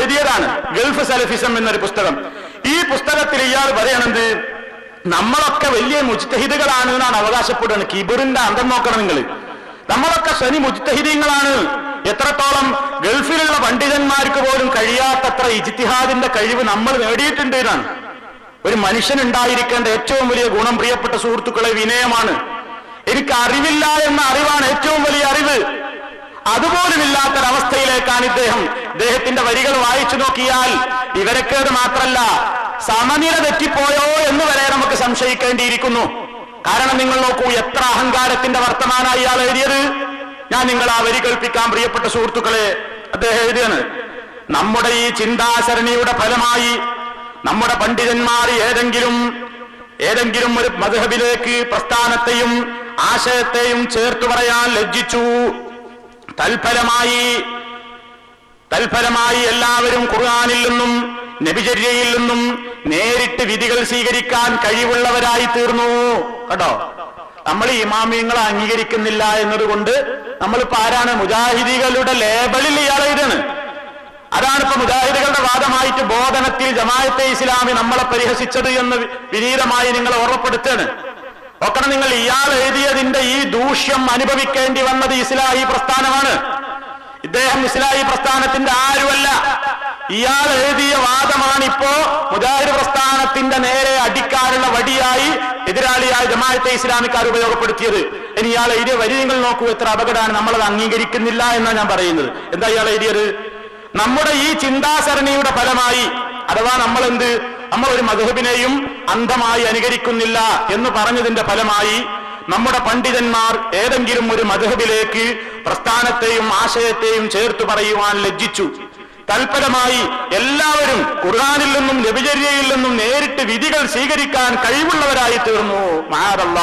എഴുതിയതാണ് Gulf Salafism എന്നൊരു പുസ്തകം ഈ പുസ്തകത്തിൽ ഇയാൾ പറയണത് നമ്മളൊക്കെ വലിയ മുജ്തഹിദുകളാണ് എന്നാണ് അവകാശപ്പെടുന്നത് കിബിറിന്റെ അന്തം നോക്കണം നിങ്ങൾ നമ്മളൊക്കെ ശനി മുജ്തഹിദീങ്ങളാണ് എത്രത്തോളം ഗൾഫിലുള്ള പണ്ഡിതന്മാർക്ക് പോലും കഴിയാത്തത്ര ഇജിത്തിഹാദിന്റെ കഴിവ് നമ്മൾ നേടിയിട്ടുണ്ട് എന്നാണ് ഒരു മനുഷ്യനുണ്ടായിരിക്കേണ്ട ഏറ്റവും വലിയ ഗുണം പ്രിയപ്പെട്ട സുഹൃത്തുക്കളെ വിനയമാണ് എനിക്ക് അറിവില്ല എന്ന അറിവാണ് ഏറ്റവും വലിയ അറിവ് അതുപോലും ഇല്ലാത്തൊരവസ്ഥയിലേക്കാണ് ഇദ്ദേഹം ഇദ്ദേഹത്തിന്റെ വരികൾ വായിച്ചു നോക്കിയാൽ ഇവരക്കേത് മാത്രല്ല സമനില തെറ്റിപ്പോയോ എന്ന് വരെ നമുക്ക് സംശയിക്കേണ്ടിയിരിക്കുന്നു കാരണം നിങ്ങൾ നോക്കൂ എത്ര അഹങ്കാരത്തിന്റെ വർത്തമാനായി ഇയാൾ എഴുതിയത് ഞാൻ നിങ്ങൾ ആ വരി കേൾപ്പിക്കാൻ പ്രിയപ്പെട്ട സുഹൃത്തുക്കളെ അദ്ദേഹം എഴുതിയാണ് നമ്മുടെ ഈ ചിന്താസരണിയുടെ ഫലമായി നമ്മുടെ പണ്ഡിതന്മാർ ഏതെങ്കിലും ഏതെങ്കിലും ഒരു മധുഹബിലേക്ക് പ്രസ്ഥാനത്തെയും ആശയത്തെയും ചേർത്തു പറയാൻ ലജ്ജിച്ചു തൽഫലമായി തൽഫലമായി എല്ലാവരും ഖുർആാനിൽ നിന്നും നബിചര്യയിൽ നിന്നും നേരിട്ട് വിധികൾ സ്വീകരിക്കാൻ കഴിവുള്ളവരായി തീർന്നു കേട്ടോ നമ്മൾ ഈ ഇമാമിയങ്ങളെ അംഗീകരിക്കുന്നില്ല എന്നതുകൊണ്ട് നമ്മളിപ്പോ ആരാണ് മുജാഹിദികളുടെ ലേബലിൽ ഇയാളെ ഇതാണ് അതാണ് ഇപ്പൊ മുജാഹിദുകളുടെ വാദമായിട്ട് ബോധനത്തിൽ ജമായത്തെ ഇസ്ലാമി നമ്മളെ പരിഹസിച്ചത് എന്ന് വിനീതമായി നിങ്ങൾ ഓർമ്മപ്പെടുത്താണ് നോക്കണം നിങ്ങൾ ഇയാൾ എഴുതിയതിന്റെ ഈ ദൂഷ്യം അനുഭവിക്കേണ്ടി വന്നത് ഇസ്ലാഹി പ്രസ്ഥാനമാണ് ഇദ്ദേഹം ഇസ്ലാഹി പ്രസ്ഥാനത്തിന്റെ ആരുമല്ല ഇയാൾ എഴുതിയ വാദമാണ് ഇപ്പോ മുജാഹിദ് പ്രസ്ഥാനത്തിന്റെ നേരെ അടിക്കാനുള്ള വടിയായി എതിരാളിയായ ജമാഅത്തെ ഇസ്ലാമിക്കാർ ഉപയോഗപ്പെടുത്തിയത് ഇനി ഇയാൾ എഴുതിയ വരി നിങ്ങൾ നോക്കൂ എത്ര അപകടമാണ് നമ്മളത് അംഗീകരിക്കുന്നില്ല എന്നാണ് ഞാൻ പറയുന്നത് എന്താ ഇയാൾ എഴുതിയത് നമ്മുടെ ഈ ചിന്താസരണിയുടെ ഫലമായി അഥവാ നമ്മൾ എന്ത് നമ്മൾ ഒരു മധുഹബിനെയും അന്ധമായി അനുകരിക്കുന്നില്ല എന്ന് പറഞ്ഞതിന്റെ ഫലമായി നമ്മുടെ പണ്ഡിതന്മാർ ഏതെങ്കിലും ഒരു മധുഹബിലേക്ക് പ്രസ്ഥാനത്തെയും ആശയത്തെയും ചേർത്ത് പറയുവാൻ ലജ്ജിച്ചു തൽപരമായി എല്ലാവരും ഖുർആാനിൽ നിന്നും നബിചര്യയിൽ നിന്നും നേരിട്ട് വിധികൾ സ്വീകരിക്കാൻ കഴിവുള്ളവരായി തീർന്നു മാറല്ല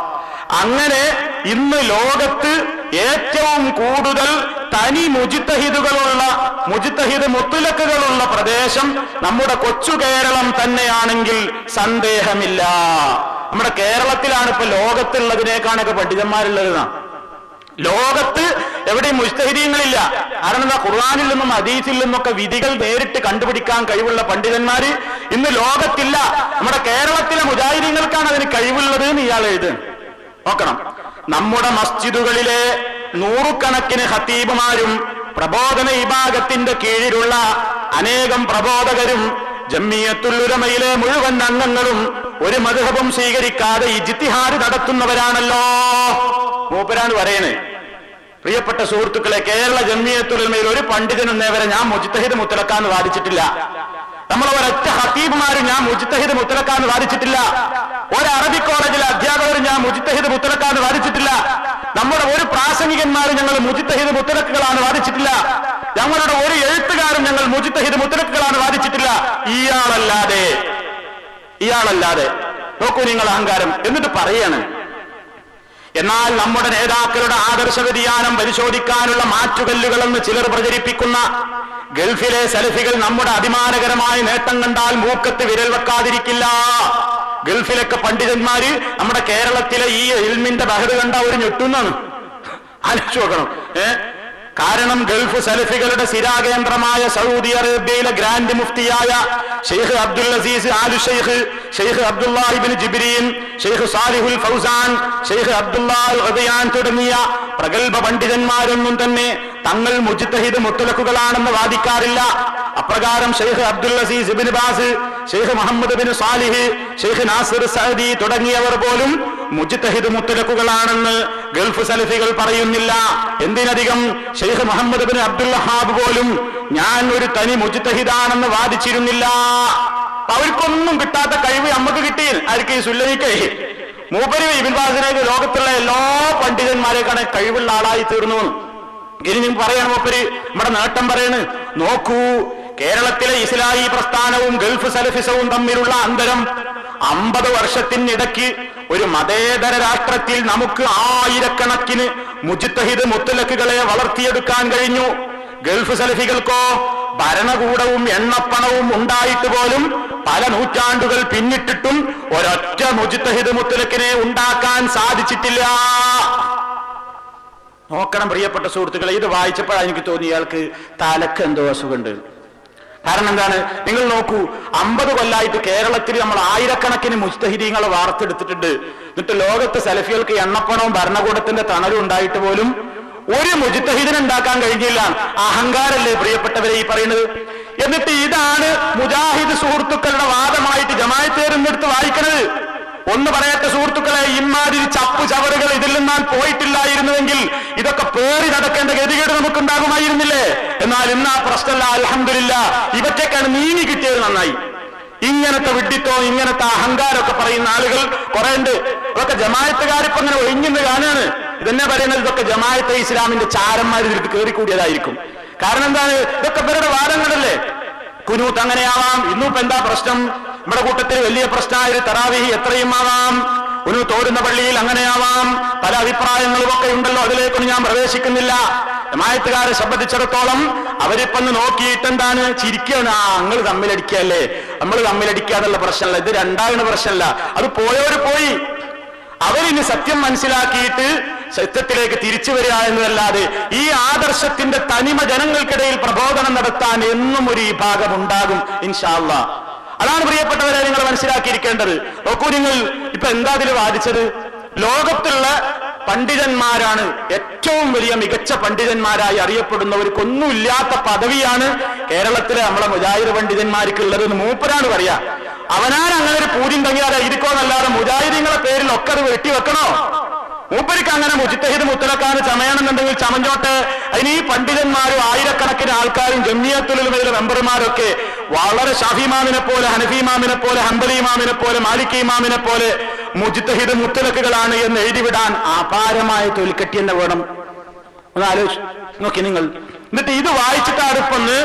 അങ്ങനെ ഇന്ന് ലോകത്ത് ഏറ്റവും കൂടുതൽ തനി മുജിത്തഹിദുകളുള്ള മുജിത്തഹിദ് മുത്തുലക്കുകളുള്ള പ്രദേശം നമ്മുടെ കൊച്ചു കേരളം തന്നെയാണെങ്കിൽ സന്ദേഹമില്ല നമ്മുടെ കേരളത്തിലാണ് ഇപ്പൊ ലോകത്തുള്ളതിനേക്കാണൊക്കെ പണ്ഡിതന്മാരുള്ളത് ലോകത്ത് എവിടെയും മുസ്തഹിദീങ്ങളില്ല കാരണം എന്താ ഖുർആാനിൽ നിന്നും ഹദീസിൽ നിന്നൊക്കെ വിധികൾ നേരിട്ട് കണ്ടുപിടിക്കാൻ കഴിവുള്ള പണ്ഡിതന്മാര് ഇന്ന് ലോകത്തില്ല നമ്മുടെ കേരളത്തിലെ മുജാഹിദീങ്ങൾക്കാണ് അതിന് കഴിവുള്ളത് എന്ന് ഇയാൾ എഴുതുക നോക്കണം നമ്മുടെ മസ്ജിദുകളിലെ നൂറുകണക്കിന് ഹത്തീബുമാരും പ്രബോധന വിഭാഗത്തിന്റെ കീഴിലുള്ള അനേകം പ്രബോധകരും ജമ്മിയത്തുല്ലുരമയിലെ മുഴുവൻ അംഗങ്ങളും ഒരു മധുഹബും സ്വീകരിക്കാതെ ഇജിത്തിഹാര് നടത്തുന്നവരാണല്ലോ മൂപ്പരാണ് പറയണേ പ്രിയപ്പെട്ട സുഹൃത്തുക്കളെ കേരള ജമ്മിയത്തുലമയിൽ ഒരു പണ്ഡിതനും നേവരെ ഞാൻ മുജിത്തഹിദ് മുത്തലക്കാന്ന് വാദിച്ചിട്ടില്ല നമ്മൾ ഒരൊറ്റ ഹത്തീബുമാരും ഞാൻ മുജിത്തഹിദ് മുത്തലക്കാന്ന് വാദിച്ചിട്ടില്ല ഒരു അറബി കോളേജിലെ അധ്യാപകരും ഞാൻ മുജിത്തഹിദ് മുത്തലക്കാന്ന് വാദിച്ചിട്ടില്ല നമ്മുടെ ഒരു പ്രാസംഗികന്മാരും ഞങ്ങൾ മുജിത്തഹിദ് മുത്തലക്കുകളാണ് വാദിച്ചിട്ടില്ല ഞങ്ങളുടെ ഒരു എഴുത്തുകാരും ഞങ്ങൾ മുജിത്തഹിദ് മുത്തലക്കുകളാണ് വാദിച്ചിട്ടില്ല ഇയാളല്ലാതെ ഇയാളല്ലാതെ നോക്കൂ നിങ്ങൾ അഹങ്കാരം എന്നിട്ട് പറയാണ് എന്നാൽ നമ്മുടെ നേതാക്കളുടെ ആദർശ വ്യതിയാനം പരിശോധിക്കാനുള്ള മാറ്റുകല്ലുകളെന്ന് ചിലർ പ്രചരിപ്പിക്കുന്ന ഗൾഫിലെ സെൽഫികൾ നമ്മുടെ അഭിമാനകരമായ നേട്ടം കണ്ടാൽ മൂക്കത്ത് വിരൽ വെക്കാതിരിക്കില്ല ഗൾഫിലൊക്കെ പണ്ഡിതന്മാര് നമ്മുടെ കേരളത്തിലെ ഈ ഇൽമിന്റെ ബഹത് കണ്ട ഒരു ഞെട്ടുന്നാണ് ആലോചിച്ച് നോക്കണം ഏ കാരണം ഗൾഫ് സലഫികളുടെ സിരാകേന്ദ്രമായ സൗദി അറേബ്യയിലെ ഗ്രാൻഡ് മുഫ്തിയായ Sheikh Abdul Aziz Al Sheikh Sheikh അബ്ദുല്ലാഹിബിൻ ജിബ്രീൻ ഷെയ്ഖ് സാലിഹുൽ ഫൗസാൻ ഷെയ്ഖ് അബ്ദുല്ലാൽ റദിയാൻ തുടങ്ങിയ പ്രഗത്ഭ പണ്ഡിതന്മാരൊന്നും തന്നെ തങ്ങൾ മുജിത്തഹിദ് മുത്തലക്കുകളാണെന്ന് വാദിക്കാറില്ല അപ്രകാരം Sheikh Abdul Aziz Ibn Baz Sheikh Muhammad bin Salih Sheikh Nasir Saadi തുടങ്ങിയവർ പോലും മുജിത്തഹിദ് മുത്തലക്കുകളാണെന്ന് ഗൾഫ് സലഫികൾ പറയുന്നില്ല എന്തിനധികം Sheikh Muhammad bin Abdul Wahhab പോലും ഞാൻ ഒരു തനി മുജിത്തഹിദാണെന്ന് വാദിച്ചിരുന്നില്ല അപ്പൊ അവർക്കൊന്നും കിട്ടാത്ത കഴിവ് നമുക്ക് കിട്ടി ആർക്ക് ഈ സുല്ലമിക്കേ മൂപ്പര് ഇബിൻ ബാസിനേക്ക് ലോകത്തുള്ള എല്ലാ പണ്ഡിതന്മാരെക്കാണ് കഴിവുള്ള ആളായി തീർന്നു ഇനി നിങ്ങൾ പറയണം മൂപ്പര് നമ്മുടെ നേട്ടം പറയണ് നോക്കൂ കേരളത്തിലെ ഇസ്ലാഹി പ്രസ്ഥാനവും ഗൾഫ് സലഫിസവും തമ്മിലുള്ള അന്തരം അമ്പത് വർഷത്തിനിടയ്ക്ക് ഒരു മതേതര രാഷ്ട്രത്തിൽ നമുക്ക് ആയിരക്കണക്കിന് മുജിത്തഹിദ് മുത്തലക്കുകളെ വളർത്തിയെടുക്കാൻ കഴിഞ്ഞു ഗൾഫ് സലഫികൾക്കോ ഭരണകൂടവും എണ്ണപ്പണവും ഉണ്ടായിട്ട് പോലും പല നൂറ്റാണ്ടുകൾ പിന്നിട്ടിട്ടും ഒരൊറ്റ മുജിത്തഹിദ് മുത്തലക്കിനെ ഉണ്ടാക്കാൻ സാധിച്ചിട്ടില്ല നോക്കണം പ്രിയപ്പെട്ട സുഹൃത്തുക്കളെ ഇത് വായിച്ചപ്പോഴാണ് എനിക്ക് തോന്നി ഇയാൾക്ക് തലക്ക് എന്തോ അസുഖമുണ്ട് കാരണം എന്താണ് നിങ്ങൾ നോക്കൂ അമ്പത് കൊല്ലായിട്ട് കേരളത്തിൽ നമ്മൾ ആയിരക്കണക്കിന് മുസ്തഹിദീങ്ങളെ വാർത്തെടുത്തിട്ടുണ്ട് എന്നിട്ട് ലോകത്ത് സെലഫികൾക്ക് എണ്ണപ്പണവും ഭരണകൂടത്തിന്റെ തണലും ഉണ്ടായിട്ട് പോലും ഒരു മുജിത്തഹിദിനെ ഉണ്ടാക്കാൻ കഴിഞ്ഞില്ല അഹങ്കാരല്ലേ പ്രിയപ്പെട്ടവരെ ഈ പറയുന്നത് എന്നിട്ട് ഇതാണ് മുജാഹിദ് സുഹൃത്തുക്കളുടെ വാദമായിട്ട് ജമായത്തേരുന്നെടുത്ത് വായിക്കണത് ഒന്ന് പറയട്ടെ സുഹൃത്തുക്കളെ ഇമാതിരി ചപ്പു ചവറുകൾ ഇതിൽ നിന്നാൽ പോയിട്ടില്ലായിരുന്നുവെങ്കിൽ ഇതൊക്കെ പേറി നടക്കേണ്ട ഗതികേട് നമുക്കുണ്ടാകുമായിരുന്നില്ലേ എന്നാൽ ഇന്ന് ആ പ്രശ്നമല്ല അലഹമില്ല ഇവറ്റേക്കാണ് നീങ്ങി കിട്ടിയത് നന്നായി ഇങ്ങനത്തെ വിഡ്ഢിത്തോ ഇങ്ങനത്തെ അഹങ്കാരമൊക്കെ പറയുന്ന ആളുകൾ കുറെ ഉണ്ട് അതൊക്കെ ജമായത്തുകാരിപ്പോ അങ്ങനെ ഒഴിഞ്ഞെന്ന് കാണാണ് ഇതെന്നെ പറയുന്നത് ഇതൊക്കെ ജമായത്തെ ഇസ്ലാമിന്റെ ചാരന്മാർ ഇതിലേക്ക് കയറിക്കൂടിയതായിരിക്കും കാരണം എന്താണ് ഇതൊക്കെ ഇവരുടെ വാദങ്ങളല്ലേ കുനൂത്ത് അങ്ങനെയാവാം ഇന്നും ഇപ്പൊ എന്താ പ്രശ്നം നമ്മുടെ കൂട്ടത്തിൽ വലിയ പ്രശ്നമായ തറാവിഹി എത്രയും ആവാം ഒരു തോരുന്ന പള്ളിയിൽ അങ്ങനെയാവാം പല അഭിപ്രായങ്ങളും ഒക്കെ ഉണ്ടല്ലോ അതിലേക്കൊന്നും ഞാൻ പ്രവേശിക്കുന്നില്ല ജമായത്തുകാരെ സംബന്ധിച്ചിടത്തോളം അവരിപ്പൊന്ന് നോക്കിയിട്ട് എന്താണ് ചിരിക്കുകയാണ് ആ നിങ്ങൾ തമ്മിലടിക്കുകയല്ലേ നമ്മൾ തമ്മിലടിക്കുക എന്നുള്ള പ്രശ്നമല്ല ഇത് രണ്ടാകുന്ന പ്രശ്നമല്ല അത് പോയവര് പോയി അവരിന് സത്യം മനസ്സിലാക്കിയിട്ട് സത്യത്തിലേക്ക് തിരിച്ചു വരിക എന്നതല്ലാതെ ഈ ആദർശത്തിന്റെ തനിമ ജനങ്ങൾക്കിടയിൽ പ്രബോധനം നടത്താൻ എന്നും ഒരു വിഭാഗം ഉണ്ടാകും ഇൻഷാല്ല അതാണ് പ്രിയപ്പെട്ടവരെ നിങ്ങൾ മനസ്സിലാക്കിയിരിക്കേണ്ടത് നോക്കൂ നിങ്ങൾ ഇപ്പൊ എന്താ അതിൽ വാദിച്ചത് ലോകത്തുള്ള പണ്ഡിതന്മാരാണ് ഏറ്റവും വലിയ മികച്ച പണ്ഡിതന്മാരായി അറിയപ്പെടുന്നവർക്കൊന്നുമില്ലാത്ത പദവിയാണ് കേരളത്തിലെ നമ്മളെ മുജാഹിദ് പണ്ഡിതന്മാർക്കുള്ളത് എന്ന് മൂപ്പരാണ് പറയാ അവനാൻ അങ്ങനെ ഒരു പൂജ്യം തങ്ങിയാൽ ഇരിക്കോന്നല്ലാതെ മുജാഹിദീങ്ങളെ പേരിൽ ഒക്കെ അത് വെട്ടിവെക്കണോ മൂപ്പർക്ക് അങ്ങനെ മുജിത്തഹിദ് മുത്തലക്കാന് ചമയണമെന്നുണ്ടെങ്കിൽ ചമഞ്ഞോട്ടെ അതിന് ഈ പണ്ഡിതന്മാരും ആയിരക്കണക്കിന് ആൾക്കാരും ജമ്മിയത്തുലിമയിലെ മെമ്പർമാരൊക്കെ വളരെ ഷാഫിമാമിനെ പോലെ ഹനഫിമാമിനെ പോലെ ഹംബലി ഇമാമിനെ പോലെ മാലിക് ഇമാമിനെ പോലെ മുജിത്തഹിദ് മുത്തലക്കുകളാണ് എന്ന് എഴുതിവിടാൻ അപാരമായ തൊലിക്കട്ടി തന്നെ വേണം ഒന്ന് ആലോചിച്ച് നോക്കി നിങ്ങൾ എന്നിട്ട് ഇത് വായിച്ചിട്ടാണ് ഇപ്പൊന്ന്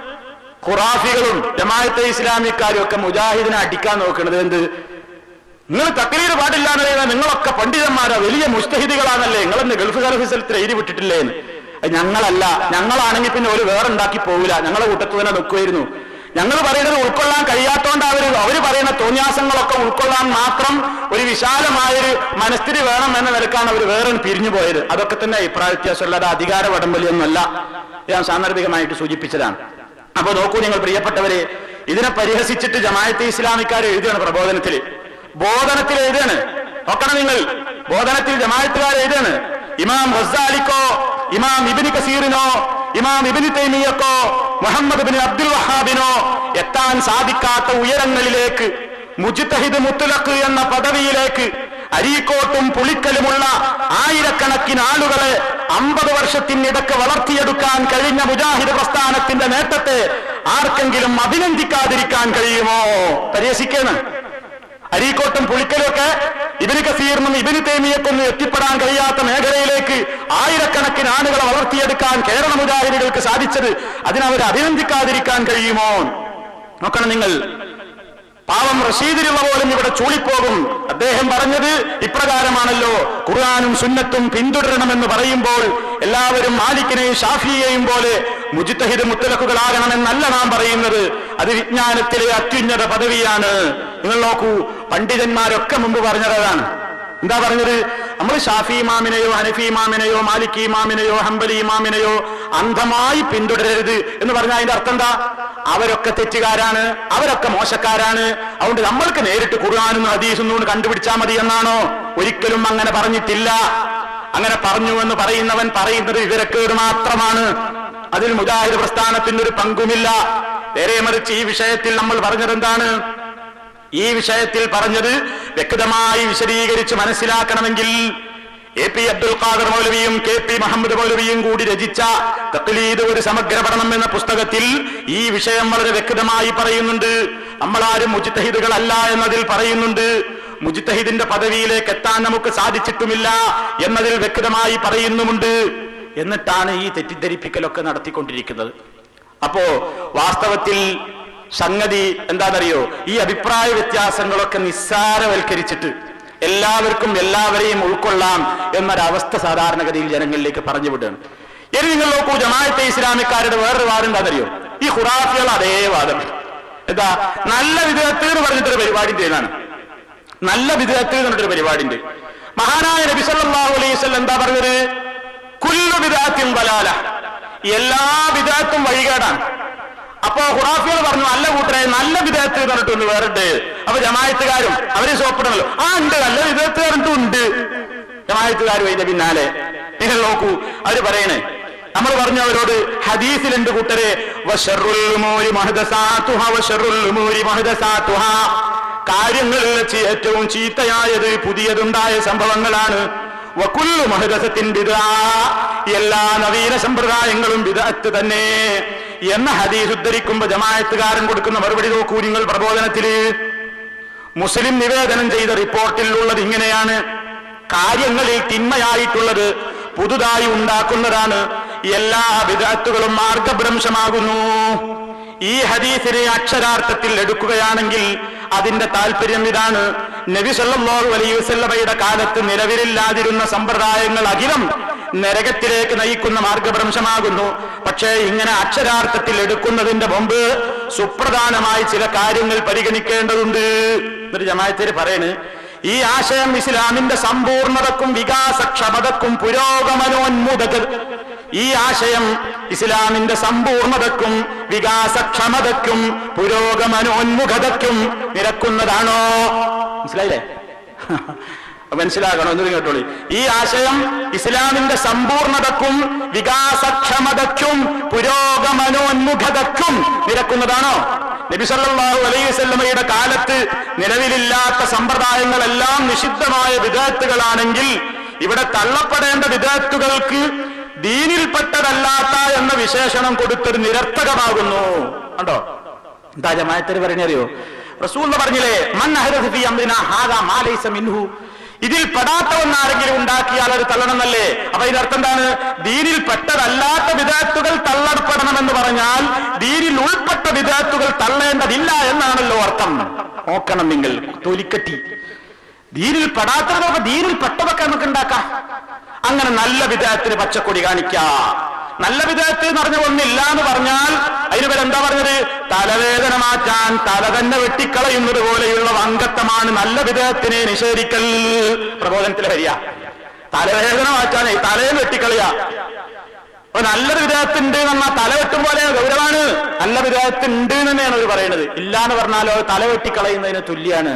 ഖുറാഫികളും ജമാഅത്തെ ഇസ്ലാമിക്കാരും ഒക്കെ മുജാഹിദിനെ അടിക്കാൻ നോക്കുന്നത് എന്ത് നിങ്ങൾ തക്ലീർ പാടില്ല എന്ന് പറയുന്നത് നിങ്ങളൊക്കെ പണ്ഡിതന്മാരാ വലിയ മുസ്തഹിദികളാണല്ലേ നിങ്ങളെന്ന് ഗൾഫ് സർവീസിൽ എഴുതി വിട്ടിട്ടില്ലേ എന്ന് അത് ഞങ്ങളല്ല ഞങ്ങളാണെങ്കിൽ പിന്നെ ഒരു വേറെ ഉണ്ടാക്കി പോവില്ല ഞങ്ങളെ കൂട്ടത്തിൽ തന്നെ നിൽക്കുമായിരുന്നു ഞങ്ങൾ പറയുന്നത് ഉൾക്കൊള്ളാൻ കഴിയാത്തോണ്ട് അവർ അവർ പറയുന്ന തോന്യാസങ്ങളൊക്കെ ഉൾക്കൊള്ളാൻ മാത്രം ഒരു വിശാലമായൊരു മനസ്ഥിതി വേണം എന്ന നിലക്കാണ് അവർ വേറെ പിരിഞ്ഞു പോയത് അതൊക്കെ തന്നെ അഭിപ്രായ വ്യത്യാസമുള്ളത് അധികാര വടംവലിയൊന്നുമല്ല ഞാൻ സാന്ദർഭികമായിട്ട് സൂചിപ്പിച്ചതാണ് അപ്പൊ നോക്കൂ നിങ്ങൾ പ്രിയപ്പെട്ടവരെ ഇതിനെ പരിഹസിച്ചിട്ട് ജമായത്തെ ഇസ്ലാമിക്കാർ എഴുതുകയാണ് പ്രബോധനത്തിൽ ബോധനത്തിൽ എഴുതുകയാണ് നോക്കണം നിങ്ങൾ ബോധനത്തിൽ ജമായത്തുകാർ എഴുതുകയാണ് ഇമാം ഗസാലിക്കോ ഇമാം ഇബിന് കസീറിനോ ഇമാം ഇബിന് തൈമിയക്കോ മുഹമ്മദ് ബിൻ അബ്ദുൽ വഹാബിനോ എത്താൻ സാധിക്കാത്ത ഉയരങ്ങളിലേക്ക് മുജിത്തഹിദ് മുത്തുലക്ക് എന്ന പദവിയിലേക്ക് അരീക്കോട്ടും പുളിക്കലുമുള്ള ആയിരക്കണക്കിന് ആളുകളെ അമ്പത് വർഷത്തിനിടക്ക് വളർത്തിയെടുക്കാൻ കഴിഞ്ഞ മുജാഹിദ് പ്രസ്ഥാനത്തിന്റെ നേട്ടത്തെ ആർക്കെങ്കിലും അഭിനന്ദിക്കാതിരിക്കാൻ കഴിയുമോ പരിഹസിക്കണം അരീക്കോട്ടും പുളിക്കലും ഒക്കെ ഇബിന് കസീറിനും ഇബിന് തേമിയക്കൊന്നും എത്തിപ്പെടാൻ കഴിയാത്ത മേഖലയിലേക്ക് ആയിരക്കണക്കിന് ആളുകളെ വളർത്തിയെടുക്കാൻ കേരള മുജാഹിദുകൾക്ക് സാധിച്ചത് അതിനവർ അഭിനന്ദിക്കാതിരിക്കാൻ കഴിയുമോ നോക്കണം നിങ്ങൾ പാവം റഷീദിലുള്ള പോലും ഇവിടെ ചൂളിപ്പോകും അദ്ദേഹം പറഞ്ഞത് ഇപ്രകാരമാണല്ലോ ഖുർആാനും സുന്നത്തും പിന്തുടരണമെന്ന് പറയുമ്പോൾ എല്ലാവരും മാലിക്കിനെയും ഷാഫിയെയും പോലെ മുജിത്തഹിദ് മുത്തലക്കുകളാകണമെന്നല്ല നാം പറയുന്നത് അത് വിജ്ഞാനത്തിലെ അത്യുന്നത പദവിയാണ് നിങ്ങൾ നോക്കൂ പണ്ഡിതന്മാരൊക്കെ മുമ്പ് പറഞ്ഞതാണ് എന്താ പറഞ്ഞത് നമ്മൾ ഷാഫി ഇമാമിനെയോ ഹനഫി ഇമാമിനെയോ മാലിക് ഇമാമിനെയോ ഹംബലി ഇമാമിനെയോ അന്ധമായി പിന്തുടരരുത് എന്ന് പറഞ്ഞാൽ അതിന്റെ അർത്ഥം എന്താ അവരൊക്കെ തെറ്റുകാരാണ് അവരൊക്കെ മോശക്കാരാണ് അതുകൊണ്ട് നമ്മൾക്ക് നേരിട്ട് ഖുർആാനും ഹദീസും കൊണ്ട് കണ്ടുപിടിച്ചാൽ മതി എന്നാണോ ഒരിക്കലും അങ്ങനെ പറഞ്ഞിട്ടില്ല അങ്ങനെ പറഞ്ഞു എന്ന് പറയുന്നവൻ പറയുന്നത് വിവരക്കേട് മാത്രമാണ് അതിൽ മുജാഹിദ് പ്രസ്ഥാനത്തിന്റെ ഒരു പങ്കുമില്ല നേരെ മറിച്ച് ഈ വിഷയത്തിൽ നമ്മൾ പറഞ്ഞത് എന്താണ് ഈ വിഷയത്തിൽ പറഞ്ഞത് വ്യക്തമായി വിശദീകരിച്ച് മനസ്സിലാക്കണമെങ്കിൽ എ പി അബ്ദുൽ ഖാദർ മൗലവിയും കെ പി മുഹമ്മദ് മൗലവിയും കൂടി രചിച്ച തക്ലീദ് ഒരു സമഗ്ര പഠനം എന്ന പുസ്തകത്തിൽ ഈ വിഷയം വളരെ വ്യക്തമായി പറയുന്നുണ്ട് നമ്മളാരും മുജിത്തഹിദുകളല്ല എന്നതിൽ പറയുന്നുണ്ട് മുജിത്തഹിദിന്റെ പദവിയിലേക്ക് എത്താൻ നമുക്ക് സാധിച്ചിട്ടുമില്ല എന്നതിൽ വ്യക്തമായി പറയുന്നുമുണ്ട് എന്നിട്ടാണ് ഈ തെറ്റിദ്ധരിപ്പിക്കലൊക്കെ നടത്തിക്കൊണ്ടിരിക്കുന്നത് അപ്പോ വാസ്തവത്തിൽ സംഗതി എന്താണെന്നറിയോ ഈ അഭിപ്രായ വ്യത്യാസങ്ങളൊക്കെ നിസ്സാരവൽക്കരിച്ചിട്ട് എല്ലാവർക്കും എല്ലാവരെയും ഉൾക്കൊള്ളാം എന്നൊരവസ്ഥ സാധാരണഗതിയിൽ ജനങ്ങളിലേക്ക് പറഞ്ഞു വിടുകയാണ് ഇനി നിങ്ങൾ നോക്കൂ ജമാഅത്തെ ഇസ്ലാമിക്കാരുടെ വേറൊരു വാദം എന്താണെന്നറിയോ ഈ ഖുറാഫികൾ അതേ വാദം എന്താ നല്ല വിധത്തിൽ എന്ന് പറഞ്ഞിട്ടൊരു പരിപാടി ചെയ്താണ് നല്ല വിധത്തിൽ എന്ന് പറഞ്ഞിട്ടൊരു പരിപാടി ഉണ്ട് മഹാനായ നബി സല്ലല്ലാഹു അലൈഹി വസല്ലം എന്താ പറഞ്ഞത് കുല്ലു വിദാത്തിൻ വലാല എല്ലാ വിദാത്തും വഴികേടാണ് അപ്പോ ഖുറാഫികൾ പറഞ്ഞു അല്ല കൂട്ടരെ നല്ല വിദേഹത്ത് പറഞ്ഞിട്ട് ഒന്ന് വേറുണ്ട് അപ്പൊ ജമായത്തുകാരും അവര് സോപ്പിടണല്ലോ ആ ഉണ്ട് നല്ല വിദേഹത്തുകാരും ഉണ്ട് ജമായത്തുകാർ അതിന്റെ പിന്നാലെ നിങ്ങൾ നോക്കൂ അവര് പറയണേ നമ്മൾ പറഞ്ഞു അവരോട് ഹദീസിലുണ്ട് കൂട്ടരെ വശറുൽ ഉമൂരി മഹദസാത്തുഹ വശറുൽ ഉമൂരി മഹദസാത്തുഹ കാര്യങ്ങളിൽ വെച്ച് ഏറ്റവും ചീത്തയായത് പുതിയതുണ്ടായ സംഭവങ്ങളാണ് വക്കുല്ലു മഹദസത്തിൻ ബിദാ എല്ലാ നവീന സമ്പ്രദായങ്ങളും ബിദഅത്ത് തന്നെ എന്ന ഹദീസ് ഉദ്ധരിക്കുമ്പോ ജമായത്തുകാരൻ കൊടുക്കുന്ന മറുപടി നോക്കൂ നിങ്ങൾ പ്രബോധനത്തില് മുസ്ലിം നിവേദനം ചെയ്ത റിപ്പോർട്ടിൽ ഉള്ളത് ഇങ്ങനെയാണ് കാര്യങ്ങളിൽ തിന്മയായിട്ടുള്ളത് പുതുതായി ഉണ്ടാക്കുന്നതാണ് എല്ലാ വിദഗ്ധകളും മാർഗഭ്രംശമാകുന്നു ഈ ഹദീസിനെ അക്ഷരാർത്ഥത്തിൽ എടുക്കുകയാണെങ്കിൽ അതിന്റെ താല്പര്യം ഇതാണ് നബി സല്ലല്ലാഹു അലൈഹി വസല്ലമയുടെ കാലത്ത് നിലവിലില്ലാതിരുന്ന സമ്പ്രദായങ്ങൾ അഖിലം നരകത്തിലേക്ക് നയിക്കുന്ന മാർഗഭ്രംശമാകുന്നു പക്ഷേ ഇങ്ങനെ അക്ഷരാർത്ഥത്തിൽ എടുക്കുന്നതിന്റെ മുമ്പ് സുപ്രധാനമായി ചില കാര്യങ്ങൾ പരിഗണിക്കേണ്ടതുണ്ട് എന്നൊരു ജമായത്തേര് പറയണ് ഈ ആശയം ഇസ്ലാമിന്റെ സമ്പൂർണതക്കും വികാസക്ഷമതക്കും പുരോഗമനോന്മുഖത ഈ ആശയം ഇസ്ലാമിന്റെ സമ്പൂർണതക്കും വികാസക്ഷമതക്കും പുരോഗമനോന്മുഖതയ്ക്കും നിരക്കുന്നതാണോ മനസ്സിലായില്ലേ മനസ്സിലാകണം എന്ന് കേട്ടോളി ഈ ആശയം ഇസ്ലാമിന്റെ സമ്പൂർണതക്കും വികാസക്ഷമതയ്ക്കും പുരോഗമനോന്മുഖതയ്ക്കും നിരക്കുന്നതാണോ നബിസല്ലാഹു അലൈഹി വസല്ലമയുടെ കാലത്ത് നിലവിലില്ലാത്ത സമ്പ്രദായങ്ങളെല്ലാം നിഷിദ്ധമായ വിദഗ്ധകളാണെങ്കിൽ ഇവിടെ തള്ളപ്പെടേണ്ട വിദഗ്ധകൾക്ക് ദീനിൽപ്പെട്ടതല്ലാത്ത എന്ന വിശേഷണം കൊടുത്തത് നിരർത്ഥകമാകുന്നു കണ്ടോ എന്താ ജമായത്തിന് പറഞ്ഞറിയോ റസൂൽ പറഞ്ഞില്ലേ മൻ അഹ്ദഥ ഫീ അംറിനാ ഹാദാ മാ ലൈസ മിൻഹു ഇതിൽ പെടാത്തവൻ ആരെങ്കിലും ഉണ്ടാക്കിയാൽ അത് തള്ളണമെന്നല്ലേ അപ്പൊ ഇതിനർത്ഥം എന്താണ് ദീനിൽ പെട്ടതല്ലാത്ത വിദഗ്ധകൾ തള്ളപ്പെടണമെന്ന് പറഞ്ഞാൽ ദീനിൽ ഉൾപ്പെട്ട വിദഗ്ധകൾ തള്ളേണ്ടതില്ല എന്നാണല്ലോ അർത്ഥം നോക്കണം നിങ്ങൾ തൊലിക്കട്ടി ദീനിൽ പെടാത്തതൊക്കെ ദീനിൽ പെട്ടതൊക്കെ നമുക്ക് ഉണ്ടാക്കാം അങ്ങനെ നല്ല വിദേഹത്തിന് പച്ചക്കൊടി കാണിക്കാം നല്ല വിദേഹത്ത് എന്ന് പറഞ്ഞ ഒന്നില്ല എന്ന് പറഞ്ഞാൽ അതിന് പേര് എന്താ പറഞ്ഞത് തലവേദന മാറ്റാൻ തല തന്നെ വെട്ടിക്കളയുന്നത് പോലെയുള്ള അംഗത്വമാണ് നല്ല വിദേഹത്തിനെ നിഷേധിക്കൽ പ്രബോധനത്തിൽ വരിക തലവേദന മാറ്റാനേ തലയെ വെട്ടിക്കളയാ അപ്പൊ നല്ലൊരു വിദേഹത്തുണ്ട് എന്നാൽ തല വെട്ടും പോലെ ഗൗരവാണ് നല്ല വിദേഹത്തുണ്ട് എന്ന് തന്നെയാണ് അവർ പറയുന്നത് ഇല്ല എന്ന് പറഞ്ഞാലോ തല വെട്ടിക്കളയുന്നതിന് തുല്യാണ്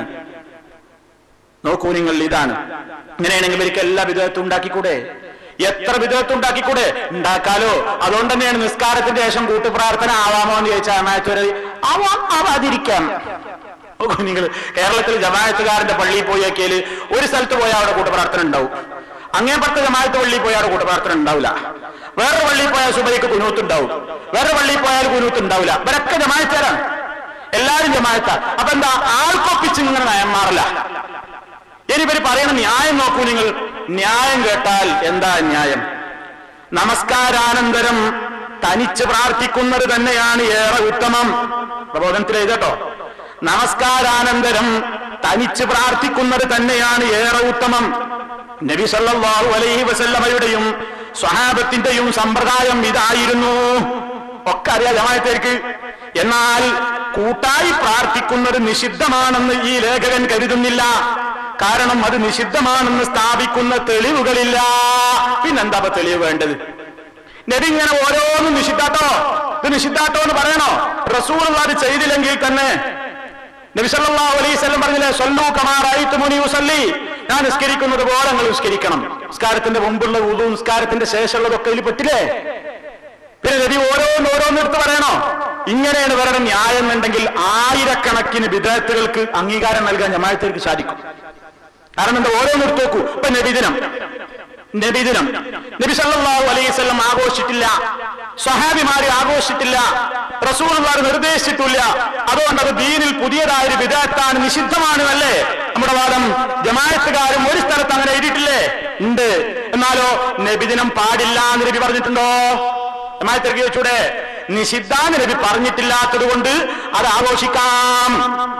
നോക്കൂ നിങ്ങൾ ഇതാണ് ഇങ്ങനെയാണെങ്കിൽ ഇവർക്ക് എല്ലാ വിധത്തും ഉണ്ടാക്കിക്കൂടെ എത്ര വിധത്തും ഉണ്ടാക്കിക്കൂടെ ഉണ്ടാക്കാലോ അതുകൊണ്ട് തന്നെയാണ് നിസ്കാരത്തിന്റെ ശേഷം കൂട്ടുപ്രാർത്ഥന ആവാമോ എന്ന് ചോദിച്ചാൽ ജമാഅത്തുകാർ ആവാം ആവാതിരിക്കാം നോക്കൂ നിങ്ങൾ കേരളത്തിൽ ജമാഅത്തുകാരന്റെ പള്ളിയിൽ പോയി നോക്കിയാൽ ഒരു സ്ഥലത്ത് പോയാൽ അവിടെ കൂട്ടുപ്രാർത്ഥന ഉണ്ടാവും അങ്ങേപ്പുറത്തെ ജമാഅത്ത് പള്ളിയിൽ പോയാൽ അവിടെ കൂട്ടുപ്രാർത്ഥന ഉണ്ടാവില്ല വേറെ പള്ളിയിൽ പോയാൽ സുബൈക്ക് കുനൂത്ത് ഉണ്ടാവും വേറെ പള്ളിയിൽ പോയാൽ കുനൂത്ത് ഉണ്ടാവില്ല ഇവരൊക്കെ ജമാഅത്തുകാരാണ് എല്ലാവരും ജമാഅത്ത അപ്പൊ എന്താ ആൾക്കൊപ്പിച്ച് ഇങ്ങനെ നയം മാറില്ല ഇനി ഇവര് പറയുന്ന ന്യായം നോക്കൂ നിങ്ങൾ ന്യായം കേട്ടാൽ എന്താ ന്യായം നമസ്കാരാനന്തരം തനിച്ച് പ്രാർത്ഥിക്കുന്നത് തന്നെയാണ് ഏറെ ഉത്തമം പ്രബോധനത്തിൽ എഴുതട്ടോ നമസ്കാരാനന്തരം തനിച്ച് പ്രാർത്ഥിക്കുന്നത് തന്നെയാണ് ഏറെ ഉത്തമം നബി സല്ലല്ലാഹു അലൈഹി വസല്ലമയുടെയും സ്വഹാബത്തിന്റെയും സമ്പ്രദായം ഇതായിരുന്നു ഒക്കെ അറിയാം ജമായത്തേക്ക് എന്നാൽ കൂട്ടായി പ്രാർത്ഥിക്കുന്നത് നിഷിദ്ധമാണെന്ന് ഈ ലേഖകൻ കരുതുന്നില്ല കാരണം അത് നിഷിദ്ധമാണെന്ന് സ്ഥാപിക്കുന്ന തെളിവുകളില്ല പിന്നെന്താ ഇപ്പൊ തെളിവ് വേണ്ടത് നബി ഇങ്ങനെ ഓരോന്നും നിഷിദ്ധാട്ടോ ഇത് നിഷിദ്ധാട്ടോ എന്ന് പറയണോ റസൂൾ അത് ചെയ്തില്ലെങ്കിൽ തന്നെ നബി സല്ലല്ലാഹു അലൈഹി വസല്ലം പറഞ്ഞില്ലേ സല്ലു കമാ റഅയ്തുമുനി ഉസല്ലി ഞാൻ നിസ്കരിക്കുന്നത് പോലെ നിങ്ങൾ നിസ്കരിക്കണം നിസ്കാരത്തിന്റെ മുമ്പുള്ള ഉദു നിസ്കാരത്തിന്റെ ശേഷമുള്ളതൊക്കെ ഇതിൽ പെട്ടില്ലേ പിന്നെ നബി ഓരോന്ന് ഓരോന്നെടുത്ത് പറയണോ ഇങ്ങനെയാണ് ഇവരുടെ ന്യായം എന്നുണ്ടെങ്കിൽ ആയിരക്കണക്കിന് വിദഗ്ധകൾക്ക് അംഗീകാരം നൽകാൻ ജമാഅത്തേക്ക് സാധിക്കും കാരണം എന്താ ഓരോന്നെടുത്ത് നോക്കൂ ഇപ്പൊ നബിദിനം നബിദിനം നബി സല്ലല്ലാഹു അലൈഹി വസല്ലം ആഘോഷിച്ചിട്ടില്ല സ്വഹാബിമാര് ആഘോഷിച്ചിട്ടില്ല റസൂൽമാർ നിർദ്ദേശിച്ചിട്ടില്ല അതുകൊണ്ട് അത് ദീനിൽ പുതിയതായൊരു വിദഗ്ധാണ് നിഷിദ്ധമാണ് അല്ലേ നമ്മുടെ വാദം ജമായത്തുകാരും ഒരു സ്ഥലത്ത് അങ്ങനെ എഴുതിയിട്ടില്ലേ ഉണ്ട് എന്നാലോ നബിദിനം പാടില്ല എന്ന് നബി പറഞ്ഞിട്ടുണ്ടോ ജമായത്തിറക്കി വെച്ചൂടെ നിഷിദ്ധാന്ന് നബി പറഞ്ഞിട്ടില്ലാത്തത് കൊണ്ട് അത് ആഘോഷിക്കാം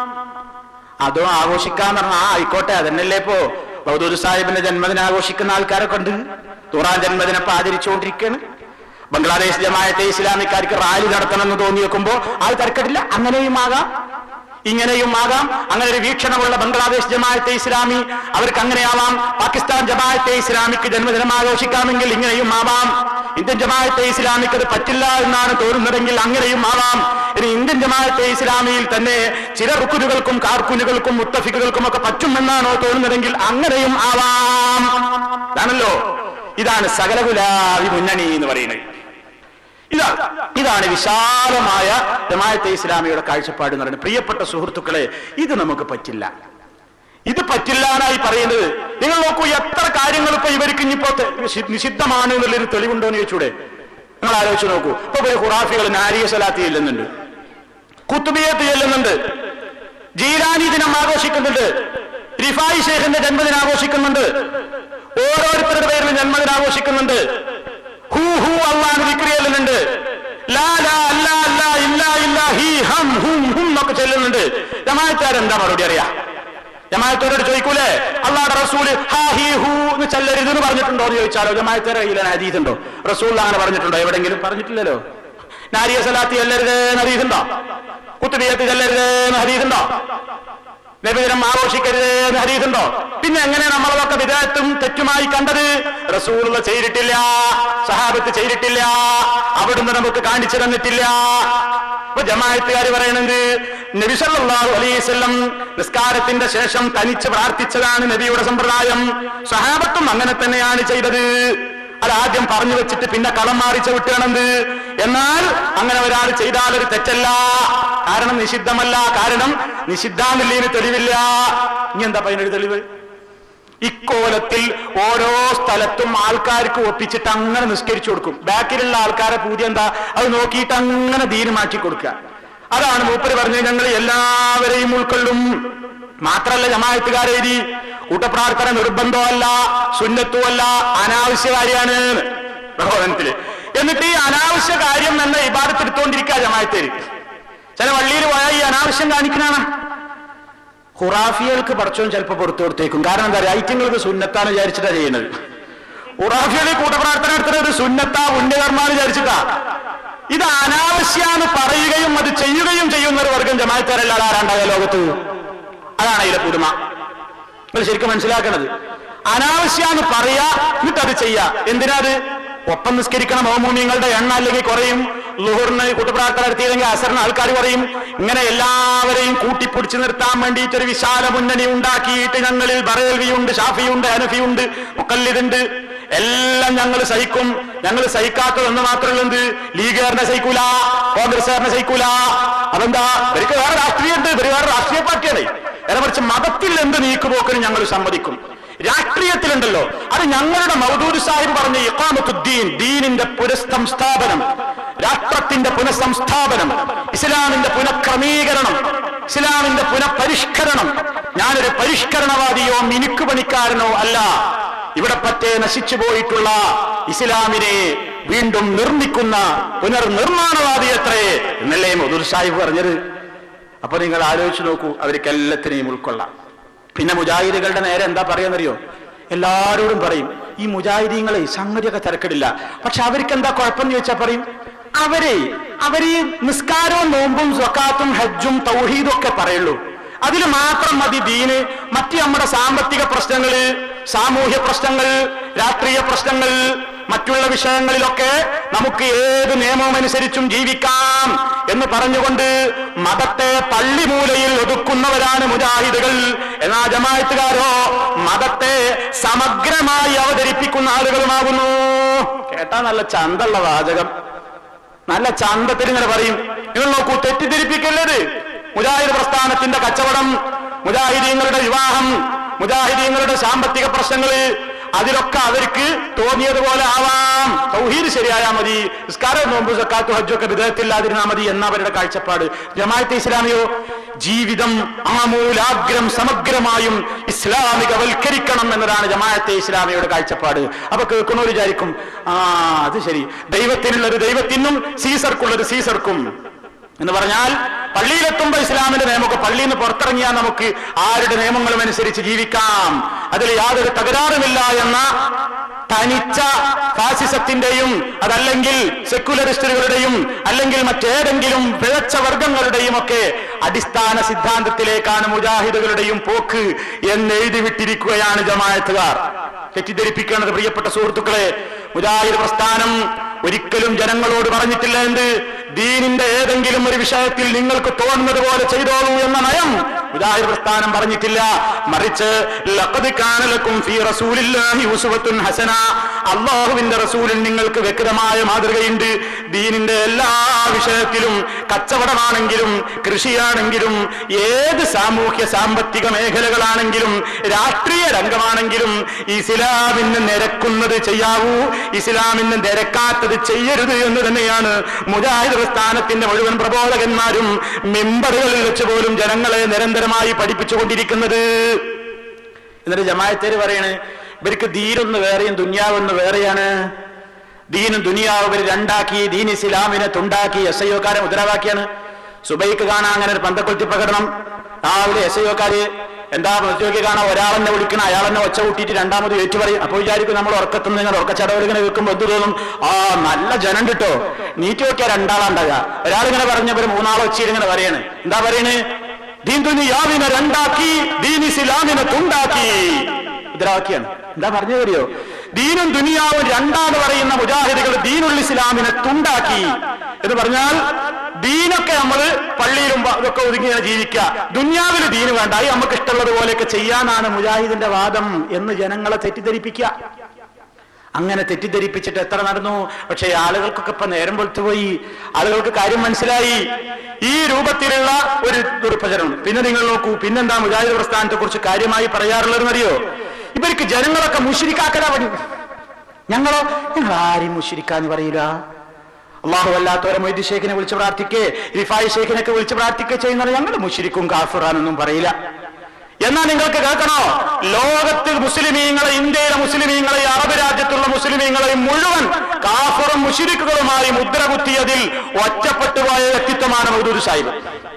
അതോ ആഘോഷിക്കാൻ പറഞ്ഞ ആ ആയിക്കോട്ടെ അതന്നല്ലേ ഇപ്പോ ബൗദൂർ സാഹിബിന്റെ ജന്മദിനം ആഘോഷിക്കുന്ന ആൾക്കാരൊക്കെ ഉണ്ട് തുറാൻ ജന്മദിനം ഇപ്പൊ ആചരിച്ചുകൊണ്ടിരിക്കുകയാണ് ബംഗ്ലാദേശ് ജമായത്തെ ഇസ്ലാമിക്കാർക്ക് റാലി നടത്തണമെന്ന് തോന്നി വെക്കുമ്പോ അത് തരക്കെട്ടില്ല അങ്ങനെയും ആകാം ഇങ്ങനെയും ആകാം അങ്ങനെ ഒരു വീക്ഷണമുള്ള ബംഗ്ലാദേശ് ജമാഅത്തെ ഇസ്ലാമി അവർക്ക് അങ്ങനെയാവാം പാകിസ്ഥാൻ ജമാഅത്തെ ഇസ്ലാമിക്ക് ജന്മദിനം ആഘോഷിക്കാമെങ്കിൽ ഇങ്ങനെയും ആവാം ഇന്ത്യൻ ജമാഅത്തെ ഇസ്ലാമിക്ക് അത് പറ്റില്ല എന്നാണ് തോന്നുന്നതെങ്കിൽ അങ്ങനെയും ആവാം ഇനി ഇന്ത്യൻ ജമാഅത്തെ ഇസ്ലാമിയിൽ തന്നെ ചില റുക്കുനുകൾക്കും കാർക്കുനുകൾക്കും മുത്തഫിക്കുകൾക്കും ഒക്കെ പറ്റുമെന്നാണോ തോന്നുന്നതെങ്കിൽ അങ്ങനെയും ആവാം ഇതാണല്ലോ ഇതാണ് സകലകുലാവി മുന്നണി എന്ന് പറയുന്നത് ഇതാ ഇതാണ് വിശാലമായ ജമാഅത്തെ ഇസ്ലാമിയുടെ കാഴ്ചപ്പാട് എന്ന് പറയുന്നത് പ്രിയപ്പെട്ട സുഹൃത്തുക്കളെ ഇത് നമുക്ക് പറ്റില്ല ഇത് പറ്റില്ല എന്നായി പറയുന്നത് നിങ്ങൾ നോക്കൂ എത്ര കാര്യങ്ങൾ ഇപ്പൊ ഇവർക്ക് ഇനിയിപ്പോ തെ- നിഷി- നിഷിദ്ധമാണ് എന്നുള്ളൊരു തെളിവുണ്ടോ എന്ന് ചോദിച്ചൂടെ നിങ്ങൾ ആലോചിച്ച് നോക്കൂ ഇപ്പൊ ഒരു ഖുറാഫികൾ നാരിയ സലാത്തി ചെല്ലുന്നുണ്ട് കുത്തുബിയത്ത് ചെല്ലുന്നുണ്ട് ജീലാനി ദിനം ആഘോഷിക്കുന്നുണ്ട് റിഫായി ഷേഖിന്റെ ജന്മദിനം ആഘോഷിക്കുന്നുണ്ട് ഓരോരുത്തരുടെ പേരിലും ജന്മദിനം ആഘോഷിക്കുന്നുണ്ട് ഹൂ ഹൂ അള്ളാഹ് വിക്രി ചെല്ലുന്നുണ്ട് ലാ ലാ അല്ലാ അല്ലാ ഇല്ലാ ഇല്ലാ ഹീ ഹം ഹും ഹും എന്നൊക്കെ ചെല്ലുന്നുണ്ട് ജമാഅത്തുകാരെന്താ മറുപടി അറിയാ ജമാഅത്തോരോട് ചോദിക്കൂലേ അള്ളാഹുടെ റസൂല് ഹാ ഹീ ഹൂ എന്ന് ചെല്ലരുത് എന്ന് പറഞ്ഞിട്ടുണ്ടോ എന്ന് ചോദിച്ചാലോ ജമാഅത്തേരെ കയ്യിലെ ഹദീസുണ്ടോ റസൂൽ അങ്ങനെ പറഞ്ഞിട്ടുണ്ടോ എവിടെങ്കിലും പറഞ്ഞിട്ടില്ലല്ലോ നാരിയ സലാത്തി ചെല്ലരുത് എന്ന് ഹദീസുണ്ടോ കുത്തുബിയത്ത് ചെല്ലരുത് എന്ന് ഹദീസുണ്ടോ നബിദിനം ആഘോഷിക്കരുത് എന്ന് ഹരീതുണ്ടോ പിന്നെ എങ്ങനെ നമ്മളതൊക്കെ വിദേഹത്തും തെറ്റുമായി കണ്ടത് റസൂലുള്ള ചെയ്തിട്ടില്ല സഹാബത്ത് ചെയ്തിട്ടില്ല അവിടുന്ന് നമുക്ക് കാണിച്ചു തന്നിട്ടില്ല ഇപ്പൊ ജമാഅത്തുകാർ പറയണത് നബി സല്ലല്ലാഹു അലൈഹി വസല്ലം നിസ്കാരത്തിന്റെ ശേഷം തനിച്ച് പ്രാർത്ഥിച്ചതാണ് നബിയുടെ സമ്പ്രദായം സഹാബത്തും അങ്ങനെ തന്നെയാണ് ചെയ്തത് അത് ആദ്യം പറഞ്ഞു വെച്ചിട്ട് പിന്നെ കളം മാറി ചവിട്ടണത് എന്നാൽ അങ്ങനെ ഒരാൾ ചെയ്താൽ ഒരു തെറ്റല്ല കാരണം നിഷിദ്ധമല്ല കാരണം നിഷിദ്ധാന്നില്ലേന് തെളിവില്ല ഇനി എന്താ അതിനൊരു തെളിവ് ഇക്കോലത്തിൽ ഓരോ സ്ഥലത്തും ആൾക്കാർക്ക് ഒപ്പിച്ചിട്ട് അങ്ങനെ നിസ്കരിച്ചു കൊടുക്കും ബാക്കിലുള്ള ആൾക്കാരെ പൂതി എന്താ അത് നോക്കിയിട്ട് അങ്ങനെ ദീന് മാറ്റി കൊടുക്കുക അതാണ് മൂപ്പര് പറഞ്ഞത് ഞങ്ങൾ എല്ലാവരെയും ഉൾക്കൊള്ളും മാത്രല്ല ജമാഅത്തുകാരെ എഴുതി കൂട്ടപ്രാർത്ഥന നിർബന്ധമല്ല സുന്നത്തുമല്ല അനാവശ്യ കാര്യമാണ് പ്രബോധനത്തില് എന്നിട്ട് ഈ അനാവശ്യ കാര്യം എന്ന ഇബാദത്ത് എടുത്തുകൊണ്ടിരിക്കുക ജമാഅത്തേര് ചില വള്ളിയിൽ പോയാൽ ഈ അനാവശ്യം കാണിക്കണാണ് ഖുറാഫികൾക്ക് പടച്ചോൻ ചിലപ്പോൾ പുറത്തു കൊടുത്തേക്കും കാരണം എന്താ പറയുക ഐറ്റങ്ങൾക്ക് സുന്നത്താണ് വിചാരിച്ചിട്ടാ ചെയ്യുന്നത് ഖുറാഫികളിൽ കൂട്ടപ്രാർത്ഥന എടുത്തത് ഒരു സുന്നത്താ പുണ്യകർമാന്ന് വിചാരിച്ചിട്ടാ ഇത് അനാവശ്യാന്ന് പറയുകയും അത് ചെയ്യുകയും ചെയ്യുന്ന ഒരു വർഗം ജമാഅത്താരല്ലാതെ ആരാണ്ടായ ലോകത്ത് അതാണ് അതിലെ പുതുമ നിങ്ങൾ ശരിക്കും മനസ്സിലാക്കണത് അനാവശ്യാന്ന് പറയാ എന്നിട്ട് അത് ചെയ്യാ എന്തിനാ അത് ഒപ്പം നിസ്കരിക്കണം ഹോമൂമിയങ്ങളുടെ എണ്ണ അല്ലെങ്കിൽ കുറയും ലുഹറിന് കൂട്ടുപ്രാർത്ഥന നടത്തിയില്ലെങ്കിൽ അസറിന് ആൾക്കാർ പറയും ഇങ്ങനെ എല്ലാവരെയും കൂട്ടിപ്പിടിച്ചു നിർത്താൻ വേണ്ടിയിട്ട് ഒരു വിശാല മുന്നണി ഉണ്ടാക്കിയിട്ട് ഞങ്ങളിൽ ബറേൽവിയുണ്ട് ഷാഫിയുണ്ട് ഹനഫിയുണ്ട് മുക്കല്ലിതുണ്ട് എല്ലാം ഞങ്ങൾ സഹിക്കും ഞങ്ങൾ സഹിക്കാത്തതെന്ന് മാത്രമല്ല എന്ത് ലീഗുകാരനെ സഹിക്കൂല കോൺഗ്രസ്സുകാരനെ സഹിക്കൂല അതെന്താ ഇവർക്ക് വേറെ രാഷ്ട്രീയമുണ്ട് ഇവർ വേറെ രാഷ്ട്രീയ പാർട്ടിയാണ് നേരെ മറിച്ച് മതത്തിൽ എന്ത് നീക്കുപോക്കിന് ഞങ്ങൾ സമ്മതിക്കും രാഷ്ട്രീയത്തിലുണ്ടല്ലോ അത് ഞങ്ങളുടെ മൗദൂദ് സാഹിബ് പറഞ്ഞ ഇഖാമത്തുദ്ദീൻ ദീനിന്റെ പുനഃസംസ്ഥാപനം രാഷ്ട്രത്തിന്റെ പുനഃസംസ്ഥാപനം ഇസ്ലാമിന്റെ പുനഃക്രമീകരണം ഇസ്ലാമിന്റെ പുനഃപരിഷ്കരണം ഞാനൊരു പരിഷ്കരണവാദിയോ മിനുക്ക് പണിക്കാരനോ അല്ല ഇവിടെ പറ്റേ നശിച്ചു പോയിട്ടുള്ള ഇസ്ലാമിനെ വീണ്ടും നിർമ്മിക്കുന്ന പുനർനിർമ്മാണവാദി എത്രേ എന്നല്ലേ മധുർ സാഹിബ് പറഞ്ഞത് അപ്പൊ നിങ്ങൾ ആലോചിച്ച് നോക്കൂ അവർക്ക് എല്ലാത്തിനെയും ഉൾക്കൊള്ളാം പിന്നെ മുജാഹിദുകളുടെ നേരെ എന്താ പറയാന്നറിയോ എല്ലാരോടും പറയും ഈ മുജാഹിദീങ്ങളെ സംഗതിയൊക്കെ തിരക്കിടില്ല പക്ഷെ അവർക്ക് എന്താ കുഴപ്പമെന്ന് ചോദിച്ചാൽ പറയും അവരെ അവര് നിസ്കാരവും നോമ്പും സ്വക്കാത്തും ഹജ്ജും തൗഹീദും ഒക്കെ പറയുള്ളൂ അതിൽ മാത്രം മതി ദീന് മറ്റ് നമ്മുടെ സാമ്പത്തിക പ്രശ്നങ്ങള് സാമൂഹ്യ പ്രശ്നങ്ങൾ രാഷ്ട്രീയ പ്രശ്നങ്ങൾ മറ്റുള്ള വിഷയങ്ങളിലൊക്കെ നമുക്ക് ഏത് നിയമവും അനുസരിച്ചും ജീവിക്കാം എന്ന് പറഞ്ഞുകൊണ്ട് മതത്തെ പള്ളിമൂലയിൽ ഒതുക്കുന്നവരാണ് മുജാഹിദുകൾ എന്നാ ജമായത്തുകാരോ മതത്തെ സമഗ്രമായി അവതരിപ്പിക്കുന്ന ആളുകളുമാകുന്നു കേട്ടാ നല്ല ചന്തള്ള വാചകം നല്ല ചന്തത്തിൽ ഇങ്ങനെ പറയും നിങ്ങൾ നോക്കൂ തെറ്റിദ്ധരിപ്പിക്കല്ലത് മുജാഹിദ് പ്രസ്ഥാനത്തിന്റെ കച്ചവടം മുജാഹിദീങ്ങളുടെ വിവാഹം മുജാഹിദീങ്ങളുടെ സാമ്പത്തിക പ്രശ്നങ്ങള് അതിലൊക്കെ അവർക്ക് തോന്നിയതുപോലെ ആവാം തൗഹീദ് ശരിയായാ മതി നിസ്കാരം നോമ്പ് സക്കാത്തു ഹജ്ജൊക്കെ വിധത്തില്ലാതിരുന്നാ മതി എന്ന അവരുടെ കാഴ്ചപ്പാട് ജമാഅത്തെ ഇസ്ലാമിയോ ജീവിതം ആമൂലാഗ്രം സമഗ്രമായും ഇസ്ലാമികവൽക്കരിക്കണം എന്നതാണ് ജമാഅത്തെ ഇസ്ലാമിയുടെ കാഴ്ചപ്പാട് അപ്പൊ കേൾക്കുന്നവർ വിചാരിക്കും ആ അത് ശരി ദൈവത്തിനുള്ളത് ദൈവത്തിനും സീസർക്കുള്ളത് സീസർക്കും എന്ന് പറഞ്ഞാൽ പള്ളിയിലെത്തുമ്പോ ഇസ്ലാമിന്റെ നിയമമൊക്കെ പള്ളിയിൽ നിന്ന് പുറത്തിറങ്ങിയാൽ നമുക്ക് ആരുടെ നിയമങ്ങളും അനുസരിച്ച് ജീവിക്കാം അതിൽ യാതൊരു തകരാറുമില്ല എന്ന തനിച്ച ഫാസിസത്തിന്റെയും അതല്ലെങ്കിൽ സെക്കുലറിസ്റ്റുകളുടെയും അല്ലെങ്കിൽ മറ്റേതെങ്കിലും പിഴച്ച വർഗങ്ങളുടെയും ഒക്കെ അടിസ്ഥാന സിദ്ധാന്തത്തിലേക്കാണ് മുജാഹിദുകളുടെയും പോക്ക് എന്ന് എഴുതി വിട്ടിരിക്കുകയാണ് ജമായത്തുകാർ തെറ്റിദ്ധരിപ്പിക്കേണ്ടത് പ്രിയപ്പെട്ട സുഹൃത്തുക്കളെ മുജാഹിദ് പ്രസ്ഥാനം ഒരിക്കലും ജനങ്ങളോട് പറഞ്ഞിട്ടില്ല എന്ത് ദീനിന്റെ ഏതെങ്കിലും ഒരു വിഷയത്തിൽ നിങ്ങൾക്ക് തോന്നുന്നത് പോലെ ചെയ്തോളൂ എന്ന നയം മുജാഹിദ് പ്രസ്ഥാനം പറഞ്ഞിട്ടില്ല മറിച്ച് ലഖദ് കാന ലക്കും ഫീ റസൂലില്ലാഹി ഉസ്വത്തുൻ ഹസന അള്ളാഹുവിന്റെ റസൂലിൽ നിങ്ങൾക്ക് വ്യക്തമായ മാതൃകയുണ്ട് ദീനിന്റെ എല്ലാ വിഷയത്തിലും കച്ചവടമാണെങ്കിലും കൃഷിയാണെങ്കിലും ഏത് സാമൂഹ്യ സാമ്പത്തിക മേഖലകളാണെങ്കിലും രാഷ്ട്രീയ രംഗമാണെങ്കിലും ഇസ്ലാമിന് നിരക്കുന്നത് ചെയ്യാവൂ ഇസ്ലാമിന് നിരക്കാത്തത് ചെയ്യരുത് എന്ന് തന്നെയാണ് മുജാഹിദ് പ്രസ്ഥാനത്തിന്റെ മുഴുവൻ പ്രബോധകന്മാരും മെമ്പറുകളിൽ വെച്ച് പോലും ജനങ്ങളെ നിരന്തരമായി പഠിപ്പിച്ചുകൊണ്ടിരിക്കുന്നത് എന്നിട്ട് ജമായത്തേര് പറയണ് ഇവർക്ക് ദീനൊന്ന് വേറെയും ദുന്യാവൊന്ന് വേറെയാണ് ദീനും ദുനിയാവും ഇവർ രണ്ടാക്കി ദീൻ ഇസ്ലാമിനെ തുണ്ടാക്കി എസ് ഐ ഒക്കാരെ മുദ്രാവാക്കിയാണ് സുബൈക്ക് കാണാൻ അങ്ങനെ ഒരു പന്തക്കൊത്തി പ്രകടനം രാവിലെ എസ് ഐ ഒക്കാര് എന്താ നോക്കി കാണാൻ ഒരാളെന്നെ വിളിക്കണം അയാളെന്നെ ഒച്ച കൂട്ടിയിട്ട് രണ്ടാമത് ഏറ്റു പറയും അപ്പൊ വിചാരിക്കും നമ്മൾ ഉറക്കത്തുനിന്ന് ഇങ്ങനെ ഉറക്കച്ചടവ് ഇങ്ങനെ വെക്കുമ്പോൾ എന്ത് തോന്നും ആ നല്ല ജനം കിട്ടോ നീറ്റ് നോക്കിയാ രണ്ടാളുണ്ടാകുക ഒരാളിങ്ങനെ പറഞ്ഞപ്പോൾ മൂന്നാളെ ഒച്ചയിൽ ഇങ്ങനെ പറയാണ് എന്താ പറയണ് ദീൻ ദുനിയാവിനെ രണ്ടാക്കി ദീൻ ഇസ്ലാമിനെ തുണ്ടാക്കി മുദ്രാവാക്യാണ് എന്താ പറഞ്ഞു തരിയോ ദീനും ദുനിയാവും രണ്ടാന്ന് പറയുന്ന മുജാഹിദുകൾ ദീനുൽ ഇസ്ലാമിനെ തുണ്ടാക്കി എന്ന് പറഞ്ഞാൽ ദീനൊക്കെ നമ്മൾ പള്ളിയിലും വ- ഇതൊക്കെ ഒതുങ്ങിയാണ് ജീവിക്കുക ദുനിയാവിൽ ദീന് വേണ്ട അത് നമുക്ക് ഇഷ്ടമുള്ളത് പോലെയൊക്കെ ചെയ്യാനാണ് മുജാഹിദിന്റെ വാദം എന്ന് ജനങ്ങളെ തെറ്റിദ്ധരിപ്പിക്കുക അങ്ങനെ തെറ്റിദ്ധരിപ്പിച്ചിട്ട് എത്ര നടന്നു പക്ഷേ ആളുകൾക്കൊക്കെ ഇപ്പൊ നേരം പൊളുത്തുപോയി ആളുകൾക്ക് കാര്യം മനസ്സിലായി ഈ രൂപത്തിലുള്ള ഒരു ദുർപ്രചരണം പിന്നെ നിങ്ങൾ നോക്കൂ പിന്നെന്താ മുജാഹിദ് പ്രസ്ഥാനത്തെ കുറിച്ച് കാര്യമായി പറയാറുള്ളതെന്നറിയോ ഇവർക്ക് ജനങ്ങളൊക്കെ മുഷിരിക്കാക്കലാ പണി ഞങ്ങളോ ഞങ്ങൾ ആരും മുഷിരിക്കാന്ന് പറയില്ല അള്ളാഹു അല്ലാത്തവരെ മൊയ്തി ഷേഖിനെ വിളിച്ച് പ്രാർത്ഥിക്കേ റിഫായി ഷേഖിനൊക്കെ വിളിച്ച് പ്രാർത്ഥിക്കുക ചെയ്യുന്നത് ഞങ്ങൾ മുഷിരിക്കും കാഫിറാനൊന്നും പറയില്ല എന്നാ നിങ്ങൾക്ക് കേൾക്കണോ ലോകത്തിൽ മുസ്ലിമീങ്ങളെ ഇന്ത്യയിലെ മുസ്ലിമീങ്ങളെ അറബ് രാജ്യത്തുള്ള മുസ്ലിമീങ്ങളെ മുഴുവൻ കാഫറും മുഷിരിക്കുകളുമായി മുദ്ര കുത്തിയതിൽ ഒറ്റപ്പെട്ടു പോയ വ്യക്തിത്വമാണ് മൗദൂദ് സാഹിബ്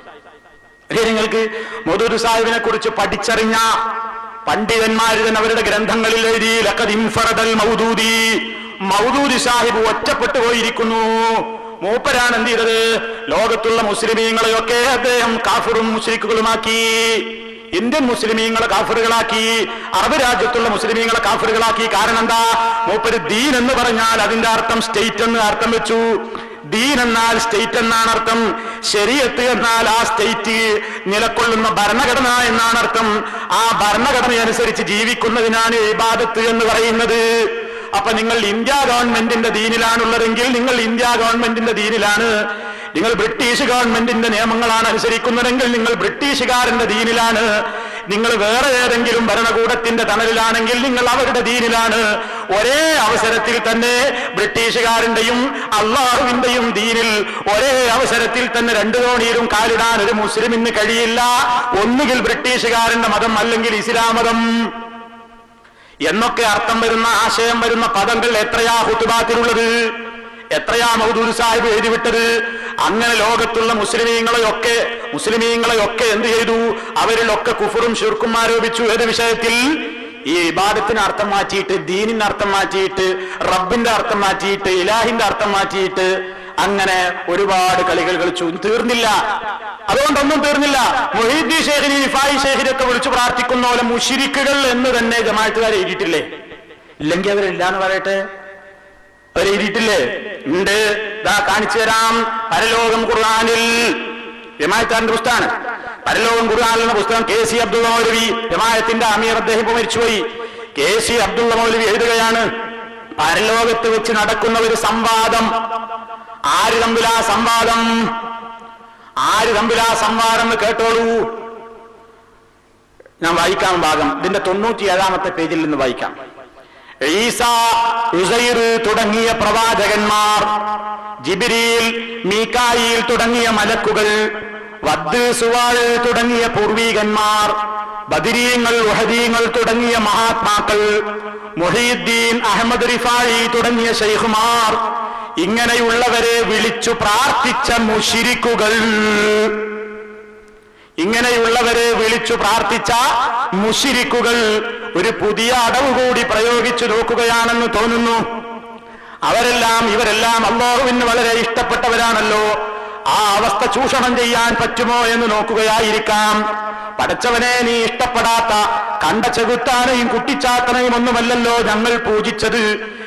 ഇനി നിങ്ങൾക്ക് മൗദൂദ് സാഹിബിനെ കുറിച്ച് പഠിച്ചറിഞ്ഞ പണ്ഡിതന്മാർ തന്നെ അവരുടെ ഗ്രന്ഥങ്ങളിൽ എഴുതി ലഖദ് ഇൻഫറദൽ മൗദൂദി മൗദൂദി സാഹിബ് ഒറ്റപ്പെട്ടു പോയിരിക്കുന്നു മൂപ്പരാണ് എന്ത് ചെയ്തത് ലോകത്തുള്ള മുസ്ലിമീങ്ങളെയൊക്കെ അദ്ദേഹം കാഫിറും മുസ്ലിക്കുകളുമാക്കി ഇന്ത്യൻ മുസ്ലിമീങ്ങളെ കാഫറുകളാക്കി അറബ് രാജ്യത്തുള്ള മുസ്ലിമീങ്ങളെ കാഫറുകളാക്കി കാരണം എന്താ മൂപ്പര് ദീൻ എന്ന് പറഞ്ഞാൽ അതിന്റെ അർത്ഥം സ്റ്റേറ്റ് എന്ന് അർത്ഥം വെച്ചു ദീൻ എന്നാൽ സ്റ്റേറ്റ് എന്നാണ് അർത്ഥം ശരീഅത്ത് എന്നാൽ ആ സ്റ്റേറ്റ് നിലകൊള്ളുന്ന ഭരണഘടന എന്നാണ് അർത്ഥം ആ ഭരണഘടന അനുസരിച്ച് ജീവിക്കുന്നതിനാണ് ഇബാദത്ത് എന്ന് പറയുന്നത് അപ്പൊ നിങ്ങൾ ഇന്ത്യ ഗവൺമെന്റിന്റെ ദീനിലാണുള്ളതെങ്കിൽ നിങ്ങൾ ഇന്ത്യ ഗവൺമെന്റിന്റെ ദീനിലാണ് നിങ്ങൾ ബ്രിട്ടീഷ് ഗവൺമെന്റിന്റെ നിയമങ്ങളാണ് അനുസരിക്കുന്നതെങ്കിൽ നിങ്ങൾ ബ്രിട്ടീഷുകാരന്റെ ദീനിലാണ് നിങ്ങൾ വേറെ ഏതെങ്കിലും ഭരണകൂടത്തിന്റെ തണലിലാണെങ്കിൽ നിങ്ങൾ അവരുടെ ദീനിലാണ് ഒരേ അവസരത്തിൽ തന്നെ ബ്രിട്ടീഷുകാരന്റെയും അള്ളാഹുവിന്റെയും ദീനിൽ ഒരേ അവസരത്തിൽ തന്നെ രണ്ടു കോണിയിലും കാലിടാൻ ഒരു മുസ്ലിമിന് കഴിയില്ല ഒന്നുകിൽ ബ്രിട്ടീഷുകാരന്റെ മതം അല്ലെങ്കിൽ ഇസ്ലാം മതം എന്നൊക്കെ അർത്ഥം വരുന്ന ആശയം വരുന്ന പദങ്ങൾ എത്രയാ ഹുത്തുബാത്തിലുള്ളത് എത്രയാ മൗദൂദ് സാഹിബ് എഴുതിവിട്ടത് അങ്ങനെ ലോകത്തുള്ള മുസ്ലിമീങ്ങളെയൊക്കെ മുസ്ലിമീങ്ങളെയൊക്കെ എന്ത് ചെയ്തു അവരിലൊക്കെ കുഫറും ഷിർക്കും ആരോപിച്ചു ഏത് വിഷയത്തിൽ ഈ ഇബാദത്തിന് അർത്ഥം മാറ്റിയിട്ട് ദീനിന്റെ അർത്ഥം മാറ്റിയിട്ട് റബ്ബിന്റെ അർത്ഥം മാറ്റിയിട്ട് ഇലാഹിന്റെ അർത്ഥം മാറ്റിയിട്ട് അങ്ങനെ ഒരുപാട് കളികൾ കളിച്ചു തീർന്നില്ല അതുകൊണ്ടൊന്നും തീർന്നില്ല മൊഹീദ്ദീൻ ഷേഖിനെ ഇഫായി ഷേഖിനൊക്കെ വിളിച്ചു പ്രാർത്ഥിക്കുന്ന പോലെ മുഷിരിക്കുകൾ എന്ന് തന്നെ ജമാഅത്തുകാർ എഴുതിയിട്ടില്ലേ ഇല്ലെങ്കിൽ അവരില്ല എന്ന് പറയട്ടെ അവർ എഴുതിയിട്ടില്ലേ ഉണ്ട് ദാ കാണിച്ചു തരാം പരലോകം ഖുർആാനിൽ ജമാഅത്താന്റെ പുസ്തകമാണ് പരലോകം ഖുർആാനിൽ എന്ന പുസ്തകം കെ സി അബ്ദുള്ള മൗലവി ജമാഅത്തിന്റെ അമീർ അദ്ദേഹം ഇപ്പൊ മരിച്ചുപോയി കെ സി അബ്ദുള്ള മൗലവി എഴുതുകയാണ് പരലോകത്ത് വെച്ച് നടക്കുന്ന ഒരു സംവാദം ആര് തമ്മിലാ സംവാദം ആര് തമ്മിലാ സംവാദം എന്ന് കേട്ടോളൂ ഞാൻ വായിക്കാം ഭാഗം ഇതിന്റെ തൊണ്ണൂറ്റി ഏഴാമത്തെ പേജിൽ നിന്ന് വായിക്കാം ഈസ ഉസൈർ തുടങ്ങിയ പ്രവാചകന്മാർ ജിബിരിയിൽ മീക്കായിൽ തുടങ്ങിയ മലക്കുകൾ വദ് സുവാൾ തുടങ്ങിയ പൂർവീകന്മാർ ബദിരീങ്ങൾ വഹദീങ്ങൾ തുടങ്ങിയ മഹാത്മാക്കൾ മുഹീദ്ദീൻ അഹമ്മദ് റിഫായി തുടങ്ങിയ ഷെയ്ഖുമാർ ഇങ്ങനെയുള്ളവരെ വിളിച്ചു പ്രാർത്ഥിച്ച മുഷിരിക്കുകൾ ഇങ്ങനെയുള്ളവരെ വിളിച്ചു പ്രാർത്ഥിച്ച മുഷിരിക്കുകൾ ഒരു പുതിയ അടവ് കൂടി പ്രയോഗിച്ചു നോക്കുകയാണെന്ന് തോന്നുന്നു അവരെല്ലാം ഇവരെല്ലാം അള്ളാഹുവിന് വളരെ ഇഷ്ടപ്പെട്ടവരാണല്ലോ ആ അവസ്ഥ ചൂഷണം ചെയ്യാൻ പറ്റുമോ എന്ന് നോക്കുകയായിരിക്കാം പടച്ചവനെ നീ ഇഷ്ടപ്പെടാത്ത കണ്ട ചെകുത്താനെയും കുട്ടിച്ചാത്തനെയും ഒന്നുമല്ലല്ലോ ഞങ്ങൾ പൂജിച്ചത്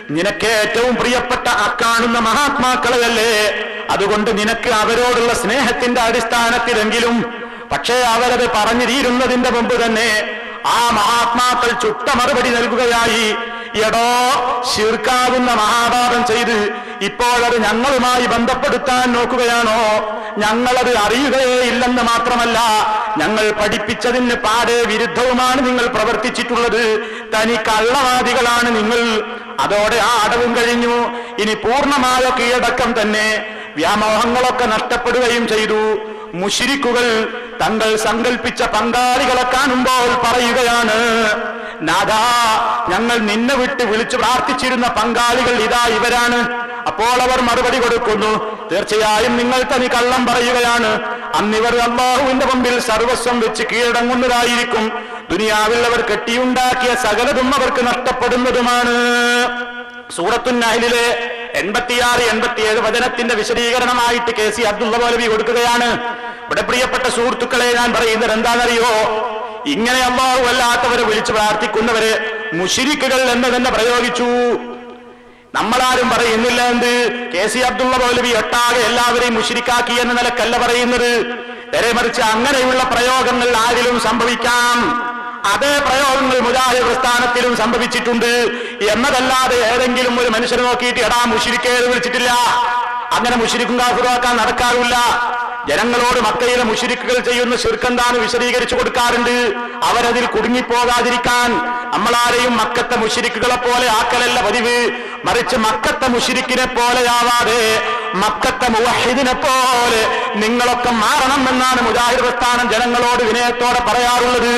നിനക്ക് ഏറ്റവും പ്രിയപ്പെട്ട ആ കാണുന്ന മഹാത്മാക്കളെയല്ലേ അതുകൊണ്ട് നിനക്ക് അവരോടുള്ള സ്നേഹത്തിന്റെ അടിസ്ഥാനത്തിലെങ്കിലും പക്ഷേ അവരത് പറഞ്ഞു തീരുന്നതിന്റെ മുമ്പ് തന്നെ ആ മഹാത്മാക്കൾ ചുട്ട മറുപടി നൽകുകയായി എടോ ശീർക്കാവുന്ന മഹാപാപം ചെയ്ത് ഇപ്പോഴത് ഞങ്ങളുമായി ബന്ധപ്പെടുത്താൻ നോക്കുകയാണോ ഞങ്ങളത് അറിയുകയേ ഇല്ലെന്ന് മാത്രമല്ല ഞങ്ങൾ പഠിപ്പിച്ചതിന് പാടെ വിരുദ്ധവുമാണ് നിങ്ങൾ പ്രവർത്തിച്ചിട്ടുള്ളത് തനി കള്ളവാദികളാണ് നിങ്ങൾ അതോടെ ആ അടവും കഴിഞ്ഞു ഇനി പൂർണ്ണമായ കീഴടക്കം തന്നെ വ്യാമോഹങ്ങളൊക്കെ നഷ്ടപ്പെടുകയും ചെയ്തു മുഷിരിക്കുകൾ തങ്ങൾ സങ്കൽപ്പിച്ച പങ്കാളികളെ കാണുമ്പോൾ പറയുകയാണ് നാഥാ ഞങ്ങൾ നിന്നെ വിട്ട് വിളിച്ചു പ്രാർത്ഥിച്ചിരുന്ന പങ്കാളികൾ ഇതാ ഇവരാണ് അപ്പോൾ അവർ മറുപടി കൊടുക്കുന്നു തീർച്ചയായും നിങ്ങൾ തനി കള്ളം പറയുകയാണ് അന്നിവർ അള്ളാഹുവിന്റെ മുമ്പിൽ സർവസ്വം വെച്ച് കീഴടങ്ങുന്നതായിരിക്കും ദുനിയാവിൽ അവർ കെട്ടിയുണ്ടാക്കിയ സകലതും അവർക്ക് നഷ്ടപ്പെടുന്നതുമാണ് സൂറത്തുന്നാഹിലെ എൺപത്തിയാറ് എൺപത്തിയേഴ് വചനത്തിന്റെ വിശദീകരണമായിട്ട് കെ സി അബ്ദുള്ള മൗലവി കൊടുക്കുകയാണ് ഇവിടെ പ്രിയപ്പെട്ട സുഹൃത്തുക്കളെ ഞാൻ പറയുന്നത് എന്താണെന്നറിയോ ഇങ്ങനെ അള്ളാഹു അല്ലാത്തവരെ വിളിച്ച് പ്രാർത്ഥിക്കുന്നവര് മുഷിരിക്കുകൾ എന്ന് തന്നെ പ്രയോഗിച്ചു നമ്മളാരും പറയുന്നില്ല എന്ത് കെ സി അബ്ദുള്ള മൗലവി ഒട്ടാകെ എല്ലാവരെയും മുഷിരിക്കാക്കി എന്ന നിലക്കല്ല പറയുന്നത് നേരെ മറിച്ച് അങ്ങനെയുള്ള പ്രയോഗങ്ങൾ ആരിലും സംഭവിക്കാം അതേ പ്രയോഗങ്ങൾ മുജാഹിദ് പ്രസ്ഥാനത്തിലും സംഭവിച്ചിട്ടുണ്ട് എന്നതല്ലാതെ ഏതെങ്കിലും ഒരു മനുഷ്യനെ നോക്കിയിട്ട് എടാ മുഷിരിക്കേത് വിളിച്ചിട്ടില്ല അങ്ങനെ മുഷിരിക്കും കാഫിറാക്കാൻ നടക്കാറില്ല ജനങ്ങളോട് മക്കയിലെ മുഷിരിക്കുകൾ ചെയ്യുന്ന ശിർക്കെന്താണ് വിശദീകരിച്ചു കൊടുക്കാറുണ്ട് അവരതിൽ കുടുങ്ങിപ്പോകാതിരിക്കാൻ നമ്മളാരെയും മക്കത്തെ മുഷിരിക്കുകളെ പോലെ ആക്കലല്ല പതിവ് മറിച്ച് മക്കത്തെ മുഷിരിക്കിനെ പോലെയാവാതെ മക്കത്തെ മുവഹിദിനെ പോലെ നിങ്ങളൊക്കെ മാറണം എന്നാണ് മുജാഹിദ് പ്രസ്ഥാനം ജനങ്ങളോട് വിനയത്തോടെ പറയാറുള്ളത്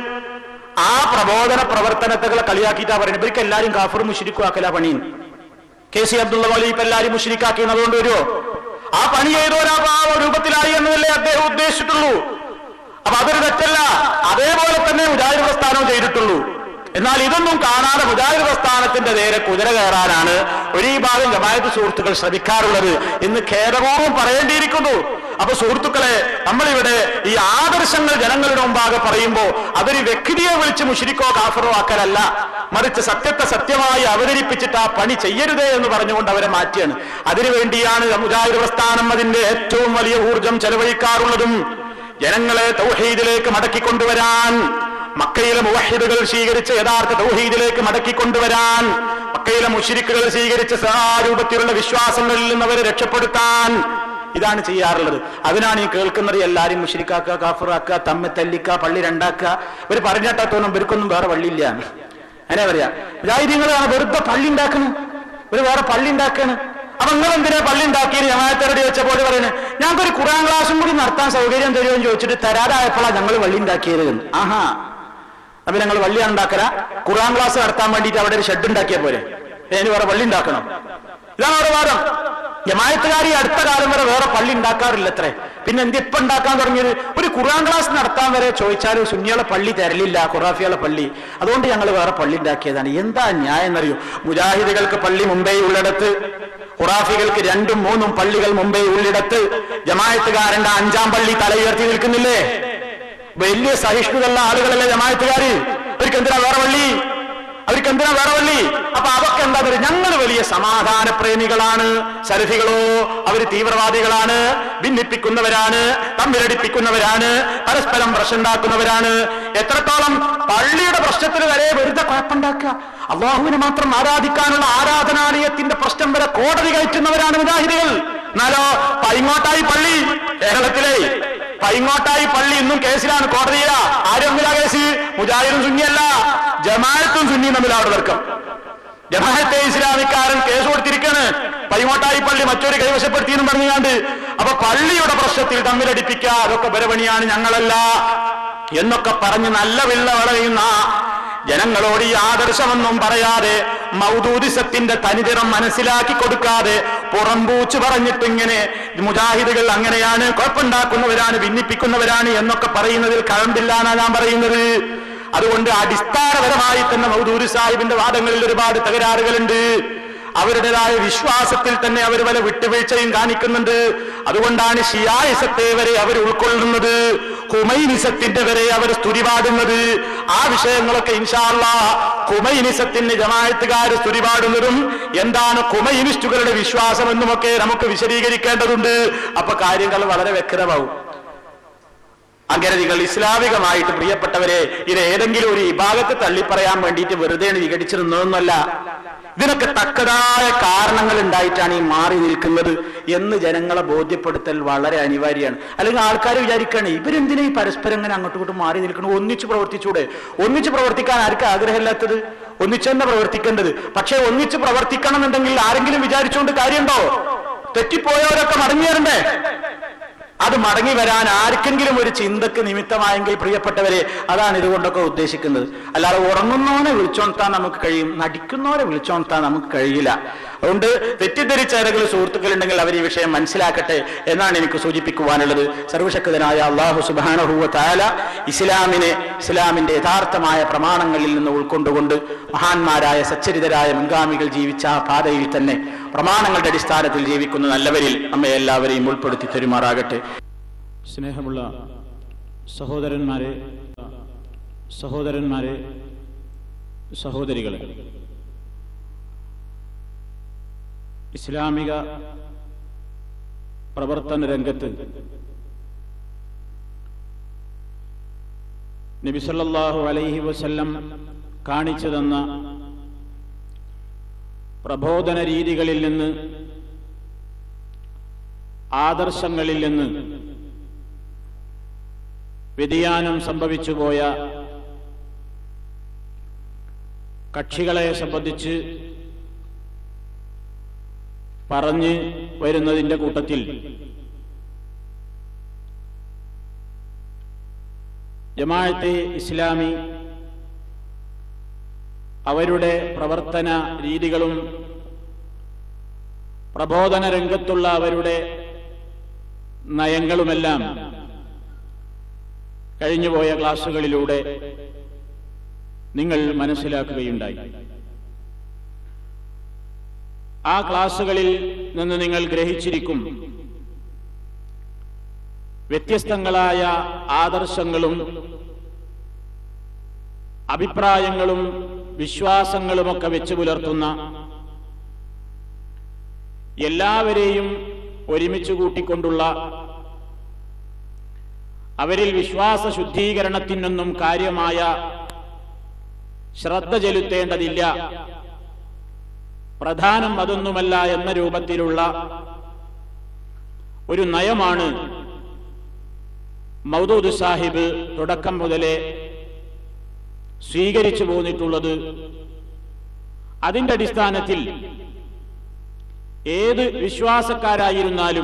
ആ പ്രബോധന പ്രവർത്തനത്തെ കളിയാക്കിയിട്ടാ പറയുന്നത് ഇവർക്ക് എല്ലാരും കാഫറും മുഷിരിക്കും ആക്കല പണി കെ സി അബ്ദുള്ള വലി ഇപ്പൊ എല്ലാരും മുഷിരിക്കാക്കി അതുകൊണ്ട് വരുമോ ആ പണി ചെയ്തോരാ രൂപത്തിലായി എന്നതല്ലേ അദ്ദേഹം ഉദ്ദേശിച്ചിട്ടുള്ളൂ അപ്പൊ അതൊരു തെറ്റല്ല അതേപോലെ തന്നെ മുജാഹിദ് പ്രസ്ഥാനവും ചെയ്തിട്ടുള്ളൂ എന്നാൽ ഇതൊന്നും കാണാതെ മുജാഹിദ് പ്രസ്ഥാനത്തിന്റെ നേരെ കുതിര കയറാനാണ് ഒരു ഈ ഭാഗം ജമായത്ത് സുഹൃത്തുക്കൾ ശ്രമിക്കാറുള്ളത് ഇന്ന് ഖേദപൂർവ്വം പറയേണ്ടിയിരിക്കുന്നു അപ്പൊ സുഹൃത്തുക്കളെ നമ്മളിവിടെ ഈ ആദർശങ്ങൾ ജനങ്ങളുടെ മുമ്പാകെ പറയുമ്പോൾ അതൊരു വ്യക്തിയെ വിളിച്ച് മുഷിരിക്കോ കാഫറോ ആക്കലല്ല മറിച്ച് സത്യത്തെ സത്യമായി അവതരിപ്പിച്ചിട്ട് ആ പണി ചെയ്യരുതേ എന്ന് പറഞ്ഞുകൊണ്ട് അവരെ മാറ്റിയാണ് അതിനുവേണ്ടിയാണ് മുജാഹിദ് പ്രസ്ഥാനം അതിന്റെ ഏറ്റവും വലിയ ഊർജം ചെലവഴിക്കാറുള്ളതും ജനങ്ങളെ തൗഹീദിലേക്ക് മടക്കിക്കൊണ്ടുവരാൻ മക്കയിലെ മുവഹിദുകൾ സ്വീകരിച്ച യഥാർത്ഥ തൗഹീദിലേക്ക് മടക്കിക്കൊണ്ടുവരാൻ മക്കയിലെ മുഷിരിക്കുകൾ സ്വീകരിച്ച ആ രൂപത്തിലുള്ള വിശ്വാസങ്ങളിൽ നിന്ന് അവരെ രക്ഷപ്പെടുത്താൻ ഇതാണ് ചെയ്യാറുള്ളത് അതിനാണ് ഈ കേൾക്കുന്നത് എല്ലാരും മുഷിരിക്കാക്കുക കാഫറാക്കുക തമ്മെ തല്ലിക്ക പള്ളി രണ്ടാക്കുക ഇവർ പറഞ്ഞിട്ടാ തോന്നും ഇവർക്കൊന്നും വേറെ പള്ളിയില്ല അങ്ങനെ പറയാ മുജാഹിദീങ്ങളാണ് വെറുതെ പള്ളി ഉണ്ടാക്കുന്നു ഒരു വേറെ പള്ളി ഉണ്ടാക്കാണ് അപ്പൊ നിങ്ങൾ എന്തിനാ പള്ളി ഉണ്ടാക്കിയത് ജമാഅത്തരടി വെച്ചപ്പോൾ പറയുന്നത് ഞങ്ങൾക്ക് ഒരു ഖുറാൻ ക്ലാസും കൂടി നടത്താൻ സൗകര്യം തരുമോ എന്ന് ചോദിച്ചിട്ട് തരാതായപ്പോഴാണ് ഞങ്ങൾ പള്ളി ഉണ്ടാക്കിയത് എന്ന്. ആഹാ അപ്പൊ ഞങ്ങൾ വള്ളി ഉണ്ടാക്കല ഖുറാൻ ക്ലാസ് നടത്താൻ വേണ്ടിയിട്ട് അവിടെ ഒരു ഷെഡ് ഉണ്ടാക്കിയ പോലെ അതിന് വേറെ പള്ളി ഉണ്ടാക്കണം ഇതാണ് അവരുടെ വാദം ജമായത്തുകാർ ഈ അടുത്ത കാലം വരെ വേറെ പള്ളി ഉണ്ടാക്കാറില്ല അത്രേ പിന്നെ എന്ത് ഇപ്പൊ ഉണ്ടാക്കാൻ തുടങ്ങിയത് ഒരു ഖുറാൻ ക്ലാസ് നടത്താൻ വരെ ചോദിച്ചാലും സുന്നികളെ പള്ളി തരലില്ല ഖുറാഫികളെ പള്ളി അതുകൊണ്ട് ഞങ്ങൾ വേറെ പള്ളി ഉണ്ടാക്കിയതാണ് എന്താ ന്യായം എന്നറിയോ മുജാഹിദുകൾക്ക് പള്ളി മുംബൈ ഉള്ളിടത്ത് ഖുറാഫികൾക്ക് രണ്ടും മൂന്നും പള്ളികൾ മുംബൈ ഉള്ളിടത്ത് ജമായത്തുകാരന്റെ അഞ്ചാം പള്ളി തലയുയർത്തി നിൽക്കുന്നില്ലേ വലിയ സഹിഷ്ണുതയുള്ള ആളുകളല്ലേ ജമായത്തുകാര് അവർക്ക് എന്തിനാ വേറെ പള്ളി അവർക്ക് എന്തിനാ വേറെ പള്ളി അപ്പൊ അതൊക്കെ എന്താ പറയുക ഞങ്ങൾ വലിയ സമാധാന പ്രേമികളാണ് സരഫികളോ അവർ തീവ്രവാദികളാണ് ഭിന്നിപ്പിക്കുന്നവരാണ് തമ്മിലടിപ്പിക്കുന്നവരാണ് പരസ്പരം പ്രശ്നമുണ്ടാക്കുന്നവരാണ് എത്രത്തോളം പള്ളിയുടെ പ്രശ്നത്തിന് വരെ വെറുതെ കുഴപ്പമുണ്ടാക്കുക അള്ളാഹുവിനെ മാത്രം ആരാധിക്കാനുള്ള ആരാധനാലയത്തിന്റെ പ്രശ്നം വരെ കോടതി കയറ്റുന്നവരാണ് മുജാഹിദികൾ എന്നാലോ പൈങ്ങോട്ടായി പള്ളി കേരളത്തിലെ പൈങ്ങോട്ടായി പള്ളി ഇന്നും കേസിലാണ് കോടതിയില ആരും തമ്മിലാ കേസ് മുജാഹിദും സുന്നിയല്ല ജമാഅത്തും സുന്നിയും തമ്മിലാണ് തർക്കം ജമാഅത്തെ ഇസ്ലാമിക്കാരൻ കേസ് കൊടുത്തിരിക്കാണ് പൈങ്ങോട്ടായി പള്ളി മറ്റൊരു കൈവശപ്പെടുത്തിയെന്നും പറഞ്ഞുകൊണ്ട് അപ്പൊ പള്ളിയുടെ പ്രശ്നത്തിൽ തമ്മിലടിപ്പിക്കുക അതൊക്കെ ബരപണിയാണ് ഞങ്ങളല്ല എന്നൊക്കെ പറഞ്ഞ് നല്ല വിള്ള വളയുന്ന ജനങ്ങളോട് ഈ ആദർശമൊന്നും പറയാതെ മൗദൂദിസത്തിന്റെ തനിതിറം മനസ്സിലാക്കി കൊടുക്കാതെ പുറംപൂച്ച് പറഞ്ഞിട്ട് ഇങ്ങനെ മുജാഹിദുകൾ അങ്ങനെയാണ് കുഴപ്പമുണ്ടാക്കുന്നവരാണ് ഭിന്നിപ്പിക്കുന്നവരാണ് എന്നൊക്കെ പറയുന്നതിൽ കഴമ്പില്ല എന്നാണ് ഞാൻ പറയുന്നത് അതുകൊണ്ട് അടിസ്ഥാനപരമായി തന്നെ മൗദൂരി സാഹിബിന്റെ വാദങ്ങളിൽ ഒരുപാട് തകരാറുകളുണ്ട് അവരുടേതായ വിശ്വാസത്തിൽ തന്നെ അവർ വല്ല വിട്ടുവീഴ്ചയും കാണിക്കുന്നുണ്ട് അതുകൊണ്ടാണ് ഷിയായിസത്തെ വരെ അവർ ഉൾക്കൊള്ളുന്നത് കുമൈനിസത്തിന്റെ വരെ അവർ സ്തുതിപാടുന്നത് ആ വിഷയങ്ങളൊക്കെ ഇൻഷാല്ല കുമൈനിസത്തിന് ജമായത്തുകാർ സ്തുതിപാടുന്നതും എന്താണ് കുമൈനിസ്റ്റുകളുടെ വിശ്വാസം എന്നുമൊക്കെ നമുക്ക് വിശദീകരിക്കേണ്ടതുണ്ട് അപ്പൊ കാര്യങ്ങൾ വളരെ വ്യക്തമാവും അങ്ങനെ നിങ്ങൾ ഇസ്ലാമികമായിട്ട് പ്രിയപ്പെട്ടവരെ ഇത് ഏതെങ്കിലും ഒരു വിഭാഗത്തെ തള്ളിപ്പറയാൻ വേണ്ടിയിട്ട് വെറുതെ വിഘടിച്ചിരുന്നതൊന്നുമല്ല ഇതിനൊക്കെ തക്കതായ കാരണങ്ങൾ ഉണ്ടായിട്ടാണ് ഈ മാറി നിൽക്കുന്നത് എന്ന് ജനങ്ങളെ ബോധ്യപ്പെടുത്തൽ വളരെ അനിവാര്യമാണ് അല്ലെങ്കിൽ ആൾക്കാർ വിചാരിക്കുകയാണ് ഇവരെന്തിനാ ഈ പരസ്പരം ഇങ്ങനെ അങ്ങോട്ടും ഇങ്ങോട്ടും മാറി നിൽക്കണം ഒന്നിച്ച് പ്രവർത്തിച്ചൂടെ ഒന്നിച്ച് പ്രവർത്തിക്കാൻ ആർക്കും ആഗ്രഹമില്ലാത്തത് ഒന്നിച്ച് തന്നെ പ്രവർത്തിക്കേണ്ടത് പക്ഷേ ഒന്നിച്ച് പ്രവർത്തിക്കണം എന്നുണ്ടെങ്കിൽ ആരെങ്കിലും വിചാരിച്ചുകൊണ്ട് കാര്യമുണ്ടോ തെറ്റിപ്പോയവരൊക്കെ മടങ്ങി വരണ്ടേ അത് മടങ്ങി വരാൻ ആർക്കെങ്കിലും ഒരു ചിന്തക്ക് നിമിത്തമായെങ്കിൽ പ്രിയപ്പെട്ടവരെ അതാണ് ഇതുകൊണ്ടൊക്കെ ഉദ്ദേശിക്കുന്നത് അല്ലാതെ ഉറങ്ങുന്നവനെ വിളിച്ചോണത്താൻ നമുക്ക് കഴിയും നടിക്കുന്നവരെ വിളിച്ചോണത്താൻ നമുക്ക് കഴിയില്ല അതുകൊണ്ട് തെറ്റിദ്ധരിച്ച ഏതെങ്കിലും സുഹൃത്തുക്കളുണ്ടെങ്കിൽ അവർ ഈ വിഷയം മനസ്സിലാക്കട്ടെ എന്നാണ് എനിക്ക് സൂചിപ്പിക്കുവാനുള്ളത് സർവശക്തനായ അള്ളാഹു സുബാനഹുവ താല ഇസ്ലാമിനെ ഇസ്ലാമിന്റെ യഥാർത്ഥമായ പ്രമാണങ്ങളിൽ നിന്ന് ഉൾക്കൊണ്ടുകൊണ്ട് മഹാന്മാരായ സച്ചരിതരായ മുൻഗാമികൾ ജീവിച്ച ആ പാതയിൽ തന്നെ പ്രമാണങ്ങളുടെ അടിസ്ഥാനത്തിൽ ജീവിക്കുന്ന നല്ലവരിൽ നമ്മെ എല്ലാവരെയും ഉൾപ്പെടുത്തി തെരുമാറാകട്ടെ സ്നേഹമുള്ള സഹോദരന്മാരെ സഹോദരന്മാരെ സഹോദരികളെ ഇസ്ലാമിക പ്രവർത്തന രംഗത്ത് നബിസല്ലാഹു അലൈഹി വസല്ലം കാണിച്ചു തന്ന പ്രബോധന രീതികളിൽ നിന്ന് ആദർശങ്ങളിൽ നിന്ന് വ്യതിയാനം സംഭവിച്ചുപോയ കക്ഷികളെ സംബന്ധിച്ച് പറഞ്ഞ് വരുന്നതിന്റെ കൂട്ടത്തിൽ ജമാഅത്തെ ഇസ്ലാമി അവരുടെ പ്രവർത്തന രീതികളും പ്രബോധന രംഗത്തുള്ള അവരുടെ നയങ്ങളുമെല്ലാം കഴിഞ്ഞുപോയ ക്ലാസ്സുകളിലൂടെ നിങ്ങൾ മനസ്സിലാക്കുകയുണ്ടായി ആ ക്ലാസ്സുകളിൽ നിന്ന് നിങ്ങൾ ഗ്രഹിച്ചിരിക്കും വ്യത്യസ്തങ്ങളായ ആദർശങ്ങളും അഭിപ്രായങ്ങളും വിശ്വാസങ്ങളുമൊക്കെ വെച്ചു പുലർത്തുന്ന എല്ലാവരെയും ഒരുമിച്ച് കൂട്ടിക്കൊണ്ടുള്ള അവരിൽ വിശ്വാസ ശുദ്ധീകരണത്തിനൊന്നും കാര്യമായ ശ്രദ്ധ ചെലുത്തേണ്ടതില്ല പ്രധാനം അതൊന്നുമല്ല എന്ന രൂപത്തിലുള്ള ഒരു നയമാണ് മൗദൂദ് സാഹിബ് തുടക്കം മുതലേ സ്വീകരിച്ചു പോന്നിട്ടുള്ളത് അതിന്റെ അടിസ്ഥാനത്തിൽ ഏത് വിശ്വാസക്കാരായിരുന്നാലും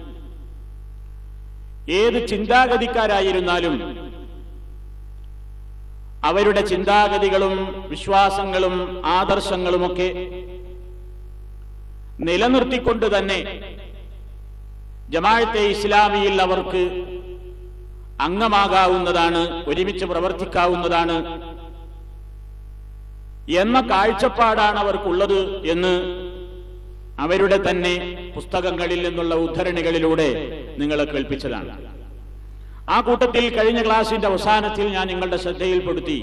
ഏത് ചിന്താഗതിക്കാരായിരുന്നാലും അവരുടെ ചിന്താഗതികളും വിശ്വാസങ്ങളും ആദർശങ്ങളുമൊക്കെ നിലനിർത്തിക്കൊണ്ട് തന്നെ ജമാഅത്തെ ഇസ്ലാമിയിൽ അവർക്ക് അംഗമാകാവുന്നതാണ് ഒരുമിച്ച് പ്രവർത്തിക്കാവുന്നതാണ് എന്ന കാഴ്ചപ്പാടാണ് അവർക്കുള്ളത് എന്ന് അവരുടെ തന്നെ പുസ്തകങ്ങളിൽ നിന്നുള്ള ഉദ്ധരണികളിലൂടെ നിങ്ങളെ കേൾപ്പിച്ചതാണ് ആ കൂട്ടത്തിൽ കഴിഞ്ഞ ക്ലാസിന്റെ അവസാനത്തിൽ ഞാൻ നിങ്ങളുടെ ശ്രദ്ധയിൽപ്പെടുത്തി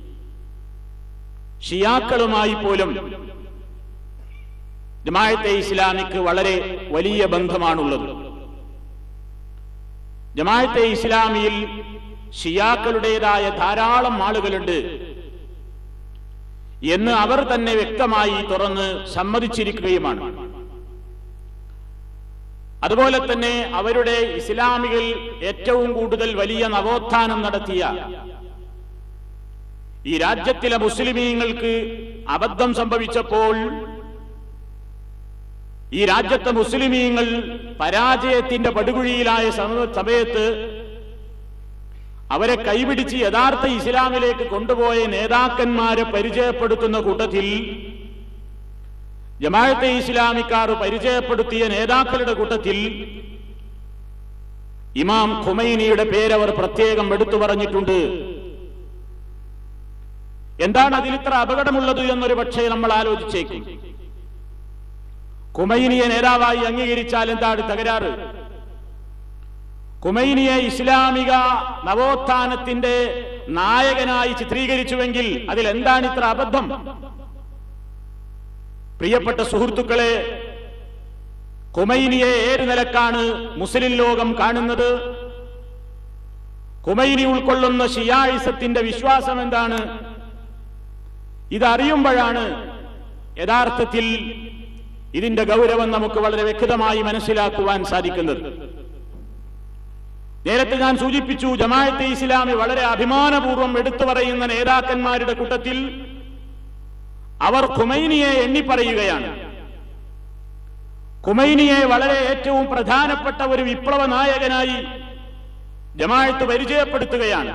ഷിയാക്കളുമായി പോലും ജമായത്തെ ഇസ്ലാമിക്ക് വളരെ വലിയ ബന്ധമാണുള്ളത് ജമായത്തെ ഇസ്ലാമിയിൽ ഷിയാക്കളുടേതായ ധാരാളം ആളുകളുണ്ട് എന്ന് അവർ തന്നെ വ്യക്തമായി തുറന്ന് സമ്മതിച്ചിരിക്കുകയുമാണ് അതുപോലെ തന്നെ അവരുടെ ഇസ്ലാമികൾ ഏറ്റവും കൂടുതൽ വലിയ നവോത്ഥാനം നടത്തിയ ഈ രാജ്യത്തിലെ മുസ്ലിമീങ്ങൾക്ക് അബദ്ധം സംഭവിച്ചപ്പോൾ ഈ രാജ്യത്തെ മുസ്ലിമീങ്ങൾ പരാജയത്തിന്റെ പടുകുഴിയിലായ സമ- സമയത്ത് അവരെ കൈപിടിച്ച് യഥാർത്ഥ ഇസ്ലാമിലേക്ക് കൊണ്ടുപോയ നേതാക്കന്മാരെ പരിചയപ്പെടുത്തുന്ന കൂട്ടത്തിൽ ജമാഅത്തെ ഇസ്ലാമിക്കാർ പരിചയപ്പെടുത്തിയ നേതാക്കളുടെ കൂട്ടത്തിൽ ഇമാം ഖുമൈനിയുടെ പേരവർ പ്രത്യേകം എടുത്തു പറഞ്ഞിട്ടുണ്ട് എന്താണ് അതിൽ ഇത്ര അപകടമുള്ളത് എന്നൊരു പക്ഷേ നമ്മൾ ആലോചിച്ചേക്കും ഖുമൈനിയെ നേതാവായി അംഗീകരിച്ചാൽ എന്താണ് തകരാറ് കുമൈനിയെ ഇസ്ലാമിക നവോത്ഥാനത്തിന്റെ നായകനായി ചിത്രീകരിച്ചുവെങ്കിൽ അതിൽ എന്താണ് ഇത്ര അബദ്ധം പ്രിയപ്പെട്ട സുഹൃത്തുക്കളെ കുമൈനിയെ ഏത് നിലക്കാണ് മുസ്ലിം ലോകം കാണുന്നത് കുമൈനി ഉൾക്കൊള്ളുന്ന ഷിയായിസത്തിന്റെ വിശ്വാസം എന്താണ് ഇതറിയുമ്പോഴാണ് യഥാർത്ഥത്തിൽ ഇതിന്റെ ഗൗരവം നമുക്ക് വളരെ വ്യക്തമായി മനസ്സിലാക്കുവാൻ സാധിക്കുന്നത് നേരത്തെ ഞാൻ സൂചിപ്പിച്ചു ജമാഅത്തെ ഇസ്ലാമി വളരെ അഭിമാനപൂർവ്വം എടുത്തു പറയുന്ന നേതാക്കന്മാരുടെ കൂട്ടത്തിൽ അവർ ഖുമൈനിയെ എണ്ണിപ്പറയുകയാണ് ഖുമൈനിയെ വളരെ ഏറ്റവും പ്രധാനപ്പെട്ട ഒരു വിപ്ലവ നായകനായി ജമാഅത്ത് പരിചയപ്പെടുത്തുകയാണ്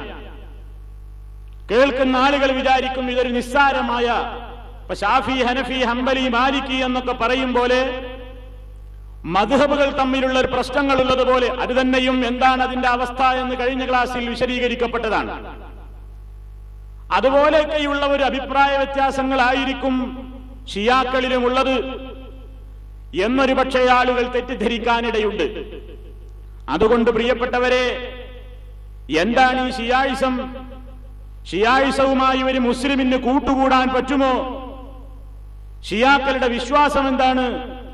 കേൾക്കുന്ന ആളുകൾ വിചാരിക്കും ഇതൊരു നിസ്സാരമായ ഇപ്പൊ ഷാഫി ഹനഫി ഹംബലി മാലിക്കി എന്നൊക്കെ പറയും പോലെ മധുഹബുകൾ തമ്മിലുള്ള ഒരു പ്രശ്നങ്ങൾ ഉള്ളതുപോലെ അത് തന്നെയും എന്താണ് അതിന്റെ അവസ്ഥ എന്ന് കഴിഞ്ഞ ക്ലാസ്സിൽ വിശദീകരിക്കപ്പെട്ടതാണ് അതുപോലെയൊക്കെയുള്ള ഒരു അഭിപ്രായ വ്യത്യാസങ്ങളായിരിക്കും ഷിയാക്കളിലും ഉള്ളത് എന്നൊരു പക്ഷേ ആളുകൾ തെറ്റിദ്ധരിക്കാനിടയുണ്ട് അതുകൊണ്ട് പ്രിയപ്പെട്ടവരെ എന്താണ് ഈ ഷിയായിസം ഷിയായിസവുമായി ഒരു മുസ്ലിമിന് കൂട്ടുകൂടാൻ പറ്റുമോ ഷിയാക്കളുടെ വിശ്വാസം എന്താണ്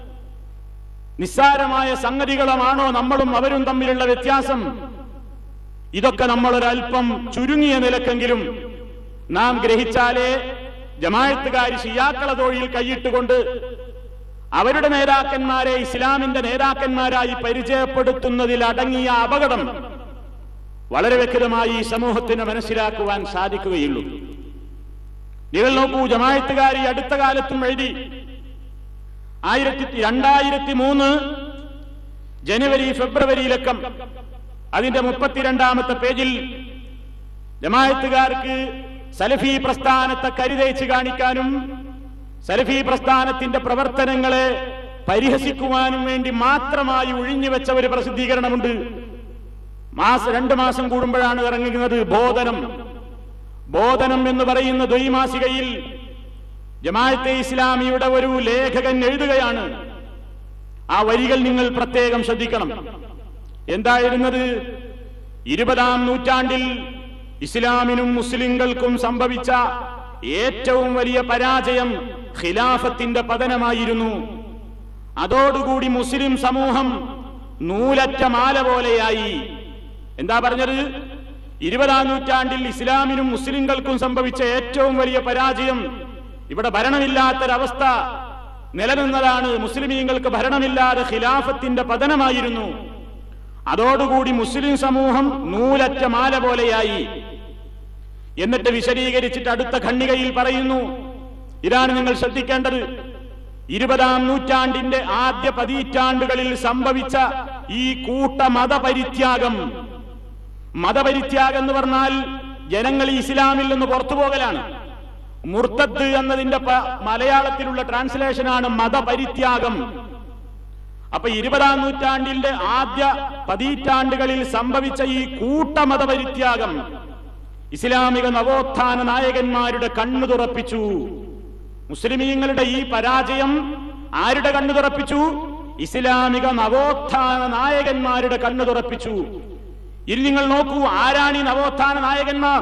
നിസ്സാരമായ സംഗതികളുമാണോ നമ്മളും അവരും തമ്മിലുള്ള വ്യത്യാസം ഇതൊക്കെ നമ്മളൊരൽപ്പം ചുരുങ്ങിയ നിലക്കെങ്കിലും നാം ഗ്രഹിച്ചാലേ ജമായത്തുകാർ ഷിയാക്കള തൊഴിൽ കൈയിട്ടുകൊണ്ട് അവരുടെ നേതാക്കന്മാരെ ഇസ്ലാമിന്റെ നേതാക്കന്മാരായി പരിചയപ്പെടുത്തുന്നതിൽ അടങ്ങിയ അപകടം വളരെ വ്യക്തമായി ഈ സമൂഹത്തിന് മനസ്സിലാക്കുവാൻ സാധിക്കുകയുള്ളൂ നിങ്ങൾ നോക്കൂ ജമായത്തുകാർ ഈ അടുത്ത കാലത്തും എഴുതി ആയിരത്തി രണ്ടായിരത്തി മൂന്ന് ജനുവരി ഫെബ്രുവരിയിലക്കം അതിന്റെ മുപ്പത്തിരണ്ടാമത്തെ പേജിൽ ജമായത്തുകാർക്ക് സലഫി പ്രസ്ഥാനത്തെ കരുതേച്ച് കാണിക്കാനും സലഫി പ്രസ്ഥാനത്തിന്റെ പ്രവർത്തനങ്ങളെ പരിഹസിക്കുവാനും വേണ്ടി മാത്രമായി ഒഴിഞ്ഞുവെച്ച ഒരു പ്രസിദ്ധീകരണമുണ്ട് മാസം രണ്ടു മാസം കൂടുമ്പോഴാണ് ഇറങ്ങുന്നത് ബോധനം ബോധനം എന്ന് പറയുന്ന ദ്വൈമാസികയിൽ ജമാഅത്തെ ഇസ്ലാമിയുടെ ഒരു ലേഖകൻ എഴുതുകയാണ് ആ വരികൾ നിങ്ങൾ പ്രത്യേകം ശ്രദ്ധിക്കണം എന്തായിരുന്നത് ഇരുപതാം നൂറ്റാണ്ടിൽ ഇസ്ലാമിനും മുസ്ലിങ്ങൾക്കും സംഭവിച്ച ഏറ്റവും വലിയ പരാജയം ഖിലാഫത്തിന്റെ പതനമായിരുന്നു അതോടുകൂടി മുസ്ലിം സമൂഹം നൂലറ്റ മാല പോലെയായി എന്താ പറഞ്ഞത് ഇരുപതാം നൂറ്റാണ്ടിൽ ഇസ്ലാമിനും മുസ്ലിങ്ങൾക്കും സംഭവിച്ച ഏറ്റവും വലിയ പരാജയം ഇവിടെ ഭരണമില്ലാത്തൊരവസ്ഥ നിലനിന്നതാണ് മുസ്ലിമീങ്ങൾക്ക് ഭരണമില്ലാതെ ഖിലാഫത്തിന്റെ പതനമായിരുന്നു അതോടുകൂടി മുസ്ലിം സമൂഹം നൂലറ്റ മാല പോലെയായി എന്നിട്ട് വിശദീകരിച്ചിട്ട് അടുത്ത ഖണ്ണികയിൽ പറയുന്നു ഇതാണ് നിങ്ങൾ ശ്രദ്ധിക്കേണ്ടത് ഇരുപതാം നൂറ്റാണ്ടിന്റെ ആദ്യ പതിറ്റാണ്ടുകളിൽ സംഭവിച്ച ഈ കൂട്ട മതപരിത്യാഗം മതപരിത്യാഗം എന്ന് പറഞ്ഞാൽ ജനങ്ങൾ ഈ ഇസ്ലാമിൽ നിന്ന് പുറത്തു പോകലാണ് മുർത്തദ് എന്നതിന്റെ പ- മലയാളത്തിലുള്ള ട്രാൻസ്ലേഷനാണ് മതപരിത്യാഗം അപ്പൊ ഇരുപതാം നൂറ്റാണ്ടിന്റെ ആദ്യ പതിറ്റാണ്ടുകളിൽ സംഭവിച്ച ഈ കൂട്ടമതപരിത്യാഗം ഇസ്ലാമിക നവോത്ഥാന നായകന്മാരുടെ കണ്ണു തുറപ്പിച്ചു മുസ്ലിമീങ്ങളുടെ ഈ പരാജയം ആരുടെ കണ്ണു തുറപ്പിച്ചു ഇസ്ലാമിക നവോത്ഥാന നായകന്മാരുടെ കണ്ണു തുറപ്പിച്ചു ഇനി നിങ്ങൾ നോക്കൂ ആരാണ് ഈ നവോത്ഥാന നായകന്മാർ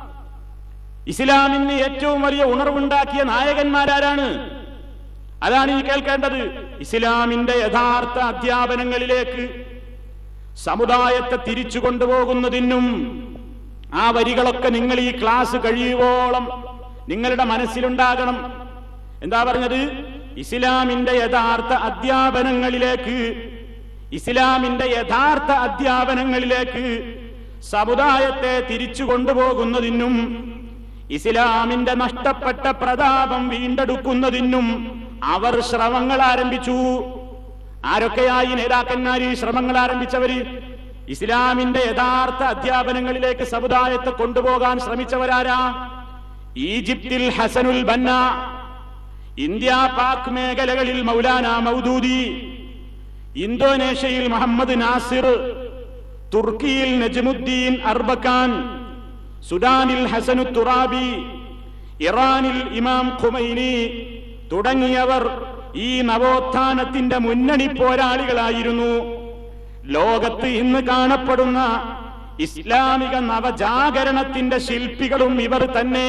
ഇസ്ലാമിന് ഏറ്റവും വലിയ ഉണർവുണ്ടാക്കിയ നായകന്മാരാരാണ് അതാണ് ഈ കേൾക്കേണ്ടത് ഇസ്ലാമിന്റെ യഥാർത്ഥ അധ്യാപനങ്ങളിലേക്ക് സമുദായത്തെ തിരിച്ചു കൊണ്ടുപോകുന്നതിനും ആ വരികളൊക്കെ നിങ്ങൾ ഈ ക്ലാസ് കഴിയുവോളം നിങ്ങളുടെ മനസ്സിലുണ്ടാകണം എന്താ പറഞ്ഞത് ഇസ്ലാമിന്റെ യഥാർത്ഥ അധ്യാപനങ്ങളിലേക്ക് ഇസ്ലാമിന്റെ യഥാർത്ഥ അധ്യാപനങ്ങളിലേക്ക് സമുദായത്തെ തിരിച്ചു കൊണ്ടുപോകുന്നതിനും ഇസ്ലാമിന്റെ നഷ്ടപ്പെട്ട പ്രതാപം വീണ്ടെടുക്കുന്നതിനും അവർ ശ്രമങ്ങൾ ആരംഭിച്ചു ആരൊക്കെയായി നേതാക്കന്മാർ ഈ ശ്രമങ്ങൾ ആരംഭിച്ചവര് ഇസ്ലാമിന്റെ യഥാർത്ഥ അധ്യാപനങ്ങളിലേക്ക് സമുദായത്തെ കൊണ്ടുപോകാൻ ശ്രമിച്ചവരാരാ ഈജിപ്തിൽ ഹസനുൽ ബന്ന ഇന്ത്യ പാക് മേഖലകളിൽ മൗലാന മൗദൂദി ഇന്തോനേഷ്യയിൽ മുഹമ്മദ് നാസിർ തുർക്കിയിൽ നജ്മുദ്ദീൻ അർബക്കാൻ സുഡാനിൽ ഹസനു തുറാബി ഇറാനിൽ ഇമാം ഖുമൈനി തുടങ്ങിയവർ ഈ നവോത്ഥാനത്തിന്റെ മുന്നണി പോരാളികളായിരുന്നു ലോകത്ത് ഇന്ന് കാണപ്പെടുന്ന ഇസ്ലാമിക നവജാഗരണത്തിന്റെ ശില്പികളും ഇവർ തന്നെ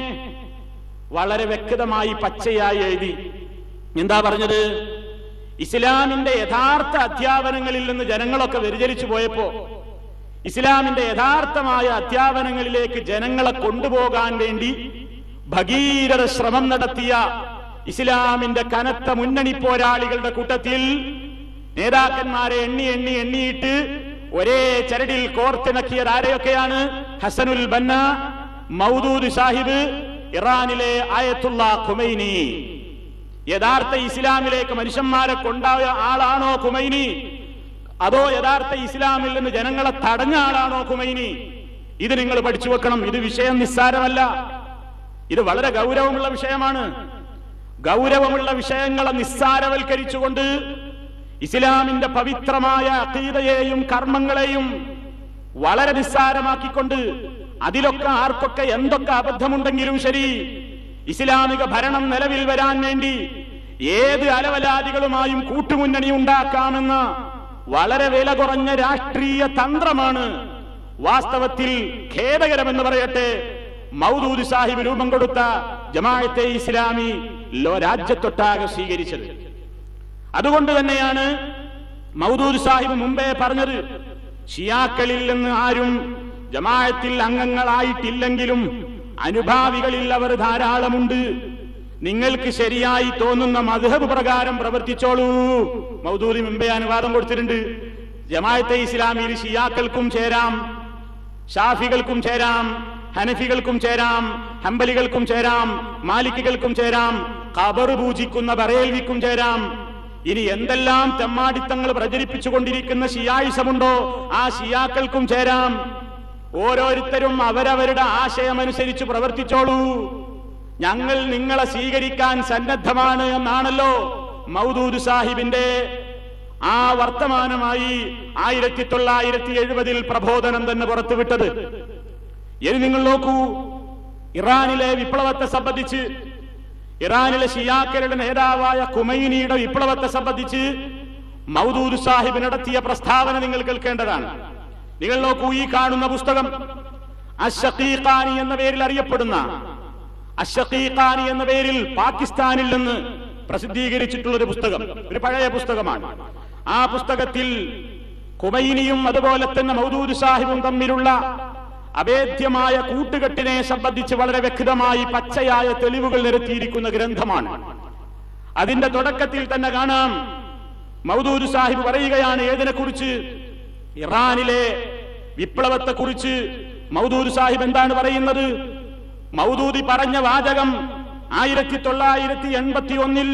വളരെ വ്യക്തമായി പച്ചയായി എഴുതി എന്താ പറഞ്ഞത് ഇസ്ലാമിന്റെ യഥാർത്ഥ അധ്യാപനങ്ങളിൽ നിന്ന് ജനങ്ങളൊക്കെ വ്യതിചലിച്ചു പോയപ്പോ ഇസ്ലാമിന്റെ യഥാർത്ഥമായ അധ്യാപനങ്ങളിലേക്ക് ജനങ്ങളെ കൊണ്ടുപോകാൻ വേണ്ടി ഭഗീരഥ ശ്രമം നടത്തിയ ഇസ്ലാമിന്റെ കനത്ത മുന്നണി പോരാളികളുടെ കൂട്ടത്തിൽ നേതാക്കന്മാരെ എണ്ണി എണ്ണി എണ്ണിയിട്ട് ഒരേ ചരടിൽ കോർത്തിണക്കിയത് ആരെയൊക്കെയാണ് ഹസനുൽ ബന്ന മൗദൂദ് സാഹിബ് ഇറാനിലെ ആയത്തുള്ള ഖുമൈനി യഥാർത്ഥ ഇസ്ലാമിലേക്ക് മനുഷ്യന്മാരെ കൊണ്ടായ ആളാണോ ഖുമൈനി അതോ യഥാർത്ഥ ഇസ്ലാമിൽ നിന്ന് ജനങ്ങളെ തടഞ്ഞ ആളാണോ ഖുമൈനി ഇത് നിങ്ങൾ പഠിച്ചു വെക്കണം ഇത് വിഷയം നിസ്സാരമല്ല ഇത് വളരെ ഗൗരവമുള്ള വിഷയമാണ് ഗൗരവമുള്ള വിഷയങ്ങളെ നിസ്സാരവൽക്കരിച്ചുകൊണ്ട് ഇസ്ലാമിന്റെ പവിത്രമായ അഖീദയെയും കർമ്മങ്ങളെയും വളരെ നിസ്സാരമാക്കിക്കൊണ്ട് അതിലൊക്കെ ആർക്കൊക്കെ എന്തൊക്കെ അബദ്ധമുണ്ടെങ്കിലും ശരി ഇസ്ലാമിക ഭരണം നിലവിൽ വരാൻ വേണ്ടി ഏത് അലവലാദികളുമായും കൂട്ടുമുന്നണി ഉണ്ടാക്കാമെന്ന വളരെ വില കുറഞ്ഞ രാഷ്ട്രീയ തന്ത്രമാണ് വാസ്തവത്തിൽ ഖേദകരമെന്ന് പറയട്ടെ മൗദൂദ് സാഹിബ് രൂപം കൊടുത്ത ജമാഅത്തെ ഇസ്ലാമി ലോ രാജ്യത്തൊട്ടാകെ സ്വീകരിച്ചത് അതുകൊണ്ട് തന്നെയാണ് മൗദൂദ് സാഹിബ് മുമ്പേ പറഞ്ഞത് ഷിയാക്കളിൽ നിന്ന് ആരും ജമാഅത്തിൽ അംഗങ്ങളായിട്ടില്ലെങ്കിലും അനുഭാവികളിൽ അവർ ധാരാളമുണ്ട് നിങ്ങൾക്ക് ശരിയായി തോന്നുന്ന മധുഹബ് പ്രകാരം പ്രവർത്തിച്ചോളൂ മൗദൂദി മുമ്പേ അനുവാദം കൊടുത്തിട്ടുണ്ട് ജമാഅത്തെ ഇസ്ലാമിയിൽ ഷിയാക്കൾക്കും ചേരാം ഷാഫികൾക്കും ചേരാം ഹനഫികൾക്കും ചേരാം ഹംബലികൾക്കും ചേരാം മാലിക്കുകൾക്കും ചേരാം ഖബർ പൂജിക്കുന്ന ബറേൽവിക്കും ചേരാം ഇനി എന്തെല്ലാം തെമ്മാടിത്തങ്ങൾ പ്രചരിപ്പിച്ചുകൊണ്ടിരിക്കുന്ന ഷിയായിസമുണ്ടോ ആ ഷിയാക്കൾക്കും ചേരാം ഓരോരുത്തരും അവരവരുടെ ആശയമനുസരിച്ച് പ്രവർത്തിച്ചോളൂ ഞങ്ങൾ നിങ്ങളെ സ്വീകരിക്കാൻ സന്നദ്ധമാണ് എന്നാണല്ലോ മൗദൂദ് സാഹിബിന്റെ ആ വർത്തമാനമായി ആയിരത്തി തൊള്ളായിരത്തി എഴുപതിൽ പ്രബോധനം തന്നെ പുറത്തുവിട്ടത് ഇനി നിങ്ങൾ നോക്കൂ ഇറാനിലെ വിപ്ലവത്തെ സംബന്ധിച്ച് ഇറാനിലെ ഷിയാക്കളുടെ നേതാവായ കുമൈനിയുടെ വിപ്ലവത്തെ സംബന്ധിച്ച് മൗദൂദ് സാഹിബ് നടത്തിയ പ്രസ്താവന നിങ്ങൾ കേൾക്കേണ്ടതാണ് നിങ്ങൾ നോക്കൂ ഈ കാണുന്ന പുസ്തകം അഷഖീഖാനി എന്ന പേരിൽ അറിയപ്പെടുന്ന അഷഖീഖാനി എന്ന പേരിൽ പാകിസ്ഥാനിൽ നിന്ന് പ്രസിദ്ധീകരിച്ചിട്ടുള്ള ഒരു പുസ്തകം ഒരു പഴയ പുസ്തകമാണ് ആ പുസ്തകത്തിൽ കുമൈനിയും അതുപോലെ തന്നെ മൗദൂദ് സാഹിബും തമ്മിലുള്ള അഭേദ്യമായ കൂട്ടുകെട്ടിനെ സംബന്ധിച്ച് വളരെ വ്യക്തമായി പച്ചയായ തെളിവുകൾ നിരത്തിയിരിക്കുന്ന ഗ്രന്ഥമാണ് അതിന്റെ തുടക്കത്തിൽ തന്നെ കാണാം മൗദൂദ് സാഹിബ് പറയുകയാണ് ഏതിനെ കുറിച്ച് ഇറാനിലെ വിപ്ലവത്തെ കുറിച്ച് മൗദൂദ് സാഹിബ് എന്താണ് പറയുന്നത് മൗദൂദി പറഞ്ഞ വാചകം ആയിരത്തി തൊള്ളായിരത്തി എൺപത്തി ഒന്നിൽ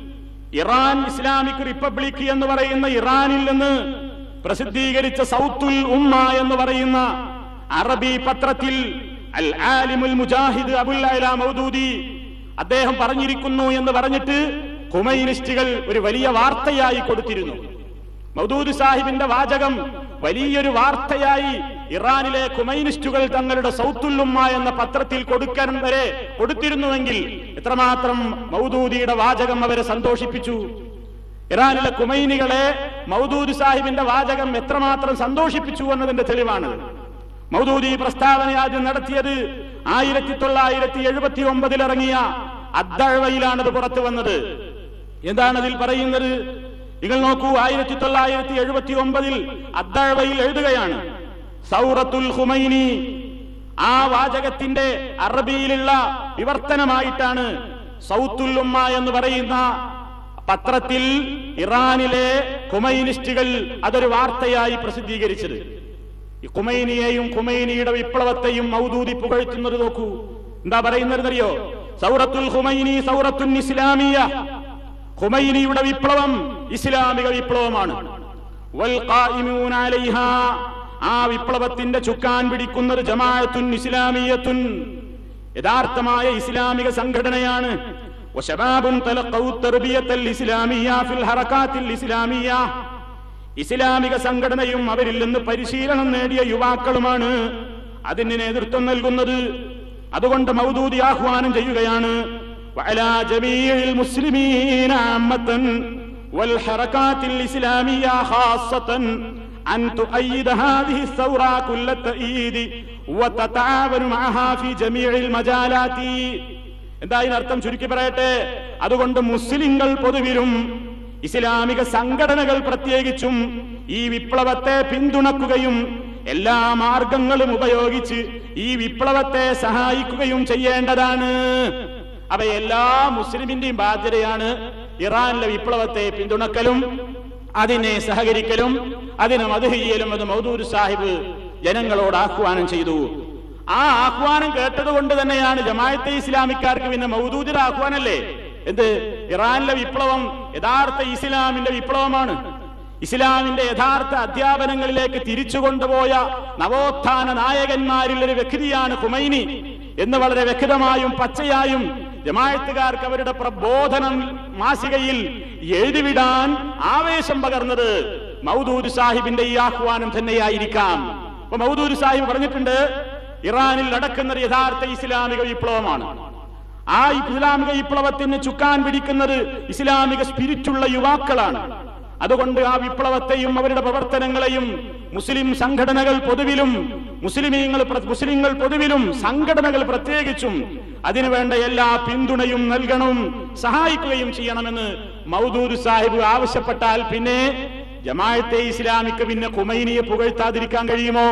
ഇറാൻ ഇസ്ലാമിക് റിപ്പബ്ലിക് എന്ന് പറയുന്ന ഇറാനിൽ നിന്ന് പ്രസിദ്ധീകരിച്ച സൗത്തുൽ ഉമ്മ എന്ന് പറയുന്ന അറബി പത്രത്തിൽ അൽ ആലിമുൽ മുജാഹിദ് അബുൽ അല മൗദൂദി അദ്ദേഹം പറഞ്ഞിരിക്കുന്നു എന്ന് പറഞ്ഞിട്ട് കുമൈനിസ്റ്റുകൾ ഒരു വലിയ വാർത്തയായി കൊടുത്തിരുന്നു മൗദൂദ് സാഹിബിന്റെ വാചകം വലിയൊരു വാർത്തയായി ഇറാനിലെ കുമൈനിസ്റ്റുകൾ തങ്ങളുടെ സൗത്തുല്ലുമ്മ എന്ന പത്രത്തിൽ കൊടുക്കാൻ വരെ കൊടുത്തിരുന്നുവെങ്കിൽ എത്രമാത്രം മൗദൂദിയുടെ വാചകം അവരെ സന്തോഷിപ്പിച്ചു ഇറാനിലെ കുമൈനികളെ മൗദൂദ് സാഹിബിന്റെ വാചകം എത്രമാത്രം സന്തോഷിപ്പിച്ചു എന്നതിന്റെ തെളിവാണ് മൗദൂദി പ്രസ്താവന ആദ്യം നടത്തിയത് ആയിരത്തി തൊള്ളായിരത്തി എഴുപത്തി ഒമ്പതിൽ ഇറങ്ങിയ അദ്ദഴവയിലാണത് പുറത്തു വന്നത് എന്താണ് അതിൽ പറയുന്നത് നിങ്ങൾ നോക്കൂ ആയിരത്തി തൊള്ളായിരത്തി എഴുപത്തി ഒമ്പതിൽ അദ്ദഴവയിൽ എഴുതുകയാണ് സൗറത്തുൽ ഹുമൈനി ആ വാചകത്തിന്റെ അറബിയിലുള്ള വിവർത്തനമായിട്ടാണ് സൗത്തുൽ ഉമ്മ എന്ന് പറയുന്ന പത്രത്തിൽ ഇറാനിലെ കുമൈനിസ്റ്റുകൾ അതൊരു വാർത്തയായി പ്രസിദ്ധീകരിച്ചത് ഈ കുമൈനിയെയും കുമൈനിയുടെ വിപ്ലവത്തെയും മൗദൂദി പുകഴ്ത്തുന്നത് നോക്കൂ എന്താ പറയുന്നതെന്നറിയോ സൗറത്തുൽ ഹുമൈനി സൗറത്തുൻ ഇസ്ലാമിയ ഹുമൈനിയുടെ വിപ്ലവം ഇസ്ലാമിക വിപ്ലവമാണ് വൽ ഖായിമൂന അലൈഹാ ആ വിപ്ലവത്തിന്റെ ചുക്കാൻ പിടിക്കുന്നത് ജമാഅത്തുൻ ഇസ്ലാമിയത്തുൻ യഥാർത്ഥമായ ഇസ്ലാമിക സംഘടനയാണ് വശബാബുൻ തലഖൗ തർബിയത്തൽ ഇസ്ലാമിയ ഫിൽ ഹറകാത്തിൽ ഇസ്ലാമിയ ഇസ്ലാമിക സംഘടനയും അവരിൽ നിന്ന് പരിശീലനം നേടിയ യുവാക്കളുമാണ് അതിന് നേതൃത്വം നൽകുന്നത് അതുകൊണ്ട് മൗദൂദി ആഹ്വാനം ചെയ്യുകയാണ് وعلى جميع المسلمين عامة والحركات الإسلامية خاصة أن تؤيد هذه الثورة كل التأييد وتتعاون معها في جميع المجالات എന്താ ഇതിനർത്ഥം ചുരുക്കി പറയട്ടെ അതുകൊണ്ട് മുസ്ലിങ്ങൾ പൊതുവിലും ഇസ്ലാമിക സംഘടനകൾ പ്രത്യേകിച്ചും ഈ വിപ്ലവത്തെ പിന്തുണക്കുകയും എല്ലാ മാർഗങ്ങളും ഉപയോഗിച്ച് ഈ വിപ്ലവത്തെ സഹായിക്കുകയും ചെയ്യേണ്ടതാണ് അവ എല്ലാ മുസ്ലിമിന്റെയും ബാധ്യതയാണ് ഇറാനിലെ വിപ്ലവത്തെ പിന്തുണക്കലും അതിനെ സഹകരിക്കലും അതിനെ മധുഹിയലും അത് മൗദൂർ സാഹിബ് ജനങ്ങളോട് ആഹ്വാനം ചെയ്തു ആ ആഹ്വാനം കേട്ടതുകൊണ്ട് തന്നെയാണ് ജമായത്തെ ഇസ്ലാമിക്കാർക്ക് പിന്നെ മൗദൂദിന്റെ ആഹ്വാനല്ലേ എന്ത് ഇറാനിലെ വിപ്ലവം യഥാർത്ഥ ഇസ്ലാമിന്റെ വിപ്ലവമാണ് ഇസ്ലാമിന്റെ യഥാർത്ഥ അധ്യാപനങ്ങളിലേക്ക് തിരിച്ചു കൊണ്ടുപോയ നവോത്ഥാന നായകന്മാരിൽ ഒരു വ്യക്തിയാണ് കുമൈനി എന്ന് വളരെ വ്യക്തമായും പച്ചയായും ജമായത്തുകാർക്ക് അവരുടെ പ്രബോധനം മാസികയിൽ എഴുതിവിടാൻ ആവേശം പകർന്നത് മൗദൂദ് സാഹിബിന്റെ ഈ ആഹ്വാനം തന്നെയായിരിക്കാം അപ്പൊ മൗദൂദ് സാഹിബ് പറഞ്ഞിട്ടുണ്ട് ഇറാനിൽ നടക്കുന്ന ഒരു യഥാർത്ഥ ഇസ്ലാമിക വിപ്ലവമാണ് ആ ഇസ്ലാമിക വിപ്ലവത്തിന് ചുക്കാൻ പിടിക്കുന്നത് ഇസ്ലാമിക സ്പിരിറ്റുള്ള യുവാക്കളാണ് അതുകൊണ്ട് ആ വിപ്ലവത്തെയും അവരുടെ പ്രവർത്തനങ്ങളെയും മുസ്ലിം സംഘടനകൾ പൊതുവിലും മുസ്ലിമീങ്ങൾ പ്ര- മുസ്ലിങ്ങൾ പൊതുവിലും സംഘടനകൾ പ്രത്യേകിച്ചും അതിനുവേണ്ട എല്ലാ പിന്തുണയും നൽകണം സഹായിക്കുകയും ചെയ്യണമെന്ന് മൗദൂദ് സാഹിബ് ആവശ്യപ്പെട്ടാൽ പിന്നെ ജമാഅത്തെ ഇസ്ലാമിക്ക് പിന്നെ കുമൈനിയെ പുകഴ്ത്താതിരിക്കാൻ കഴിയുമോ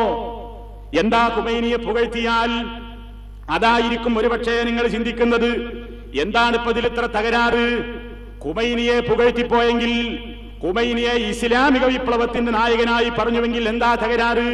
എന്താ കുമൈനിയെ പുകഴ്ത്തിയാൽ അതായിരിക്കും ഒരുപക്ഷെ നിങ്ങൾ ചിന്തിക്കുന്നത് എന്താണ് ഇപ്പൊ ഇതിൽ ഇത്ര തകരാറ് കുമൈനിയെ പുകഴ്ത്തിപ്പോയെങ്കിൽ കുമൈനിയെ ഇസ്ലാമിക വിപ്ലവത്തിന്റെ നായകനായി പറഞ്ഞുവെങ്കിൽ എന്താ തകരാറ്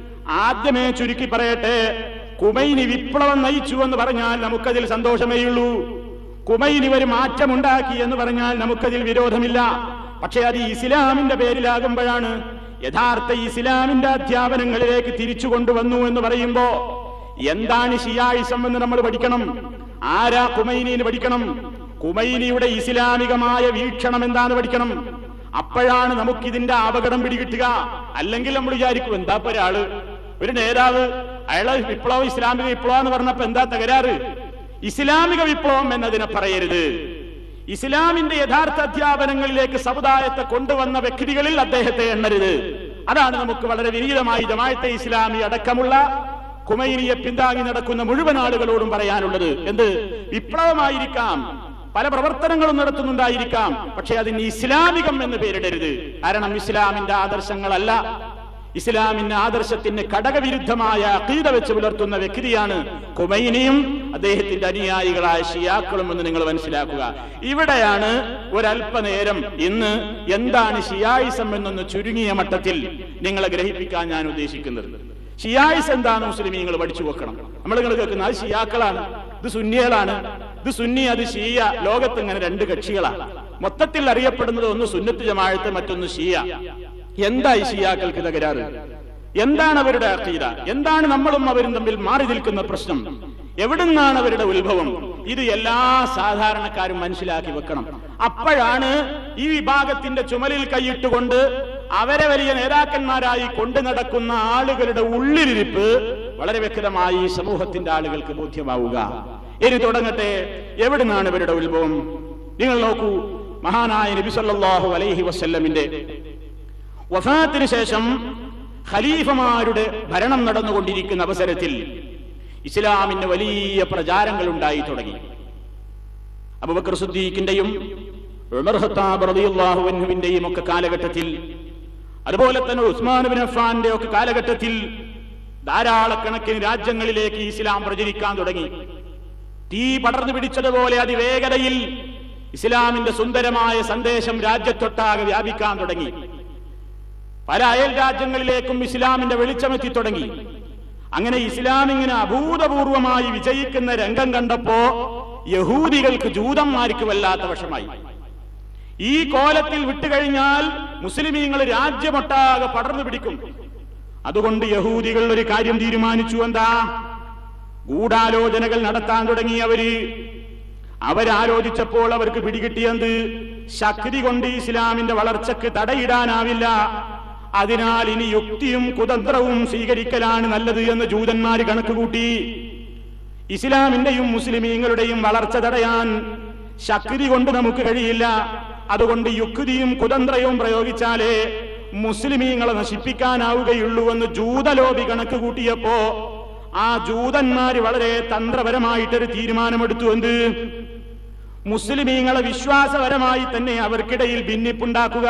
ആദ്യമേ ചുരുക്കി പറയട്ടെ കുമൈനി വിപ്ലവം നയിച്ചു എന്ന് പറഞ്ഞാൽ നമുക്കതിൽ സന്തോഷമേയുള്ളൂ കുമൈനി ഒരു മാറ്റമുണ്ടാക്കി എന്ന് പറഞ്ഞാൽ നമുക്കതിൽ വിരോധമില്ല പക്ഷെ അത് ഇസ്ലാമിന്റെ പേരിലാകുമ്പോഴാണ് യഥാർത്ഥ ഇസ്ലാമിന്റെ അധ്യാപനങ്ങളിലേക്ക് തിരിച്ചു കൊണ്ടുവന്നു എന്ന് പറയുമ്പോ എന്താണ് ഷിയായിസം എന്ന് നമ്മൾ പഠിക്കണം ആരാ കുമൈനീന് പഠിക്കണം കുമൈനിയുടെ ഇസ്ലാമികമായ വീക്ഷണം എന്താന്ന് പഠിക്കണം അപ്പോഴാണ് നമുക്കിതിന്റെ അപകടം പിടികിട്ടുക അല്ലെങ്കിൽ നമ്മൾ വിചാരിക്കും എന്താ ഇപ്പൊ ഒരാള് ഒരു നേതാവ് അയാളെ വിപ്ലവം ഇസ്ലാമിക വിപ്ലവം എന്ന് പറഞ്ഞപ്പോ എന്താ തകരാറ് ഇസ്ലാമിക വിപ്ലവം എന്നതിനെ പറയരുത് ഇസ്ലാമിന്റെ യഥാർത്ഥ അധ്യാപനങ്ങളിലേക്ക് സമുദായത്തെ കൊണ്ടുവന്ന വ്യക്തികളിൽ അദ്ദേഹത്തെ എണ്ണരുത് അതാണ് നമുക്ക് വളരെ വിനീതമായി ജമായത്തെ ഇസ്ലാമി അടക്കമുള്ള കുമൈനിയെ പിന്താങ്ങി നടക്കുന്ന മുഴുവൻ ആളുകളോടും പറയാനുള്ളത് എന്ത് വിപ്ലവമായിരിക്കാം പല പ്രവർത്തനങ്ങളും നടത്തുന്നുണ്ടായിരിക്കാം പക്ഷെ അതിന് ഇസ്ലാമികം എന്ന് പേരിടരുത് കാരണം ഇസ്ലാമിന്റെ ആദർശങ്ങളല്ല ഇസ്ലാമിന്റെ ആദർശത്തിന് ഘടകവിരുദ്ധമായ അഖീദ വെച്ച് പുലർത്തുന്ന വ്യക്തിയാണ് കുമൈനിയും അദ്ദേഹത്തിന്റെ അനുയായികളായ ഷിയാക്കളും എന്ന് നിങ്ങൾ മനസ്സിലാക്കുക ഇവിടെയാണ് ഒരല്പനേരം ഇന്ന് എന്താണ് ഷിയായിസം എന്നൊന്ന് ചുരുങ്ങിയ മട്ടത്തിൽ നിങ്ങളെ ഗ്രഹിപ്പിക്കാൻ ഞാൻ ഉദ്ദേശിക്കുന്നത് ഷിയായിസ് എന്താണ് മുസ്ലിമീങ്ങൾ പഠിച്ചു വെക്കണം നമ്മൾ നിങ്ങൾ കേൾക്കുന്ന അത് ഷിയാക്കളാണ് ഇത് സുന്നികളാണ് ഇത് സുന്നി അത് ഷീയ ലോകത്ത് ഇങ്ങനെ രണ്ട് കക്ഷികളാണ് മൊത്തത്തിൽ അറിയപ്പെടുന്നത് ഒന്ന് സുന്നത്ത് ജമാഴത്ത് മറ്റൊന്ന് ഷീയ എന്താ ഈ ഷിയാക്കൾക്ക് തകരാറ് എന്താണ് അവരുടെ അഖീദ എന്താണ് നമ്മളും അവരും തമ്മിൽ മാറി നിൽക്കുന്ന പ്രശ്നം എവിടുന്നാണ് അവരുടെ ഉത്ഭവം ഇത് എല്ലാ സാധാരണക്കാരും മനസ്സിലാക്കി വെക്കണം അപ്പോഴാണ് ഈ വിഭാഗത്തിന്റെ ചുമലിൽ കൈയിട്ടുകൊണ്ട് അവരെ വലിയ നേതാക്കന്മാരായി കൊണ്ടു നടക്കുന്ന ആളുകളുടെ ഉള്ളിലിരിപ്പ് വളരെ വ്യക്തമായി ഈ സമൂഹത്തിന്റെ ആളുകൾക്ക് ബോധ്യമാവുക ഇനി തുടങ്ങട്ടെ എവിടുന്നാണ് ഇവരുടെ ഉത്ഭവം നിങ്ങൾ നോക്കൂ മഹാനായ നബി സല്ലല്ലാഹു അലൈഹി വസല്ലമിന്റെ വഫാത്തിന് ശേഷം ഖലീഫമാരുടെ ഭരണം നടന്നുകൊണ്ടിരിക്കുന്ന അവസരത്തിൽ ഇസ്ലാമിന് വലിയ പ്രചാരങ്ങൾ ഉണ്ടായി തുടങ്ങി അബൂബക്കർ സുദ്ദീഖിന്റെയും ഉമർ ഖത്താബ് റളിയല്ലാഹു അൻഹുവിന്റെയും ഒക്കെ കാലഘട്ടത്തിൽ അതുപോലെ തന്നെ ഉസ്മാൻ ബിൻ അഫ്ഫാന്റെ ഒക്കെ കാലഘട്ടത്തിൽ ധാരാളക്കണക്കിന് രാജ്യങ്ങളിലേക്ക് ഇസ്ലാം പ്രചരിക്കാൻ തുടങ്ങി തീ പടർന്നു പിടിച്ചതുപോലെ അതിവേഗതയിൽ ഇസ്ലാമിന്റെ സുന്ദരമായ സന്ദേശം രാജ്യത്തൊട്ടാകെ വ്യാപിക്കാൻ തുടങ്ങി പല അയൽ രാജ്യങ്ങളിലേക്കും ഇസ്ലാമിന്റെ വെളിച്ചമെത്തി തുടങ്ങി അങ്ങനെ ഇസ്ലാം ഇങ്ങനെ അഭൂതപൂർവമായി വിജയിക്കുന്ന രംഗം കണ്ടപ്പോ യഹൂദികൾക്ക് ജൂതന്മാർക്ക് വല്ലാത്ത വശമായി ഈ കോലത്തിൽ വിട്ടുകഴിഞ്ഞാൽ മുസ്ലിമീങ്ങൾ രാജ്യമൊട്ടാകെ പടർന്നു പിടിക്കും അതുകൊണ്ട് യഹൂദികൾ ഒരു കാര്യം തീരുമാനിച്ചു എന്താ ഗൂഢാലോചനകൾ നടത്താൻ തുടങ്ങി അവര് അവരാലോചിച്ചപ്പോൾ അവർക്ക് പിടികിട്ടിയത് ശക്തി കൊണ്ട് ഇസ്ലാമിന്റെ വളർച്ചയ്ക്ക് തടയിടാനാവില്ല അതിനാൽ ഇനി യുക്തിയും കുതന്ത്രവും സ്വീകരിക്കലാണ് നല്ലത് എന്ന് ജൂതന്മാര് കണക്കുകൂട്ടി ഇസ്ലാമിന്റെയും മുസ്ലിമീങ്ങളുടെയും വളർച്ച തടയാൻ ശക്തി കൊണ്ട് നമുക്ക് കഴിയില്ല അതുകൊണ്ട് യുക്തിയും കുതന്ത്രവും പ്രയോഗിച്ചാലേ മുസ്ലിമീങ്ങളെ നശിപ്പിക്കാനാവുകയുള്ളൂവെന്ന് ജൂതലോബി കണക്ക് കൂട്ടിയപ്പോ ആ ജൂതന്മാര് വളരെ തന്ത്രപരമായിട്ടൊരു തീരുമാനമെടുത്തു എന്ത് മുസ്ലിമീങ്ങളെ വിശ്വാസപരമായി തന്നെ അവർക്കിടയിൽ ഭിന്നിപ്പുണ്ടാക്കുക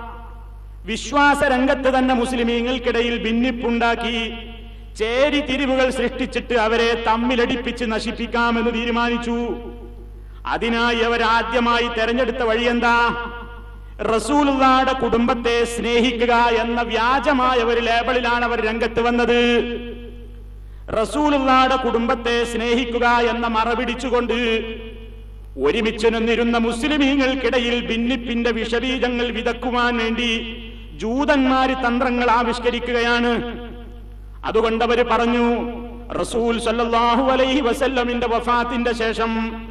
വിശ്വാസ രംഗത്ത് തന്നെ മുസ്ലിമീങ്ങൾക്കിടയിൽ ഭിന്നിപ്പുണ്ടാക്കി ചേരി തിരിവുകൾ സൃഷ്ടിച്ചിട്ട് അവരെ തമ്മിലടിപ്പിച്ച് നശിപ്പിക്കാമെന്ന് തീരുമാനിച്ചു അതിനായി അവർ ആദ്യമായി തെരഞ്ഞെടുത്ത വഴി എന്താ റസൂലുള്ളാടെ കുടുംബത്തെ സ്നേഹിക്കുക എന്ന വ്യാജമായ ഒരു ലേബലിലാണ് അവർ രംഗത്ത് വന്നത് റസൂലുള്ളാടെ കുടുംബത്തെ സ്നേഹിക്കുക എന്ന മറപിടിച്ചുകൊണ്ട് ഒരുമിച്ച് നിന്നിരുന്ന മുസ്ലിമീങ്ങൾക്കിടയിൽ ഭിന്നിപ്പിന്റെ വിഷബീജങ്ങൾ വിതക്കുവാൻ വേണ്ടി ജൂതന്മാര് തന്ത്രങ്ങൾ ആവിഷ്കരിക്കുകയാണ് അതുകൊണ്ട് അവര് പറഞ്ഞു റസൂൽ സല്ലല്ലാഹു അലൈഹി വസല്ലമിന്റെ വഫാത്തിന്റെ ശേഷം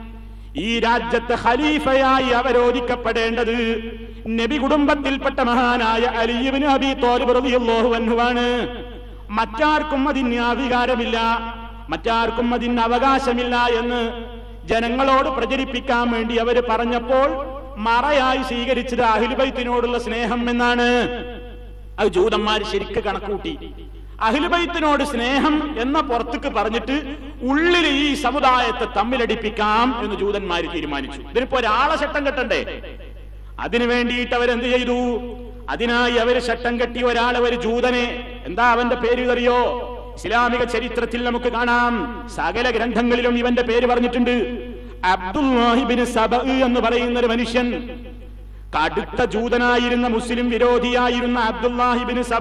ഈ രാജ്യത്ത് ഖലീഫയായി അവരോധിക്കപ്പെടേണ്ടത് നബി കുടുംബത്തിൽപ്പെട്ട മഹാനായ അലിയുബിന് അബി തോലിബ് റളിയല്ലാഹു അൻഹുവാണ് മറ്റാർക്കും അതിന് അധികാരമില്ല മറ്റാർക്കും അതിന് അവകാശമില്ല എന്ന് ജനങ്ങളോട് പ്രചരിപ്പിക്കാൻ വേണ്ടി അവര് പറഞ്ഞപ്പോൾ മറയായി സ്വീകരിച്ചത് അഹിൽബൈത്തിനോടുള്ള സ്നേഹം എന്നാണ് അത് ജൂതന്മാർ ശരിക്ക് കണക്കൂട്ടി അഹിൽബൈത്തിനോട് സ്നേഹം എന്ന പുറത്തേക്ക് പറഞ്ഞിട്ട് ഉള്ളിൽ ഈ സമുദായത്തെ തമ്മിലടിപ്പിക്കാം എന്ന് ജൂതന്മാർ തീരുമാനിച്ചു ഇതിനിപ്പോ ഒരാളെ ചട്ടം കെട്ടണ്ടേ അതിനു വേണ്ടിയിട്ട് അവരെന്ത് ചെയ്തു അതിനായി അവര് ചട്ടം കെട്ടി ഒരാളെ ഒരു ജൂതനെ എന്താ അവന്റെ പേര് അറിയോ ഇസ്ലാമിക ചരിത്രത്തിൽ നമുക്ക് കാണാം സകല ഗ്രന്ഥങ്ങളിലും ഇവന്റെ പേര് പറഞ്ഞിട്ടുണ്ട് അബ്ദുല്ലാഹിബിന് സബ എന്ന് പറയുന്ന ഒരു മനുഷ്യൻ കടുത്ത ജൂതനായിരുന്ന മുസ്ലിം വിരോധിയായിരുന്ന അബ്ദുല്ലാഹിബിന് സബ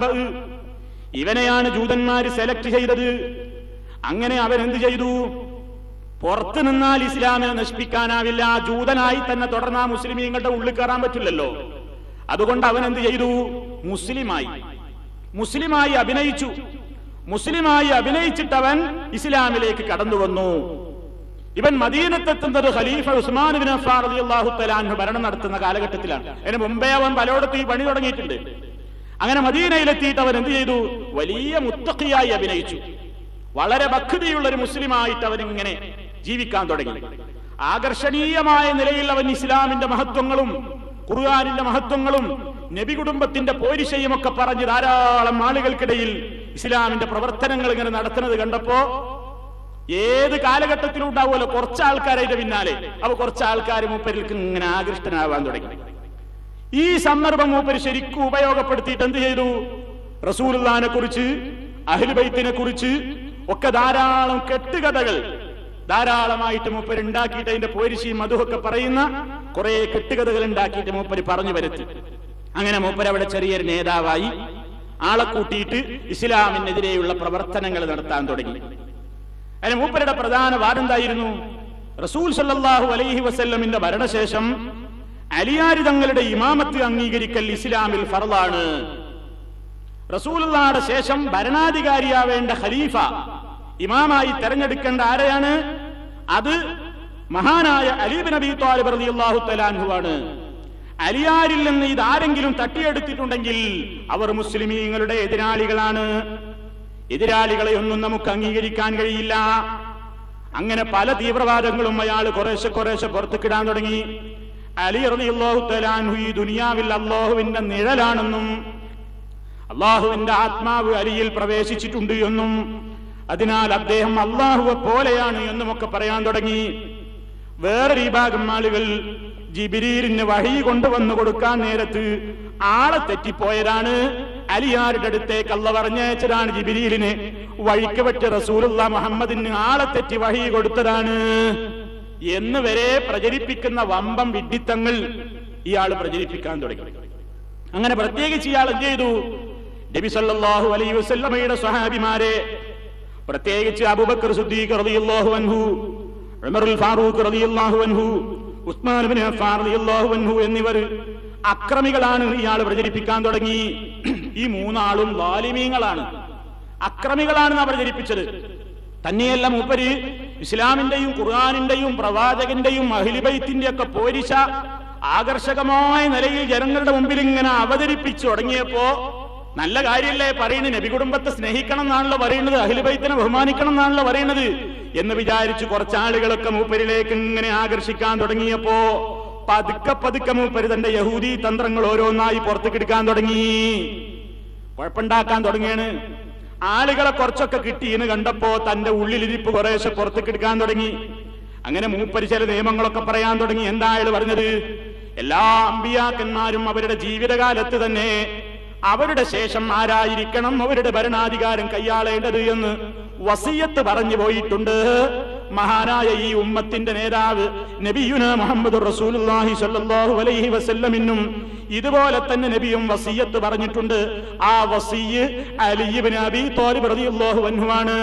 ഇവനെയാണ് ജൂതന്മാര് സെലക്ട് ചെയ്തത് അങ്ങനെ അവൻ എന്ത് ചെയ്തു പുറത്തു നിന്നാൽ ഇസ്ലാമിനെ നശിപ്പിക്കാനാവില്ല ജൂതനായി തന്നെ തുടർന്ന ആ മുസ്ലിമീങ്ങളുടെ ഉള്ളിൽ കയറാൻ പറ്റില്ലല്ലോ അതുകൊണ്ട് അവൻ എന്ത് ചെയ്തു മുസ്ലിമായി മുസ്ലിമായി അഭിനയിച്ചു മുസ്ലിമായി അഭിനയിച്ചിട്ട് അവൻ ഇസ്ലാമിലേക്ക് കടന്നു വന്നു ഇവൻ മദീനത്തെത്തുന്നത് ഖലീഫ ഉസ്മാൻ ബിൻ അഫ്ഫാർ റളിയല്ലാഹു തആല അൻഹു ഭരണം നടത്തുന്ന കാലഘട്ടത്തിലാണ് അതിന് മുമ്പേ അവൻ പലയിടത്തും ഈ പണി തുടങ്ങിയിട്ടുണ്ട് അങ്ങനെ മദീനയിലെത്തിയിട്ട് അവൻ എന്ത് ചെയ്തു വലിയ മുത്തഖിയായി അഭിനയിച്ചു വളരെ ഭക്തിയുള്ള ഒരു മുസ്ലിമായിട്ട് അവൻ ഇങ്ങനെ ജീവിക്കാൻ തുടങ്ങി ആകർഷണീയമായ നിലയിൽ അവൻ ഇസ്ലാമിന്റെ മഹത്വങ്ങളും ഖുർആാനിന്റെ മഹത്വങ്ങളും നബി കുടുംബത്തിന്റെ പോരിശയും ഒക്കെ പറഞ്ഞ് ധാരാളം ആളുകൾക്കിടയിൽ ഇസ്ലാമിന്റെ പ്രവർത്തനങ്ങൾ ഇങ്ങനെ നടത്തുന്നത് കണ്ടപ്പോ ഏത് കാലഘട്ടത്തിലും ഉണ്ടാവുമല്ലോ കുറച്ച് ആൾക്കാരുടെ പിന്നാലെ അപ്പൊ കുറച്ച് ആൾക്കാർ മൂപ്പരിൽക്ക് ഇങ്ങനെ ആകൃഷ്ടനാവാൻ തുടങ്ങി ഈ സന്ദർഭം മൂപ്പര് ശരിക്കും ഉപയോഗപ്പെടുത്തിയിട്ട് എന്ത് ചെയ്തു റസൂലുള്ളാനെ കുറിച്ച് അഹിൽബൈത്തിനെ കുറിച്ച് ഒക്കെ ധാരാളം കെട്ടുകഥകൾ ധാരാളമായിട്ട് മൂപ്പര് ഉണ്ടാക്കിയിട്ട് അതിന്റെ പോരിശിയും അതുമൊക്കെ പറയുന്ന കുറെ കെട്ടുകഥകൾ ഉണ്ടാക്കിയിട്ട് മൂപ്പര് പറഞ്ഞു വരുത്തി അങ്ങനെ മൂപ്പര് അവിടെ ചെറിയൊരു നേതാവായി ആളെ കൂട്ടിയിട്ട് ഇസ്ലാമിനെതിരെയുള്ള പ്രവർത്തനങ്ങൾ നടത്താൻ തുടങ്ങി അതിന് മൂപ്പരുടെ പ്രധാന വാദെന്തായിരുന്നു റസൂൽ സല്ലല്ലാഹു അലൈഹി വസല്ലമിന്റെ ഭരണശേഷം അലിയാരി തങ്ങളുടെ ഇമാമത്ത് അംഗീകരിക്കൽ ഇസ്ലാമിൽ ഫറലാണ് റസൂലുള്ളാടെ ശേഷം ഭരണാധികാരിയാവേണ്ട ഖലീഫ ഇമാമായി തെരഞ്ഞെടുക്കേണ്ട ആരെയാണ് അത് മഹാനായ അലീബ് നബി താലിബ് റളിയല്ലാഹു തലാൻഹുവാണ് അലിയാരിൽ നിന്ന് ഇത് ആരെങ്കിലും തട്ടിയെടുത്തിട്ടുണ്ടെങ്കിൽ അവർ മുസ്ലിമീങ്ങളുടെ എതിരാളികളാണ് എതിരാളികളെ ഒന്നും നമുക്ക് അംഗീകരിക്കാൻ കഴിയില്ല അങ്ങനെ പല തീവ്രവാദങ്ങളും അയാൾ കുറേശ്ശെ കുറേശ്ശെ പുറത്തുക്കിടാൻ തുടങ്ങി അലി റളിയല്ലാഹു തലാൻഹു ഈ ദുനിയാവിൽ അള്ളാഹുവിന്റെ നിഴലാണെന്നും അള്ളാഹുവിന്റെ ആത്മാവ് അലിയിൽ പ്രവേശിച്ചിട്ടുണ്ട് എന്നും അതിനാൽ അദ്ദേഹം അള്ളാഹുവെ പോലെയാണ് എന്നും ഒക്കെ പറയാൻ തുടങ്ങി വേറൊരു വിഭാഗം ആളുകൾ ജിബിരീലിന് വഴി കൊണ്ടുവന്നു കൊടുക്കാൻ നേരത്ത് ആളെ തെറ്റിപ്പോയതാണ് അലിയാരുടെ അടുത്തേക്ക് അല്ല പറഞ്ഞയച്ചതാണ് ജിബിരീലിന് വഴിക്ക് വെച്ച റസൂലുള്ള മുഹമ്മദിന് ആളെ തെറ്റി വഴി കൊടുത്തതാണ് എന്ന് വരെ പ്രചരിപ്പിക്കുന്ന വമ്പം വിഡിത്തങ്ങൾ ഇയാൾ പ്രചരിപ്പിക്കാൻ തുടങ്ങി അങ്ങനെ പ്രത്യേകിച്ച് ഇയാൾ എന്ത് ചെയ്തു നബി സല്ലല്ലാഹു അലൈഹി വസല്ലമയുടെ സ്വഹാബിമാരെ പ്രത്യേകിച്ച് അബൂബക്കർ സിദ്ദീഖ് റളിയല്ലാഹു അൻഹു ഉമറുൽ ഫാറൂഖ് റളിയല്ലാഹു അൻഹു ഉസ്മാൻ ഇബ്നു അഫ്ഫാൻ റളിയല്ലാഹു അൻഹു എന്നിവർ അക്രമികളാണ് ഇയാൾ പ്രചരിപ്പിക്കാൻ തുടങ്ങി ഈ മൂന്നാളും ലാലിമീങ്ങളാണ് അക്രമികളാണെന്നാണ് പ്രചരിപ്പിച്ചത് തന്നെയല്ല മൂപ്പര് ഇസ്ലാമിന്റെയും ഖുർആാനിന്റെയും പ്രവാചകന്റെയും അഹിലിബൈത്തിന്റെ ഒക്കെ പോരിശ ആകർഷകമായ നിലയിൽ ജനങ്ങളുടെ മുമ്പിൽ ഇങ്ങനെ അവതരിപ്പിച്ചു തുടങ്ങിയപ്പോ നല്ല കാര്യല്ലേ പറയുന്നത് നബി കുടുംബത്തെ സ്നേഹിക്കണം എന്നാണല്ലോ പറയുന്നത് അഹിലുബൈത്തിനെ ബഹുമാനിക്കണം എന്നാണല്ലോ പറയുന്നത് എന്ന് വിചാരിച്ച് കുറച്ചാളുകളൊക്കെ മൂപ്പരിലേക്ക് ഇങ്ങനെ ആകർഷിക്കാൻ തുടങ്ങിയപ്പോ പതുക്കെ പതുക്കെ മൂപ്പര് തന്റെ യഹൂദി തന്ത്രങ്ങൾ ഓരോന്നായി പുറത്തേക്ക് എടുക്കാൻ തുടങ്ങി കുഴപ്പമുണ്ടാക്കാൻ തുടങ്ങിയാണ് ആളുകളെ കുറച്ചൊക്കെ കിട്ടിയെന്ന് കണ്ടപ്പോ തന്റെ ഉള്ളിലിരിപ്പ് കുറേശ്ശെ പുറത്തേക്ക് എടുക്കാൻ തുടങ്ങി അങ്ങനെ മൂപ്പര് ചില നിയമങ്ങളൊക്കെ പറയാൻ തുടങ്ങി എന്താ അയാൾ പറഞ്ഞത് എല്ലാ അമ്പിയാക്കന്മാരും അവരുടെ ജീവിതകാലത്ത് തന്നെ അവരുടെ ശേഷം ആരായിരിക്കണം അവരുടെ ഭരണാധികാരം കൈയാളേണ്ടത് എന്ന് വസീയത്ത് പറഞ്ഞു പോയിട്ടുണ്ട് മഹാനായ ഈ ഉമ്മത്തിന്റെ നേതാവ് നബിയുന മുഹമ്മദ് റസൂലുള്ളാഹി സ്വല്ലല്ലാഹു അലൈഹി വസല്ലമിനും ഇതുപോലെ തന്നെ നബിയും വസീയത്ത് പറഞ്ഞിട്ടുണ്ട് ആ വസീയ് അലി ഇബ്നു അബീ ത്വാലിബ് റളിയല്ലാഹു അൻഹുവാണ്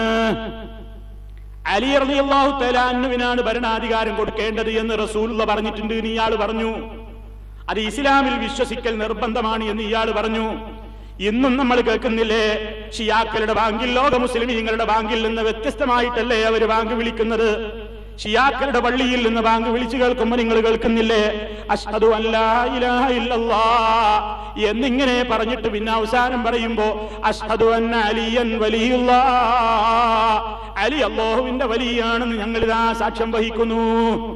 അലി റളിയല്ലാഹു തആലാനുവിനാണ് ഭരണാധികാരം കൊടുക്കേണ്ടത് എന്ന് റസൂലുള്ള പറഞ്ഞിട്ടുണ്ട് എന്ന് ഇയാൾ പറഞ്ഞു അത് ഇസ്ലാമിൽ വിശ്വസിക്കൽ നിർബന്ധമാണ് എന്ന് ഇയാൾ പറഞ്ഞു ഇന്നും നമ്മൾ കേൾക്കുന്നില്ലേ ഷിയാക്കളുടെ ബാങ്കിൽ ലോക മുസ്ലിമീങ്ങളുടെ ബാങ്കിൽ നിന്ന് വ്യത്യസ്തമായിട്ടല്ലേ അവർ ബാങ്ക് വിളിക്കുന്നത് ഷിയാക്കളുടെ പള്ളിയിൽ നിന്ന് ബാങ്ക് വിളിച്ചു കേൾക്കുമ്പോൾ നിങ്ങൾ കേൾക്കുന്നില്ലേ അഷ്ഹദു അല്ലാ ഇലാഹ ഇല്ലല്ലാ എന്നിങ്ങനെ പറഞ്ഞിട്ട് പിന്നെ അവസാനം പറയുമ്പോ അഷ്ഹദു അന്ന അലിയൻ വലിയുള്ള അലി അള്ളാഹുവിന്റെ വലിയാണെന്ന് ഞങ്ങളിതാ സാക്ഷ്യം വഹിക്കുന്നു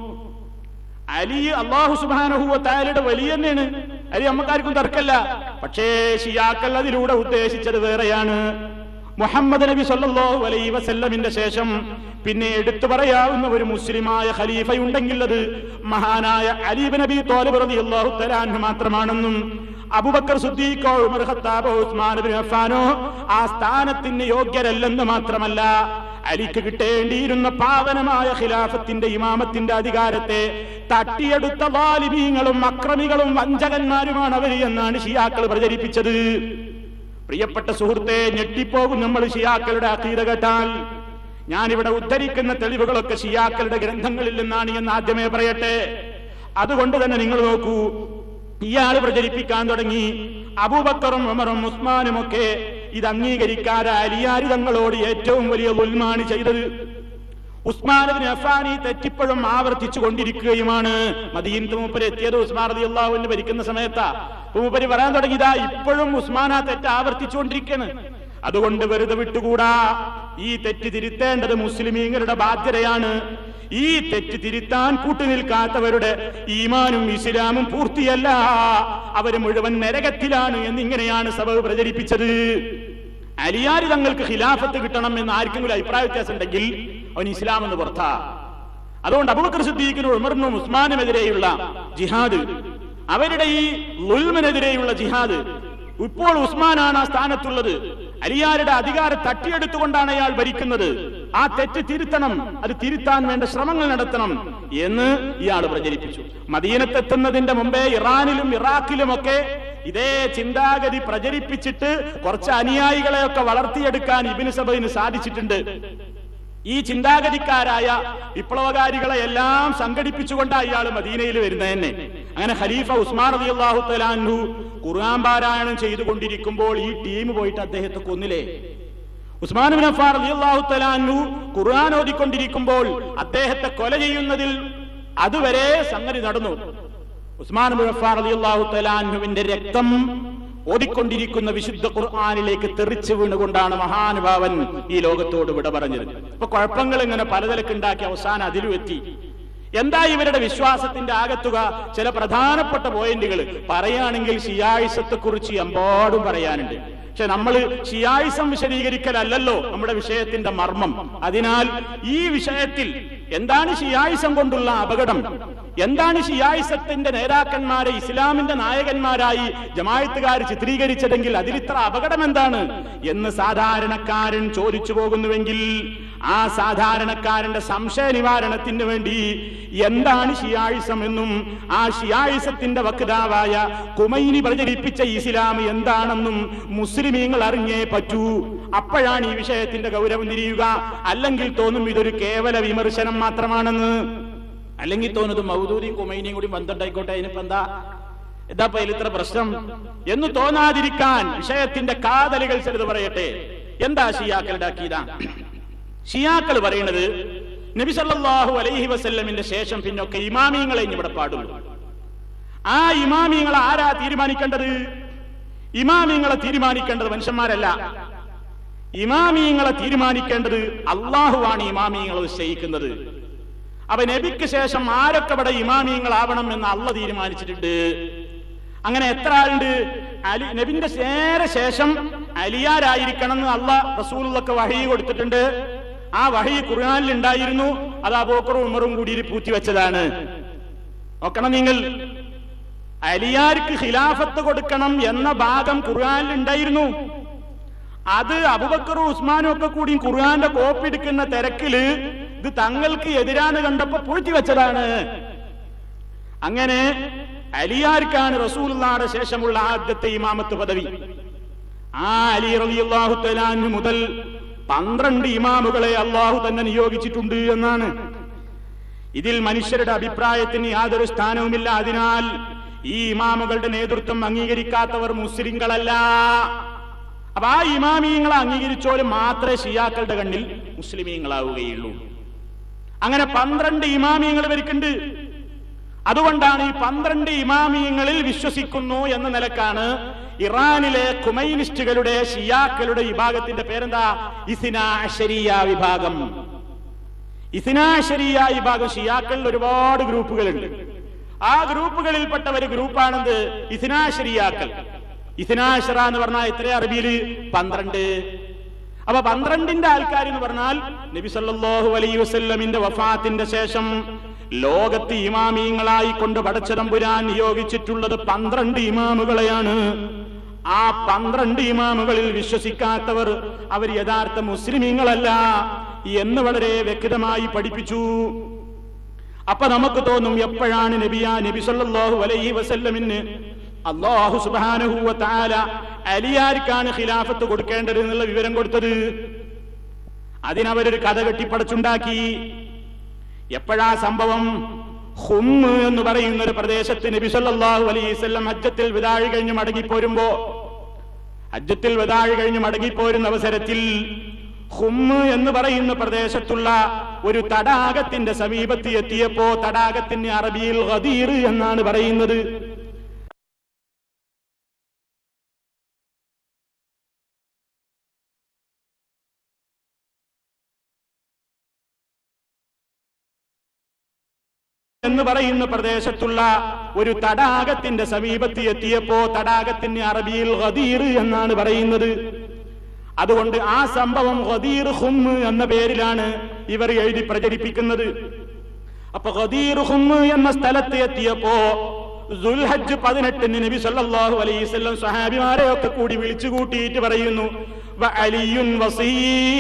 അലി അള്ളാഹു സുബാനഹുവ താലയുടെ വലിയ തന്നെയാണ് അലി നമ്മക്കാർക്കും തർക്കല്ല പക്ഷേ ഷിയാക്കൾ അതിലൂടെ ഉദ്ദേശിച്ചത് വേറെയാണ് മുഹമ്മദ് നബി സല്ലല്ലാഹു അലൈഹി വസല്ലമിന്റെ ശേഷം പിന്നെ എടുത്തു പറയാവുന്ന ഒരു മുസ്ലിമായ ഖലീഫയുണ്ടെങ്കിൽ അത് മഹാനായ അലീബ് നബി തോലിബ് റളിയല്ലാഹു തആല അൻഹു മാത്രമാണെന്നും അബൂബക്കർ സുദ്ദീഖോ ഉമർ ഖത്താബോ ഉസ്മാൻ ബിൻ അഫ്ഫാനോ ആ സ്ഥാനത്തിന് യോഗ്യരല്ലെന്ന് മാത്രമല്ല അലിക്ക് കിട്ടേണ്ടിയിരുന്ന പാവനമായ ഖിലാഫത്തിന്റെ ഇമാമത്തിന്റെ അധികാരത്തെ തട്ടിയെടുത്ത വാലിബീങ്ങളും അക്രമികളും വഞ്ചകന്മാരുമാണ് അവർ എന്നാണ് ഷിയാക്കൾ പ്രചരിപ്പിച്ചത് പ്രിയപ്പെട്ട സുഹൃത്തെ ഞെട്ടിപ്പോകും നമ്മൾ ഷിയാക്കളുടെ അഖീദ കേട്ടാൽ ഞാനിവിടെ ഉദ്ധരിക്കുന്ന തെളിവുകളൊക്കെ ഷിയാക്കളുടെ ഗ്രന്ഥങ്ങളിൽ നിന്നാണ് എന്ന് ആദ്യമേ പറയട്ടെ അതുകൊണ്ട് തന്നെ നിങ്ങൾ നോക്കൂ ഇയാൾ പ്രചരിപ്പിക്കാൻ തുടങ്ങി അബൂബക്കറും ഉമറും ഉസ്മാനും ഒക്കെ ഇത് അംഗീകരിക്കാതെ അലിയാരി തങ്ങളോട് ഏറ്റവും വലിയ ഉൽമാണ് ചെയ്തത് ഉസ്മാനബിന് അഫാനി തെറ്റിപ്പോഴും ആവർത്തിച്ചു കൊണ്ടിരിക്കുകയുമാണ് മദീനത്ത് മൂപ്പര് എത്തിയത് ഉസ്മാൻ റതി അള്ളാഹുവിന് ഭരിക്കുന്ന സമയത്താ അപ്പൊ മൂപ്പര് പറയാൻ തുടങ്ങിയതാ ഇപ്പോഴും ഉസ്മാൻ ആ തെറ്റ് ആവർത്തിച്ചുകൊണ്ടിരിക്കുകയാണ് അതുകൊണ്ട് വെറുതെ വിട്ടുകൂടാ ഈ തെറ്റ് തിരുത്തേണ്ടത് മുസ്ലിമീങ്ങളുടെ ബാധ്യതയാണ് ഈ തെറ്റ് തിരുത്താൻ കൂട്ടുനിൽക്കാത്തവരുടെ ഈമാനും ഇസ്ലാമും പൂർത്തിയല്ല അവര് മുഴുവൻ നരകത്തിലാണ് എന്നിങ്ങനെയാണ് സഭ പ്രചരിപ്പിച്ചത് അലിയാരി തങ്ങൾക്ക് ഖിലാഫത്ത് കിട്ടണം എന്ന് ആർക്കെങ്കിലും അഭിപ്രായ വ്യത്യാസം ഉണ്ടെങ്കിൽ അവൻ ഇസ്ലാം എന്ന് പുറത്താ അതുകൊണ്ട് അബൂബക്കർ സിദ്ദീഖിനും ഉമറിനും ഉസ്മാനുമെതിരെയുള്ള ജിഹാദ് അവരുടെ ഈ ലുൽമിനെതിരെയുള്ള ജിഹാദ് ഇപ്പോൾ ഉസ്മാനാണ് ആ സ്ഥാനത്തുള്ളത് അലിയാരുടെ അധികാരം തട്ടിയെടുത്തുകൊണ്ടാണ് അയാൾ ഭരിക്കുന്നത് ആ തെറ്റ് തിരുത്തണം അത് തിരുത്താൻ വേണ്ട ശ്രമങ്ങൾ നടത്തണം എന്ന് ഇയാൾ പ്രചരിപ്പിച്ചു മദീനത്തെത്തുന്നതിന്റെ മുമ്പേ ഇറാനിലും ഇറാഖിലുമൊക്കെ ഇതേ ചിന്താഗതി പ്രചരിപ്പിച്ചിട്ട് കുറച്ച് അനുയായികളെയൊക്കെ വളർത്തിയെടുക്കാൻ ഇബിന് സബൈന് സാധിച്ചിട്ടുണ്ട് ഈ ചിന്താഗതിക്കാരായ വിപ്ലവകാരികളെ എല്ലാം സംഘടിപ്പിച്ചുകൊണ്ടാണ് ഇയാൾ മദീനയിൽ വരുന്നത് തന്നെ അങ്ങനെ ഖലീഫ ഉസ്മാൻ റതി അള്ളാഹു തലാൻഹു ഖുർആൻ പാരായണം ചെയ്തുകൊണ്ടിരിക്കുമ്പോൾ ഈ ടീം പോയിട്ട് അദ്ദേഹത്തെ കൊന്നില്ലേ ഉസ്മാൻ ബിൻ അഫാർ റതി അള്ളാഹു തലാൻഹു ഖുർആൻ ഓതിക്കൊണ്ടിരിക്കുമ്പോൾ അദ്ദേഹത്തെ കൊല ചെയ്യുന്നതിൽ അതുവരെ സംഗതി നടന്നു ഉസ്മാൻ ബിൻ അഫാർ റതി അള്ളാഹു തലാൻഹുവിന്റെ രക്തം ഓതിക്കൊണ്ടിരിക്കുന്ന വിശുദ്ധ ഖുർആാനിലേക്ക് തെറിച്ചു വീണുകൊണ്ടാണ് മഹാനുഭാവൻ ഈ ലോകത്തോട് വിട പറഞ്ഞത് അപ്പൊ കുഴപ്പങ്ങൾ ഇങ്ങനെ പലതരക്കുണ്ടാക്കി അവസാനം അതിലും എത്തി എന്താ ഇവരുടെ വിശ്വാസത്തിന്റെ ആകത്തുക ചില പ്രധാനപ്പെട്ട പോയിന്റുകൾ പറയുകയാണെങ്കിൽ ഷിയായിസത്തെ കുറിച്ച് എമ്പാടും പറയാനുണ്ട് പക്ഷെ നമ്മൾ ഷിയായിസം വിശദീകരിക്കലല്ലോ നമ്മുടെ വിഷയത്തിന്റെ മർമ്മം അതിനാൽ ഈ വിഷയത്തിൽ എന്താണ് ഷിയായിസം കൊണ്ടുള്ള അപകടം എന്താണ് ഷിയായിസത്തിന്റെ നേതാക്കന്മാരെ ഇസ്ലാമിന്റെ നായകന്മാരായി ജമായത്തുകാർ ചിത്രീകരിച്ചതെങ്കിൽ അതിലിത്ര അപകടം എന്താണ് എന്ന് സാധാരണക്കാരൻ ചോദിച്ചു പോകുന്നുവെങ്കിൽ ആ സാധാരണക്കാരന്റെ സംശയ നിവാരണത്തിന് വേണ്ടി എന്താണ് ഷിയായിസം എന്നും ആ ഷിയായിസത്തിന്റെ വക്താവായ കുമൈനി പ്രചരിപ്പിച്ച ഇസ്ലാം എന്താണെന്നും മുസ്ലിമീങ്ങൾ അറിഞ്ഞേ പറ്റൂ അപ്പോഴാണ് ഈ വിഷയത്തിന്റെ ഗൗരവം തിരിയുക അല്ലെങ്കിൽ തോന്നും ഇതൊരു കേവല വിമർശനം മാത്രമാണെന്ന് അല്ലെങ്കിൽ തോന്നുന്നത് മൗദൂദിയും കുമൈനിയും കൂടി ബന്ധമുണ്ടായിക്കോട്ടെ അതിനിപ്പോ എന്താ എന്താ അതിൽ ഇത്ര പ്രശ്നം എന്ന് തോന്നാതിരിക്കാൻ വിഷയത്തിന്റെ കാതലുകൾ ചിലത് പറയട്ടെ എന്താ ഷിയാക്കളുടെ അക്കീത ഷിയാക്കൾ പറയുന്നത് നബി സല്ലല്ലാഹു അലൈഹി വസല്ലമിന്റെ ശേഷം പിന്നൊക്കെ ഇമാമിയങ്ങളെ ഇനി ഇവിടെ പാടുള്ളൂ ആ ഇമാമിയങ്ങളെ ആരാ തീരുമാനിക്കേണ്ടത് ഇമാമിയങ്ങളെ തീരുമാനിക്കേണ്ടത് മനുഷ്യന്മാരല്ല ഇമാമിയങ്ങളെ തീരുമാനിക്കേണ്ടത് അള്ളാഹുവാണ് ഇമാമിയങ്ങളെ നിശ്ചയിക്കുന്നത് അപ്പൊ നബിക്ക് ശേഷം ആരൊക്കെ ഇവിടെ ഇമാമിയങ്ങളാവണം എന്ന് അള്ള തീരുമാനിച്ചിട്ടുണ്ട് അങ്ങനെ എത്ര ആളുണ്ട് അലി നബിന്റെ നേരെ ശേഷം അലിയാരായിരിക്കണം എന്ന് അള്ള റസൂലൊക്കെ വഹി കൊടുത്തിട്ടുണ്ട് ആ വഹി ഖുർആനിൽ ഉണ്ടായിരുന്നു അത് അബൂക്കറും ഉമറും കൂടി പൂത്തി വെച്ചതാണ് നോക്കണം നിങ്ങൾ അലിയാർക്ക് ഖിലാഫത്ത് കൊടുക്കണം എന്ന ഭാഗം ഖുർആനിൽ ഉണ്ടായിരുന്നു അത് അബുബക്കറും ഉസ്മാനും ഒക്കെ കൂടി ഖുർആന്റെ കോപ്പി എടുക്കുന്ന തിരക്കില് ഇത് തങ്ങൾക്ക് എതിരാണ് കണ്ടപ്പോ പൂഴ്ത്തി വെച്ചതാണ് അങ്ങനെ അലിയാർക്കാണ് റസൂലുള്ളാടെ ശേഷമുള്ള ആദ്യത്തെ ഇമാമത്ത് പദവി ആ അലി റളിയല്ലാഹു തആലാന് മുതൽ പന്ത്രണ്ട് ഇമാമുകളെ അള്ളാഹു തന്നെ നിയോഗിച്ചിട്ടുണ്ട് എന്നാണ് ഇതിൽ മനുഷ്യരുടെ അഭിപ്രായത്തിന് യാതൊരു സ്ഥാനവുമില്ല അതിനാൽ ഈ ഇമാമുകളുടെ നേതൃത്വം അംഗീകരിക്കാത്തവർ മുസ്ലിങ്ങളല്ല അപ്പൊ ആ ഇമാമീങ്ങളെ അംഗീകരിച്ചോലും മാത്രമേ ഷിയാക്കളുടെ കണ്ണിൽ മുസ്ലിമീങ്ങളാവുകയുള്ളൂ അങ്ങനെ പന്ത്രണ്ട് ഇമാമിയങ്ങൾ ഇവർക്കുണ്ട് അതുകൊണ്ടാണ് ഈ പന്ത്രണ്ട് ഇമാമിയങ്ങളിൽ വിശ്വസിക്കുന്നു എന്ന നിലക്കാണ് ഇറാനിലെ കുമൈനിസ്റ്റുകളുടെ ഷിയാക്കളുടെ വിഭാഗത്തിന്റെ പേരെന്താ ഇസിനാശരിയ വിഭാഗം ഇസിനാശരിയ വിഭാഗം ഷിയാക്കളിൽ ഒരുപാട് ഗ്രൂപ്പുകളുണ്ട് ആ ഗ്രൂപ്പുകളിൽപ്പെട്ട ഒരു ഗ്രൂപ്പാണെന്ത് ഇസിനാശരിയാക്കൾ ഇസിനാശറ എന്ന് പറഞ്ഞാൽ എത്ര അറബിയിൽ പന്ത്രണ്ട് അപ്പൊ പന്ത്രണ്ടിന്റെ ആൾക്കാർ എന്ന് പറഞ്ഞാൽ നബി സല്ലല്ലാഹു അലൈഹി വസല്ലമിന്റെ വഫാത്തിന്റെ ശേഷം ലോകത്ത് ഇമാമീങ്ങളായി കൊണ്ട് പടച്ചതമ്പുരാൻ നിയോഗിച്ചിട്ടുള്ളത് പന്ത്രണ്ട് ഇമാമുകളെയാണ് ആ പന്ത്രണ്ട് ഇമാമുകളിൽ വിശ്വസിക്കാത്തവർ അവർ യഥാർത്ഥ മുസ്ലിമീങ്ങളല്ല എന്ന് വളരെ വ്യക്തമായി പഠിപ്പിച്ചു അപ്പൊ നമുക്ക് തോന്നും എപ്പോഴാണ് നബിയ നബി സല്ലല്ലാഹു അലൈഹി വസല്ലമിന് അള്ളാഹു സുബ്ഹാനഹു വ തആല അലിയാർക്കാണ് ഖിലാഫത്ത് കൊടുക്കേണ്ടത് എന്നുള്ള വിവരം കൊടുത്തത് അതിനവരൊരു കഥ കെട്ടിപ്പടച്ചുണ്ടാക്കി എപ്പോഴാ സംഭവം ഹുമ്മ് എന്ന് പറയുന്ന ഒരു പ്രദേശത്ത് നബി സല്ലല്ലാഹു അലൈഹി വസല്ലം ഹജ്ജത്തിൽ വിതാഴി കഴിഞ്ഞ് മടങ്ങിപ്പോരുമ്പോ ഹജ്ജത്തിൽ വിതാഴി കഴിഞ്ഞ് മടങ്ങിപ്പോരുന്ന അവസരത്തിൽ ഹുമ്മ് എന്ന് പറയുന്ന പ്രദേശത്തുള്ള ഒരു തടാകത്തിന്റെ സമീപത്ത് എത്തിയപ്പോ തടാകത്തിന് അറബിയിൽ ഖദീർ എന്നാണ് പറയുന്നത് എന്ന് പറയുന്ന പ്രദേശത്തുള്ള ഒരു തടാകത്തിന്റെ സമീപത്ത് എത്തിയപ്പോ തടാകത്തിന് അറബിയിൽ ഖദീർ എന്നാണ് പറയുന്നത് അതുകൊണ്ട് ആ സംഭവം ഖദീർ ഹും എന്ന പേരിലാണ് ഇവർ എഴുതി പ്രചരിപ്പിക്കുന്നത് അപ്പൊ ഖദീർ ഹും എന്ന സ്ഥലത്ത് എത്തിയപ്പോ ദുൽഹജ്ജ് പതിനെട്ടിന് നബി സല്ലല്ലാഹു അലൈഹി വസല്ലം സ്വഹാബിമാരെ ഒക്കെ കൂടി വിളിച്ചു കൂട്ടിയിട്ട് പറയുന്നു "വ അലിയുൻ വസീ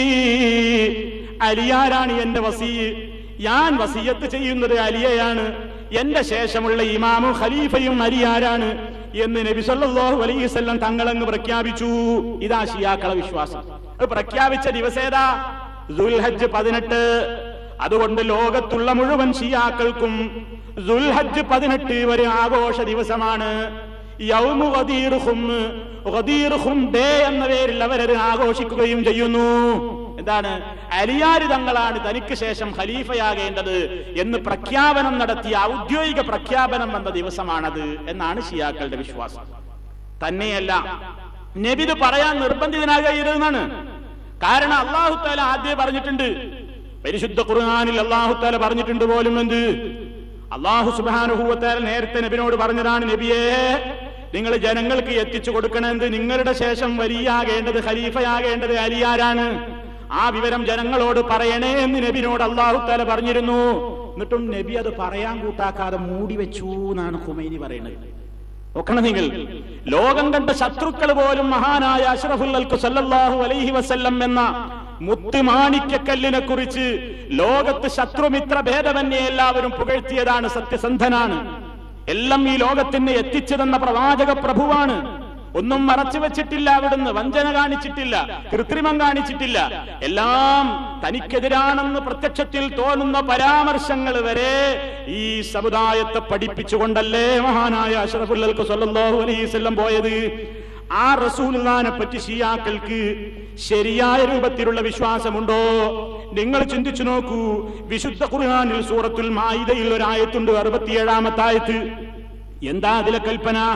അലിയാരാണ് എന്റെ വസീ ഞാൻ വസീയത്ത് ചെയ്യുന്നത് അലിയയാണ് എന്റെ ശേഷമുള്ള ഇമാമും ഖലീഫയും അലിയാരാണ് എന്ന് നബി സല്ലല്ലാഹു അലൈഹി വസല്ലം തങ്ങളങ്ങ് പ്രഖ്യാപിച്ചു ഇതാ ഷിയാക്കളെ വിശ്വാസം അത് പ്രഖ്യാപിച്ച ദിവസേതാ ദുൽഹജ്ജ് പതിനെട്ട് അതുകൊണ്ട് ലോകത്തുള്ള മുഴുവൻ ഷിയാക്കൾക്കും ദുൽഹജ്ജ് പതിനെട്ട് ഒരു ആഘോഷ ദിവസമാണ് യൗമു ഖദീർ ഹും ഖദീർ ഹും ഡേ എന്ന പേരിൽ അവരത് ആഘോഷിക്കുകയും ചെയ്യുന്നു എന്താണ് അലിയാര് തങ്ങളാണ് തനിക്ക് ശേഷം ഖലീഫയാകേണ്ടത് എന്ന് പ്രഖ്യാപനം നടത്തിയ ഔദ്യോഗിക പ്രഖ്യാപനം വന്ന ദിവസമാണത് എന്നാണ് ഷിയാക്കളുടെ വിശ്വാസം തന്നെയല്ല നബിത് പറയാൻ നിർബന്ധിതനാകരുതെന്നാണ് കാരണം അള്ളാഹു താല ആദ്യം പറഞ്ഞിട്ടുണ്ട് പരിശുദ്ധ ഖുർആനിൽ അള്ളാഹു താല പറഞ്ഞിട്ടുണ്ട് പോലും എന്ത് അള്ളാഹു സുബാനുഭൂവത്താൽ നേരത്തെ നബിനോട് പറഞ്ഞതാണ് നബിയേ നിങ്ങൾ ജനങ്ങൾക്ക് എത്തിച്ചു കൊടുക്കണമെന്ന് നിങ്ങളുടെ ശേഷം വലിയാകേണ്ടത് ഖലീഫയാകേണ്ടത് അലിയാരാണ് ആ വിവരം ജനങ്ങളോട് പറയണേ എന്ന് നബിനോട് അള്ളാഹു താല പറഞ്ഞിരുന്നു എന്നിട്ടും നബി അത് പറയാൻ കൂട്ടാക്കാതെ മൂടി വെച്ചു എന്നാണ് ഹുമൈനി പറയുന്നത് നോക്കണം നിങ്ങൾ ലോകം കണ്ട ശത്രുക്കൾ പോലും മഹാനായ അഷ്റഫുൽ അൽക്കു സല്ലല്ലാഹു അലൈഹി വസല്ലം എന്ന മുത്തുമാണിക്കക്കല്ലിനെ കുറിച്ച് ലോകത്ത് ശത്രുമിത്ര ഭേദമന്യേ എല്ലാവരും പുകഴ്ത്തിയതാണ് സത്യസന്ധനാണ് എല്ലാം ഈ ലോകത്തിന് എത്തിച്ചതെന്ന പ്രവാചക പ്രഭുവാണ് ഒന്നും മറച്ചു വെച്ചിട്ടില്ല അവിടുന്ന് വഞ്ചന കാണിച്ചിട്ടില്ല കൃത്രിമം കാണിച്ചിട്ടില്ല എല്ലാം തനിക്കെതിരാണെന്ന് പ്രത്യക്ഷത്തിൽ തോന്നുന്ന പരാമർശങ്ങൾ വരെ ഈ സമുദായത്തെ പഠിപ്പിച്ചുകൊണ്ടല്ലേ മഹാനായ അഷ്റഫുല്ലൽക്ക് സല്ലല്ലാഹു അലൈഹി വസല്ലം പോയത് ആ റസൂലുള്ളാനെ പറ്റി ഷിയാക്കൾക്ക് ശരിയായ രൂപത്തിലുള്ള വിശ്വാസമുണ്ടോ നിങ്ങൾ ചിന്തിച്ചു നോക്കൂ വിശുദ്ധ ഖുർആനിൽ സൂറത്തുൽ മായിദയിൽ ഒരു ആയത്തുണ്ട് അറുപത്തിയേഴാമത്തെ ആയത്ത് എന്താ അതിലെ കൽപ്പന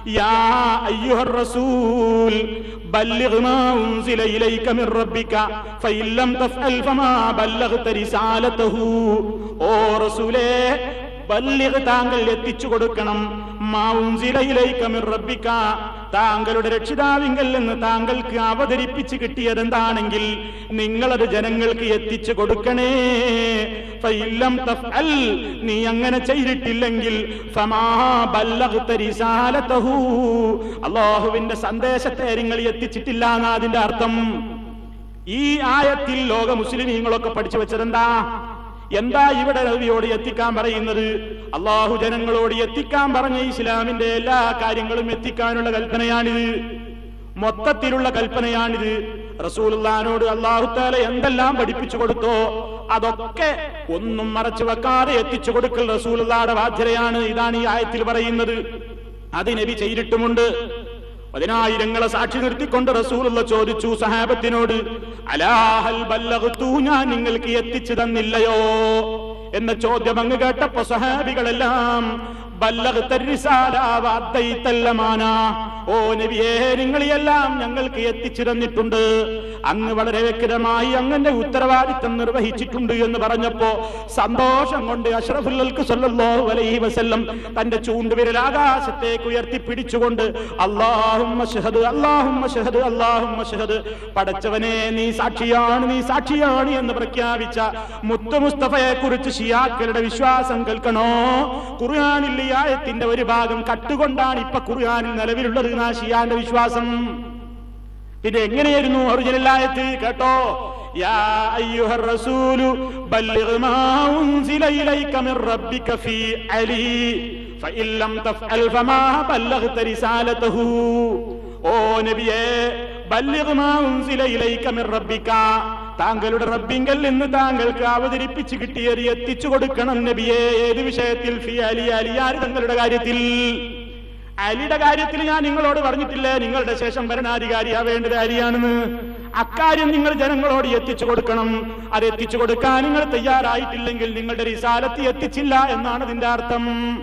യാ അയ്യുഹർ റസൂൽ ബല്ലിഗ് മാ ഉൻസില ഇലൈക മിർ റബ്ബിക ഫഇൻ ലം തഫ്അൽ ഫമാ ബല്ലഗ്ത റിസാലതഹു ഓ റസൂലേ ബല്ലിഗ് താങ്കൾ എത്തിച്ചു കൊടുക്കണം മാ ഉൻസില ഇലൈക മിർ റബ്ബിക താങ്കളുടെ രക്ഷിതാവിങ്കൽ നിന്ന് താങ്കൾക്ക് അവതരിപ്പിച്ച് കിട്ടിയതെന്താണെങ്കിൽ നിങ്ങളത് ജനങ്ങൾക്ക് എത്തിച്ചു കൊടുക്കണേ ഫഇല്ലം തഫ്അൽ നീ അങ്ങനെ ചെയ്തിട്ടില്ലെങ്കിൽ ഫമാ ബല്ലഗ്ത റിസാലതഹു അല്ലാഹുവിന്റെ സന്ദേശത്തെ നിങ്ങൾ എത്തിച്ചിട്ടില്ല എന്നാ അതിന്റെ അർത്ഥം ഈ ആയത്തിൽ ലോക മുസ്ലിമീങ്ങളൊക്കെ പഠിച്ചു വെച്ചതെന്താ എന്താ ഇവിടെ നബിയോട് എത്തിക്കാൻ പറയുന്നത് അള്ളാഹു ജനങ്ങളോട് എത്തിക്കാൻ പറഞ്ഞ ഇസ്ലാമിന്റെ എല്ലാ കാര്യങ്ങളും എത്തിക്കാനുള്ള കൽപ്പനയാണിത് മൊത്തത്തിലുള്ള കൽപ്പനയാണിത് റസൂലുള്ളാനോട് അള്ളാഹുത്താല എന്തെല്ലാം പഠിപ്പിച്ചു കൊടുത്തോ അതൊക്കെ ഒന്നും മറച്ചു വെക്കാതെ എത്തിച്ചു കൊടുക്കൽ റസൂലുള്ളാടെ ബാധ്യതയാണ് ഇതാണ് ഈ ആയത്തിൽ പറയുന്നത് അത് നബി ചെയ്തിട്ടുമുണ്ട് പതിനായിരങ്ങളെ സാക്ഷി നിർത്തിക്കൊണ്ട് റസൂലുള്ള ചോദിച്ചു സഹാബത്തിനോട് അലാഹൽ ബല്ലഗ്തു ഞാൻ നിങ്ങൾക്ക് എത്തിച്ചു തന്നില്ലയോ എന്ന ചോദ്യം അങ്ങ് കേട്ടപ്പോ സഹാബികളെല്ലാം ബല്ലഗ്ത റിസാല വഅദ്ദൈത്തൽ അമാന. ഓ നബിയേ നിങ്ങളെല്ലാം ഞങ്ങൾക്ക് എത്തിച്ചു തന്നിട്ടുണ്ട് അങ്ങ് വളരെ വ്യക്തമായി അങ്ങന്റെ ഉത്തരവാദിത്തം നിർവഹിച്ചിട്ടുണ്ട് എന്ന് പറഞ്ഞപ്പോ സന്തോഷം കൊണ്ട് അഷ്റഫുല്ലൽക്ക് സല്ലല്ലാഹു അലൈഹി വസല്ലം തന്റെ ചൂണ്ടുവിരൽ ആകാശത്തേക്ക് ഉയർത്തി പിടിച്ചുകൊണ്ട് അല്ലാഹുമ്മ ഷഹദ് അല്ലാഹുമ്മ ഷഹദ് അല്ലാഹുമ്മ ഷഹദ് പടച്ചവനെ നീ സാക്ഷിയാണ് നീ സാക്ഷിയാണ് എന്ന് പ്രഖ്യാപിച്ച മുത്തു മുസ്തഫയെ കുറിച്ച് ഷിയാക്കളുടെ വിശ്വാസം കേൾക്കണോ ഖുർആനിൽ ഈ ആയത്തിന്റെ ഒരു ഭാഗം കട്ടുകൊണ്ടാണ് ഇപ്പൊ ഖുർആനിൽ നിലവിലുള്ളത് എന്നാ ഷിയാന്റെ വിശ്വാസം പിന്നെ എങ്ങനെയായിരുന്നു ഒറിജിനലായത് കേട്ടോ യാ അയ്യുഹർ റസൂലു ബല്ലിഗ് മാ ഉൻസില ഇലൈക മിർ റബ്ബിക ഫീ അലി ഫഇൻ ലം തഫ്അൽ ഫമാ ബല്ലഗ്ത റിസാലതഹു ഓ നബിയേ ബല്ലിഗ് മാ ഉൻസില ഇലൈക മിർ റബ്ബിക താങ്കളുടെ റബ്ബിങ്കൽ നിന്ന് താങ്കൾക്ക് അവതരിപ്പിച്ച് കിട്ടിയത് എത്തിച്ചു കൊടുക്കണം നബിയെ ഏത് വിഷയത്തിൽ ഫി അലി അലിയാർ തങ്ങളുടെ കാര്യത്തിൽ അലിയുടെ കാര്യത്തിൽ ഞാൻ നിങ്ങളോട് പറഞ്ഞിട്ടില്ലേ നിങ്ങളുടെ ശേഷം ഭരണാധികാരിയാവേണ്ടത് അലിയാണെന്ന് അക്കാര്യം നിങ്ങൾ ജനങ്ങളോട് എത്തിച്ചു കൊടുക്കണം അത് എത്തിച്ചു കൊടുക്കാൻ നിങ്ങൾ തയ്യാറായിട്ടില്ലെങ്കിൽ നിങ്ങളുടെ റിസാലത്ത് എത്തിച്ചില്ല എന്നാണ് അതിന്റെ അർത്ഥം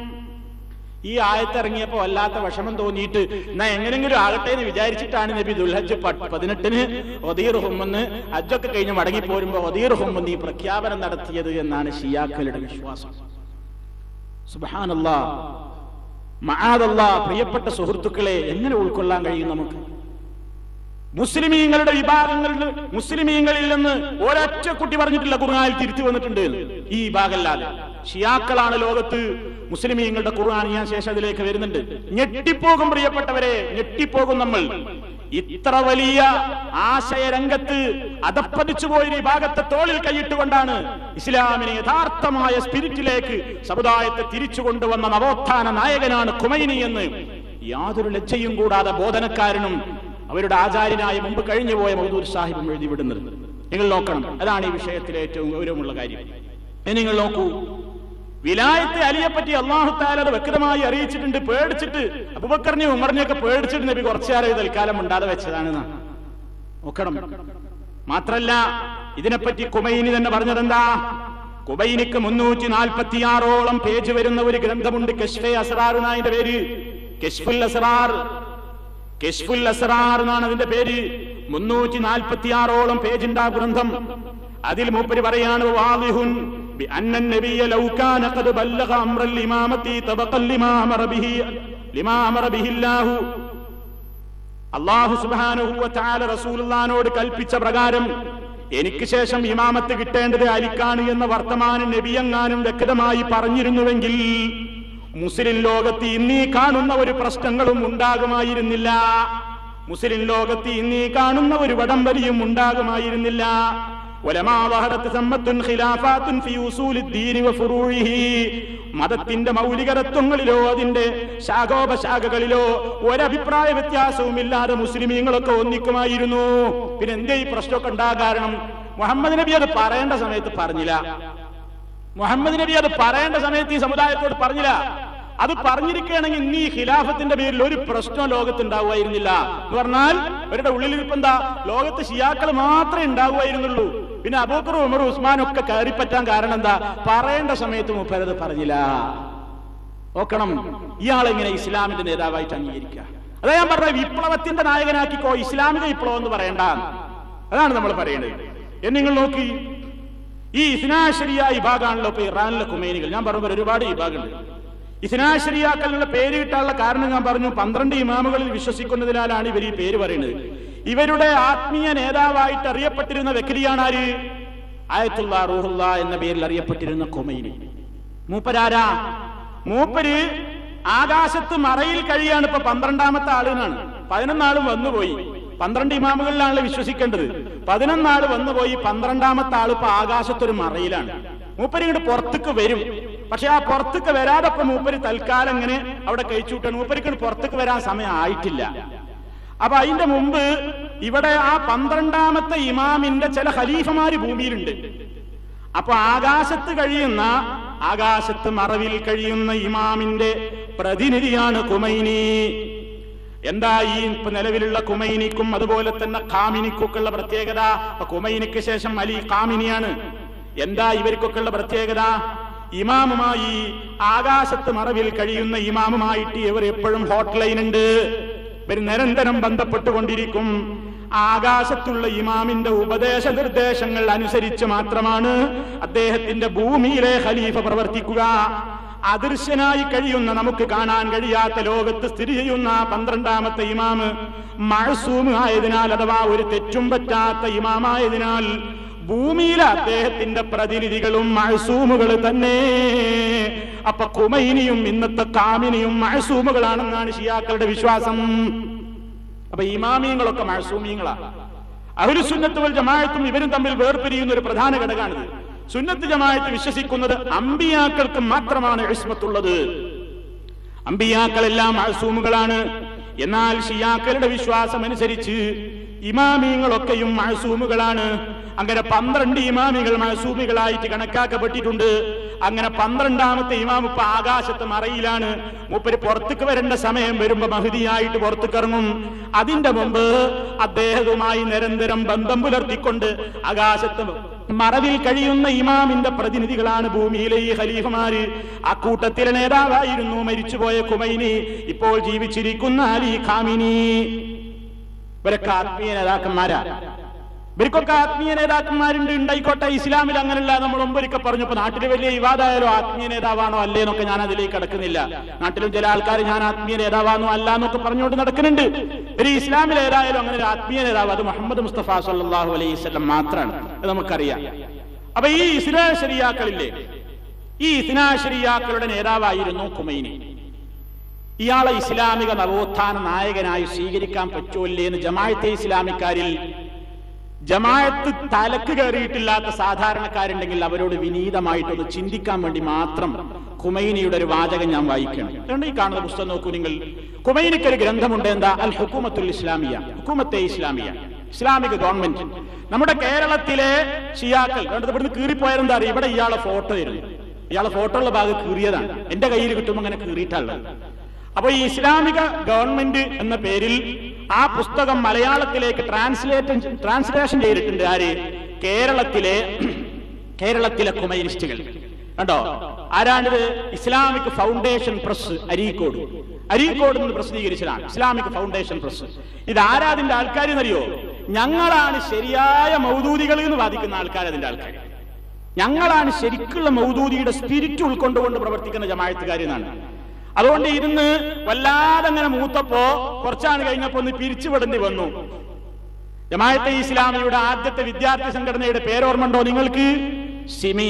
ഈ ആയത്തിറങ്ങിയപ്പോ വല്ലാത്ത വിഷമം തോന്നിയിട്ട് എന്നാ എങ്ങനെങ്കിലും ആകട്ടെ എന്ന് വിചാരിച്ചിട്ടാണ് നബി ദുൽഹജ് പ- പതിനെട്ടിന് ഒതീർ ഹുമെന്ന് ഹജ്ജൊക്കെ കഴിഞ്ഞ് മടങ്ങി പോരുമ്പോ ഒതീർ ഹുമെന്ന് ഈ പ്രഖ്യാപനം നടത്തിയത് എന്നാണ് ഷിയാക്കളുടെ വിശ്വാസം സുബാനല്ലാ മഹാദല്ല പ്രിയപ്പെട്ട സുഹൃത്തുക്കളെ എങ്ങനെ ഉൾക്കൊള്ളാൻ കഴിയും നമുക്ക് മുസ്ലിമീങ്ങളുടെ വിഭാഗങ്ങളിൽ മുസ്ലിമീങ്ങളിൽ നിന്ന് ഒരൊറ്റ കുട്ടി പറഞ്ഞിട്ടില്ല ഖുർആാനിൽ തിരിച്ചു വന്നിട്ടുണ്ട് എന്ന്. ഈ വിഭാഗമല്ലാതെ ഷിയാക്കളാണ് ലോകത്ത് മുസ്ലിമീങ്ങളുടെ ഖുർആൻ ഞാൻ ശേഷം അതിലേക്ക് വരുന്നുണ്ട് ഞെട്ടിപ്പോകും പ്രിയപ്പെട്ടവരെ ഞെട്ടിപ്പോകും നമ്മൾ ഇത്ര വലിയ ആശയരംഗത്ത് അതപ്പതിച്ചു പോയൊരു വിഭാഗത്തെ തോളിൽ കൈയിട്ടുകൊണ്ടാണ് ഇസ്ലാമിനെ യഥാർത്ഥമായ സ്പിരിറ്റിലേക്ക് സമുദായത്തെ തിരിച്ചു കൊണ്ടുവന്ന നവോത്ഥാന നായകനാണ് കുമൈനി എന്ന് യാതൊരു ലജ്ജയും കൂടാതെ ബോധനക്കാരനും അവരുടെ ആചാര്യനായ മുമ്പ് കഴിഞ്ഞുപോയ മൗദൂർ സാഹിബും എഴുതി വിടുന്നത് നിങ്ങൾ നോക്കണം അതാണ് ഈ വിഷയത്തിലെ ഏറ്റവും ഗൗരവമുള്ള കാര്യം ഇനി നിങ്ങൾ നോക്കൂ വിലായത്തെ അലിയെ പറ്റി അള്ളാഹു താല അത് വ്യക്തമായി അറിയിച്ചിട്ടുണ്ട് പേടിച്ചിട്ട് അബുബക്കറിനെയും ഉമറിനെയൊക്കെ പേടിച്ചിട്ട് നബി കുറച്ചുകാലം ഇത് തൽക്കാലം ഉണ്ടാതെ വെച്ചതാണെന്ന് നോക്കണം മാത്രല്ല ഇതിനെപ്പറ്റി കുമൈനി തന്നെ പറഞ്ഞതെന്താ കുബൈനിക്ക് മുന്നൂറ്റി നാൽപ്പത്തിയാറോളം പേജ് വരുന്ന ഒരു ഗ്രന്ഥമുണ്ട് കശ്ഫെ അസറാർ എന്നതിന്റെ പേര് കശ്ഫുൽ അസറാർ കെഷ്ഫുൽ അസ്റാർ എന്നാണ് അതിന്റെ പേര് മുന്നൂറ്റി നാൽപ്പത്തിയാറോളം പേജിന്റെ ആ ഗ്രന്ഥം അതിൽ മൂപ്പര് പറയാണ് വാളിഹുൻ بأن النبي لو كان قد بلغ أمر الإمامة طبقا لما أمر به لما أمر به الله അള്ളാഹു സുബാനുഹുവല റസൂലുള്ളാനോട് കൽപ്പിച്ച പ്രകാരം എനിക്ക് ശേഷം ഇമാമത്ത് കിട്ടേണ്ടത് അലിക്കാണ് എന്ന വർത്തമാനം നബിയങ്ങാനും വ്യക്തമായി പറഞ്ഞിരുന്നുവെങ്കിൽ മുസ്ലിം ലോകത്ത് ഇന്നീ കാണുന്ന ഒരു പ്രശ്നങ്ങളും ഉണ്ടാകുമായിരുന്നില്ല മുസ്ലിം ലോകത്ത് ഇന്നീ കാണുന്ന ഒരു വടംവലിയും ഉണ്ടാകുമായിരുന്നില്ല ولما ظهرت ثمة خلافات في أصول الدين وفروعه മതത്തിന്റെ മൗലികതത്വങ്ങളിലോ അതിന്റെ ശാഖോപശാഖകളിലോ ഒരഭിപ്രായ വ്യത്യാസവുമില്ലാതെ മുസ്ലിമീങ്ങളൊക്കെ ഒന്നിക്കുമായിരുന്നു പിന്നെ എന്തേ ഈ പ്രശ്നമൊക്കെ ഉണ്ടാകാൻ കാരണം മുഹമ്മദ് നബി അത് പറയേണ്ട സമയത്ത് പറഞ്ഞില്ല മുഹമ്മദ് നബി അത് പറയേണ്ട സമയത്ത് ഈ സമുദായത്തോട് പറഞ്ഞില്ല അത് പറഞ്ഞിരിക്കുകയാണെങ്കിൽ ഇന്ന് ഈ ഖിലാഫത്തിന്റെ പേരിൽ ഒരു പ്രശ്നം ലോകത്ത് ഉണ്ടാവുമായിരുന്നില്ല എന്ന് പറഞ്ഞാൽ അവരുടെ ഉള്ളിലിരിപ്പ് എന്താ ലോകത്ത് ഷിയാക്കൾ മാത്രമേ ഉണ്ടാവുമായിരുന്നുള്ളൂ പിന്നെ അബൂക്കറും ഉമറും ഉസ്മാനും ഒക്കെ കയറിപ്പറ്റാൻ കാരണം എന്താ പറയേണ്ട സമയത്ത് മുപ്പരത് പറഞ്ഞില്ല നോക്കണം ഇയാളെങ്ങനെ ഇസ്ലാമിന്റെ നേതാവായിട്ട് അംഗീകരിക്കുക അതാ ഞാൻ പറഞ്ഞ വിപ്ലവത്തിന്റെ നായകനാക്കിക്കോ ഇസ്ലാമിക വിപ്ലവം എന്ന് പറയണ്ട അതാണ് നമ്മൾ പറയുന്നത് എന്ന് നിങ്ങൾ നോക്കി ഈ ഇസ്നാശരിയ വിഭാഗമാണല്ലോ ഇപ്പൊ ഇറാനിലെ കുമേനികൾ ഞാൻ പറഞ്ഞ പോലെ ഒരുപാട് വിഭാഗമുണ്ട് ഇസ്നാശരിയാക്കളുടെ പേര് കിട്ടാനുള്ള കാരണം ഞാൻ പറഞ്ഞു പന്ത്രണ്ട് ഇമാമുകളിൽ വിശ്വസിക്കുന്നതിനാലാണ് ഇവർ ഈ പേര് പറയുന്നത് ഇവരുടെ ആത്മീയ നേതാവായിട്ട് അറിയപ്പെട്ടിരുന്ന വ്യക്തിയാണ് ആര് ആയത്തുള്ള റൂഹുല്ല എന്ന പേരിൽ അറിയപ്പെട്ടിരുന്ന കൊമൈനി മൂപ്പരാരാ മൂപ്പര് ആകാശത്ത് മറയിൽ കഴിയാണ് ഇപ്പൊ പന്ത്രണ്ടാമത്തെ ആളിനാണ് പതിനൊന്നാളും വന്നുപോയി പന്ത്രണ്ട് ഇമാമുകളിലാണല്ലോ വിശ്വസിക്കേണ്ടത് പതിനൊന്നാള് വന്നുപോയി പന്ത്രണ്ടാമത്തെ ആള് ഇപ്പൊ ആകാശത്തൊരു മറയിലാണ് മൂപ്പര് ഇങ്ങോട്ട് പുറത്തേക്ക് വരും പക്ഷെ ആ പുറത്തേക്ക് വരാതെ ഇപ്പൊ മൂപ്പര് തൽക്കാലം ഇങ്ങനെ അവിടെ കഴിച്ചുവിട്ടാണ് മൂപ്പർക്ക് പുറത്തേക്ക് വരാൻ സമയം ആയിട്ടില്ല അപ്പൊ അതിന്റെ മുമ്പ് ഇവിടെ ആ പന്ത്രണ്ടാമത്തെ ഇമാമിന്റെ ചില ഖലീഫമാര് ഭൂമിയിലുണ്ട് അപ്പൊ ആകാശത്ത് കഴിയുന്ന ആകാശത്ത് മറവിൽ കഴിയുന്ന ഇമാമിന്റെ പ്രതിനിധിയാണ് കുമൈനി എന്താ ഈ ഇപ്പൊ നിലവിലുള്ള കുമൈനിക്കും അതുപോലെ തന്നെ കാമിനിക്കൊക്കെ ഉള്ള പ്രത്യേകത അപ്പൊ കുമൈനിക്ക് ശേഷം അലി കാമിനിയാണ് എന്താ ഇവർക്കൊക്കെ ഉള്ള പ്രത്യേകത ഇമാമുമായി ആകാശത്ത് മറവിൽ കഴിയുന്ന ഇമാമുമായിട്ട് ഇവർ എപ്പോഴും ഹോട്ട് ലൈൻ ഉണ്ട് ഇവർ നിരന്തരം ബന്ധപ്പെട്ടുകൊണ്ടിരിക്കും ആകാശത്തുള്ള ഇമാമിന്റെ ഉപദേശ നിർദ്ദേശങ്ങൾ അനുസരിച്ച് മാത്രമാണ് അദ്ദേഹത്തിന്റെ ഭൂമിയിലെ ഖലീഫ പ്രവർത്തിക്കുക അദൃശ്യനായി കഴിയുന്ന നമുക്ക് കാണാൻ കഴിയാത്ത ലോകത്ത് സ്ഥിതി ചെയ്യുന്ന പന്ത്രണ്ടാമത്തെ ഇമാമ് മഴസൂമ് ആയതിനാൽ അഥവാ ഒരു തെറ്റും പറ്റാത്ത ഇമാമായതിനാൽ ഭൂമിയിലെ അദ്ദേഹത്തിന്റെ പ്രതിനിധികളും മഴസൂമുകൾ തന്നെ അപ്പൊ കുമൈനിയും ഇന്നത്തെ കാമിനിയും മഴസൂമുകളാണെന്നാണ് ഷിയാക്കളുടെ വിശ്വാസം അപ്പൊ ഇമാമിയങ്ങളൊക്കെ മഴസൂമിയങ്ങളാ അഹുലു സുന്നത്ത് വൽ ജമാഅത്തും ഇവരും തമ്മിൽ വേർപിരിയുന്ന ഒരു പ്രധാന ഘടകമാണിത് സുന്നത്ത് ജമാഅത്ത് വിശ്വസിക്കുന്നത് അമ്പിയാക്കൾക്ക് മാത്രമാണ് ഇസ്മത്തുള്ളത് അമ്പിയാക്കളെല്ലാം മഴസൂമുകളാണ് എന്നാൽ ഷിയാക്കളുടെ വിശ്വാസം അനുസരിച്ച് ഇമാമിയങ്ങളൊക്കെയും മഴസൂമുകളാണ് അങ്ങനെ പന്ത്രണ്ട് ഇമാമികൾ മഴസൂമികളായിട്ട് കണക്കാക്കപ്പെട്ടിട്ടുണ്ട് അങ്ങനെ പന്ത്രണ്ടാമത്തെ ഇമാം ഇപ്പൊ ആകാശത്ത് മറയിലാണ് മൂപ്പര് പുറത്തേക്ക് വരേണ്ട സമയം വരുമ്പോ മഹതിയായിട്ട് പുറത്തേക്ക് ഇറങ്ങും അതിന്റെ മുമ്പ് അദ്ദേഹവുമായി നിരന്തരം ബന്ധം പുലർത്തിക്കൊണ്ട് ആകാശത്ത് മറവിൽ കഴിയുന്ന ഇമാമിന്റെ പ്രതിനിധികളാണ് ഭൂമിയിലെ ഈ ഖലീഫമാര് ആ കൂട്ടത്തിലെ നേതാവായിരുന്നു മരിച്ചുപോയ കുമൈനി ഇപ്പോൾ ജീവിച്ചിരിക്കുന്ന അലി ഖാമിനി ഇവരൊക്കെ ആത്മീയ നേതാക്കന്മാരാ ഇവർക്കൊക്കെ ആത്മീയ നേതാക്കന്മാരുണ്ട് ഉണ്ടായിക്കോട്ടെ ഇസ്ലാമിൽ അങ്ങനല്ല നമ്മൾ മുമ്പൊരിക്കൽ പറഞ്ഞപ്പോ നാട്ടിൽ വലിയ വിവാദമായാലോ ആത്മീയ നേതാവാണോ അല്ലേ എന്നൊക്കെ ഞാൻ അതിലേക്ക് കടക്കുന്നില്ല നാട്ടിലും ചില ആൾക്കാർ ഞാൻ ആത്മീയ നേതാവാണോ അല്ല എന്നൊക്കെ പറഞ്ഞുകൊണ്ട് നടക്കുന്നുണ്ട് ഒരു ഇസ്ലാമിൽ ഏതായാലും അങ്ങനെ ഒരു ആത്മീയ നേതാവ് അത് മുഹമ്മദ് മുസ്തഫ സല്ലാഹു അലൈഹി സ്വലം മാത്രമാണ് അത് നമുക്കറിയാം അപ്പൊ ഈ ഇസ്ലാ ശരിയാക്കളില്ലേ ഈ ഇസ്ലാ ശരിയാക്കളുടെ നേതാവായിരുന്നു കുമൈനി ഇയാളെ ഇസ്ലാമിക നവോത്ഥാന നായകനായി സ്വീകരിക്കാൻ പറ്റുമല്ലേ എന്ന് ജമായത്തെ ഇസ്ലാമിക്കാരിൽ ജമായത്ത് തലക്ക് കയറിയിട്ടില്ലാത്ത സാധാരണക്കാരുണ്ടെങ്കിൽ അവരോട് വിനീതമായിട്ടൊന്ന് ചിന്തിക്കാൻ വേണ്ടി മാത്രം കുമൈനിയുടെ ഒരു വാചകം ഞാൻ വായിക്കണം അതുകൊണ്ട് ഈ കാണുന്ന പുസ്തകം നോക്കൂ നിങ്ങൾ കുമൈനിക്ക് ഒരു ഗ്രന്ഥമുണ്ട് എന്താ അൽ ഹുക്കുമത്തുൽ ഇസ്ലാമിയ ഹുക്കുമത്തെ ഇസ്ലാമിയ ഇസ്ലാമിക ഗവൺമെന്റ് നമ്മുടെ കേരളത്തിലെ ഷിയാക്കൾ കണ്ടത് ഇവിടുന്ന് കീറിപ്പോയാലെന്താ അറിയാം ഇവിടെ ഇയാളെ ഫോട്ടോ ആയിരുന്നു ഇയാളെ ഫോട്ടോ ഉള്ള ഭാഗം കീറിയതാണ് എന്റെ കയ്യിൽ കിട്ടുമ്പോൾ അങ്ങനെ കീറിയിട്ടുള്ളത് അപ്പൊ ഈ ഇസ്ലാമിക ഗവൺമെന്റ് എന്ന പേരിൽ ആ പുസ്തകം മലയാളത്തിലേക്ക് ട്രാൻസ്ലേറ്റ് ട്രാൻസ്ലേഷൻ ചെയ്തിട്ടുണ്ട് ആര് കേരളത്തിലെ കേരളത്തിലെ കുമൈനിസ്റ്റുകൾ കണ്ടോ ആരാണിത് Islamic foundation press Areekode Areekode നിന്ന് പ്രസിദ്ധീകരിച്ചതാണ് ഇസ്ലാമിക് ഫൗണ്ടേഷൻ പ്രസ് ഇത് ആരാതിന്റെ ആൾക്കാർ എന്നറിയോ ഞങ്ങളാണ് ശരിയായ മൗദൂദികൾ എന്ന് വാദിക്കുന്ന ആൾക്കാർ അതിന്റെ ആൾക്കാർ ഞങ്ങളാണ് ശരിക്കുള്ള മൗദൂദിയുടെ സ്പിരിറ്റ് ഉൾക്കൊണ്ടുകൊണ്ട് പ്രവർത്തിക്കുന്ന ജമായത്തുകാർ എന്നാണ് അതുകൊണ്ട് ഇരുന്ന് വല്ലാതെ അങ്ങനെ മൂത്തപ്പോ കുറച്ചാണ് കഴിഞ്ഞപ്പോ ഒന്ന് പിരിച്ചുവിടേണ്ടി വന്നു ജമായത്തെ ഇസ്ലാമിയുടെ ആദ്യത്തെ വിദ്യാർത്ഥി സംഘടനയുടെ പേരോർമ്മണ്ടോ നിങ്ങൾക്ക് സിമി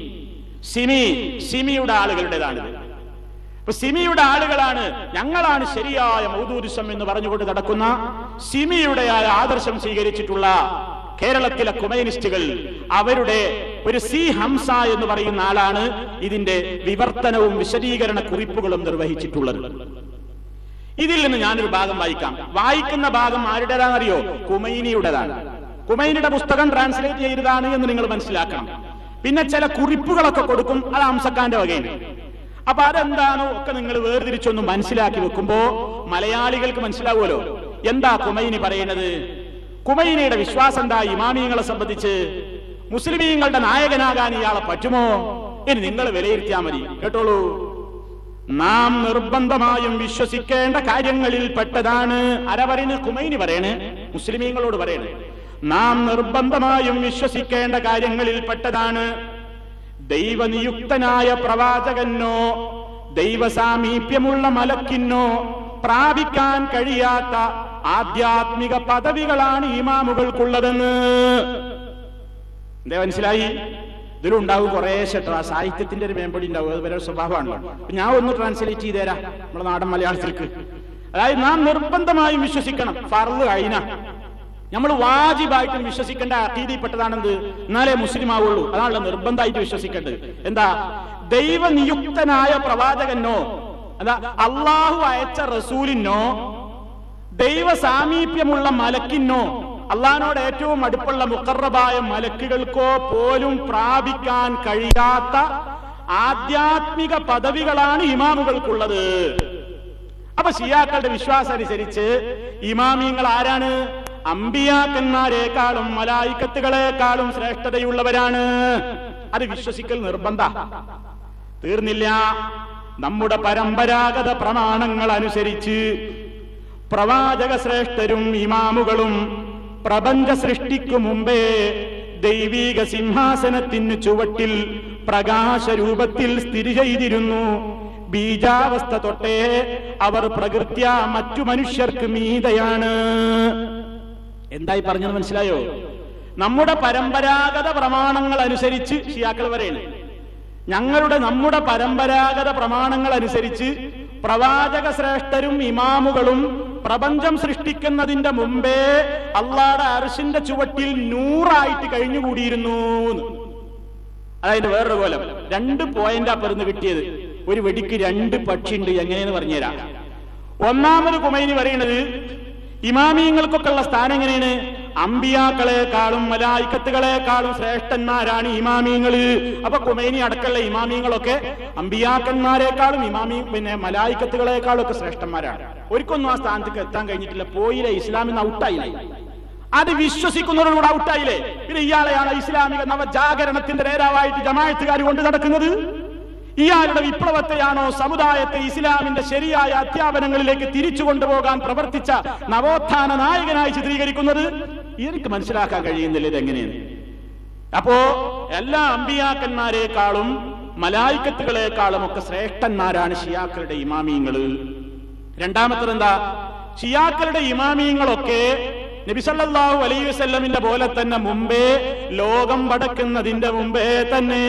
സിമി സിമിയുടെ ആളുകളുടേതാണിത് അപ്പൊ സിമിയുടെ ആളുകളാണ് ഞങ്ങളാണ് ശരിയായ മൗദൂരിസം എന്ന് പറഞ്ഞുകൊണ്ട് നടക്കുന്ന സിമിയുടെ ആ ആദർശം സ്വീകരിച്ചിട്ടുള്ള കേരളത്തിലെ കൊമൈനിസ്റ്റുകൾ അവരുടെ ഒരു സി ഹംസ എന്ന് പറയുന്ന ആളാണ് ഇതിന്റെ വിവർത്തനവും വിശദീകരണ കുറിപ്പുകളും നിർവഹിച്ചിട്ടുള്ളത് ഇതിൽ നിന്ന് ഞാനൊരു ഭാഗം വായിക്കാം വായിക്കുന്ന ഭാഗം ആരുടേതാണെന്നറിയോ കുമൈനിയുടേതാണ് കുമൈനിയുടെ പുസ്തകം ട്രാൻസ്ലേറ്റ് ചെയ്തതാണ് എന്ന് നിങ്ങൾ മനസ്സിലാക്കണം പിന്നെ ചില കുറിപ്പുകളൊക്കെ കൊടുക്കും അത് ഹംസക്കാന്റെ വകയാണ് അപ്പൊ അതെന്താണോ ഒക്കെ നിങ്ങൾ വേർതിരിച്ചൊന്ന് മനസ്സിലാക്കി വെക്കുമ്പോ മലയാളികൾക്ക് മനസ്സിലാവുമല്ലോ എന്താ കുമൈനി പറയുന്നത് കുമൈനിയുടെ വിശ്വാസം എന്താ ഇമാമിയങ്ങളെ സംബന്ധിച്ച് മുസ്ലിമീങ്ങളുടെ നായകനാകാൻ ഇയാളെ പറ്റുമോ ഇനി നിങ്ങൾ വിലയിരുത്തിയാൽ മതി കേട്ടോളൂ നാം നിർബന്ധമായും വിശ്വസിക്കേണ്ട കാര്യങ്ങളിൽ പെട്ടതാണ് ആര പറയുന്നത് കുമൈനി പറയണ് മുസ്ലിമീങ്ങളോട് പറയണ് നാം നിർബന്ധമായും വിശ്വസിക്കേണ്ട കാര്യങ്ങളിൽ പെട്ടതാണ് ദൈവനിയുക്തനായ പ്രവാചകനോ ദൈവസാമീപ്യമുള്ള മലക്കിനോ പ്രാപിക്കാൻ കഴിയാത്ത ആധ്യാത്മിക പദവികളാണ് ഇമാമുകൾക്കുള്ളതെന്ന് എന്താ മനസ്സിലായി ഇതിലുണ്ടാവും കുറേശ്ശെ ട്രാ സാഹിത്യത്തിന്റെ ഒരു മേമ്പടി ഉണ്ടാവും അത് വരെ സ്വഭാവമാണല്ലോ അപ്പൊ ഞാൻ ഒന്ന് ട്രാൻസ്ലേറ്റ് ചെയ്തുതരാം നമ്മുടെ നാടൻ മലയാളത്തിലേക്ക് അതായത് നാം നിർബന്ധമായും വിശ്വസിക്കണം ഫർള് കഴിഞ്ഞ നമ്മൾ വാജിബായിട്ടും വിശ്വസിക്കേണ്ട അക്കീതിപ്പെട്ടതാണെന്ത് എന്നാലേ മുസ്ലിം ആവുള്ളൂ അതാണല്ലോ നിർബന്ധമായിട്ട് വിശ്വസിക്കേണ്ടത് എന്താ ദൈവനിയുക്തനായ പ്രവാചകനോ എന്താ അള്ളാഹു അയച്ച റസൂലിനോ ദൈവ സാമീപ്യമുള്ള മലക്കിനോ അള്ളഹാനോട് ഏറ്റവും അടുപ്പുള്ള മുക്കറബായ മലക്കുകൾക്കോ പോലും പ്രാപിക്കാൻ കഴിയാത്ത ആധ്യാത്മിക പദവികളാണ് ഇമാമുകൾക്കുള്ളത് അപ്പൊ ഷിയാക്കളുടെ വിശ്വാസം അനുസരിച്ച് ഇമാമിയങ്ങൾ ആരാണ് അമ്പിയാക്കന്മാരെക്കാളും മലായിക്കത്തുകളെക്കാളും ശ്രേഷ്ഠതയുള്ളവരാണ് അത് വിശ്വസിക്കൽ നിർബന്ധ തീർന്നില്ല നമ്മുടെ പരമ്പരാഗത പ്രമാണങ്ങൾ അനുസരിച്ച് പ്രവാചക ശ്രേഷ്ഠരും ഇമാമുകളും പ്രപഞ്ച സൃഷ്ടിക്കു മുമ്പേ ദൈവീക സിംഹാസനത്തിന് ചുവട്ടിൽ പ്രകാശരൂപത്തിൽ സ്ഥിതി ചെയ്തിരുന്നു ബീജാവസ്ഥ തൊട്ടേ അവർ പ്രകൃത്യ മറ്റു മനുഷ്യർക്ക് മീതയാണ് എന്തായി പറഞ്ഞത് മനസ്സിലായോ നമ്മുടെ പരമ്പരാഗത പ്രമാണങ്ങൾ അനുസരിച്ച് ഷിയാക്കൾ പറയാണ് ഞങ്ങളുടെ നമ്മുടെ പരമ്പരാഗത പ്രമാണങ്ങൾ അനുസരിച്ച് പ്രവാചക ശ്രേഷ്ഠരും ഇമാമുകളും പ്രപഞ്ചം സൃഷ്ടിക്കുന്നതിന്റെ മുമ്പേ അള്ളാടെ അർഷിന്റെ ചുവട്ടിൽ നൂറായിട്ട് കഴിഞ്ഞുകൂടിയിരുന്നു എന്ന്. അതായത് വേറൊരു കോലം രണ്ട് പോയിന്റ് അപ്പുറന്ന് കിട്ടിയത് ഒരു വെടിക്ക് രണ്ട് പക്ഷിയുണ്ട് എങ്ങനെയെന്ന് പറഞ്ഞുതരാം ഒന്നാമത് കുമൈനി പറയുന്നത് ഇമാമിയങ്ങൾക്കൊക്കെ ഉള്ള സ്ഥാനം എങ്ങനെയാണ് അമ്പിയാക്കളെക്കാളും മലായിക്കത്തുകളെക്കാളും ശ്രേഷ്ഠന്മാരാണ് ഇമാമിയങ്ങള് അപ്പൊ കുമൈനി അടക്കമുള്ള ഇമാമിയങ്ങളൊക്കെ അമ്പിയാക്കന്മാരെക്കാളും ഇമാമി പിന്നെ മലായിക്കത്തുകളെക്കാളും ഒക്കെ ശ്രേഷ്ഠന്മാരാണ് ഒരിക്കൊന്നും ആ സ്ഥാനത്തേക്ക് എത്താൻ കഴിഞ്ഞിട്ടില്ല പോയില്ല ഇസ്ലാമിന്ന് ഔട്ടായില്ലേ അത് വിശ്വസിക്കുന്നവരോട് ഔട്ടായില്ലേ പിന്നെ ഇയാളെയാണ് ഇസ്ലാമിക നവജാഗരണത്തിന്റെ നേതാവായിട്ട് ജമായത്തുകാർ കൊണ്ട് നടക്കുന്നത് ഇയാളുടെ വിപ്ലവത്തെയാണോ സമുദായത്തെ ഇസ്ലാമിന്റെ ശരിയായ അധ്യാപനങ്ങളിലേക്ക് തിരിച്ചു കൊണ്ടുപോകാൻ പ്രവർത്തിച്ച നവോത്ഥാന നായകനായി ചിത്രീകരിക്കുന്നത് എനിക്ക് മനസ്സിലാക്കാൻ കഴിയുന്നില്ല ഇതെങ്ങനെയാണ് അപ്പോ എല്ലാ അമ്പിയാക്കന്മാരെക്കാളും മലായിക്കത്തുകളെക്കാളും ഒക്കെ ശ്രേഷ്ഠന്മാരാണ് ഷിയാക്കളുടെ ഇമാമിയങ്ങള് രണ്ടാമത്തത് എന്താ ഷിയാക്കളുടെ ഇമാമിയങ്ങളൊക്കെ നബിസല്ലാഹു അലൈ വസല്ലമിന്റെ പോലെ തന്നെ മുമ്പേ ലോകം പടക്കുന്നതിന്റെ മുമ്പേ തന്നെ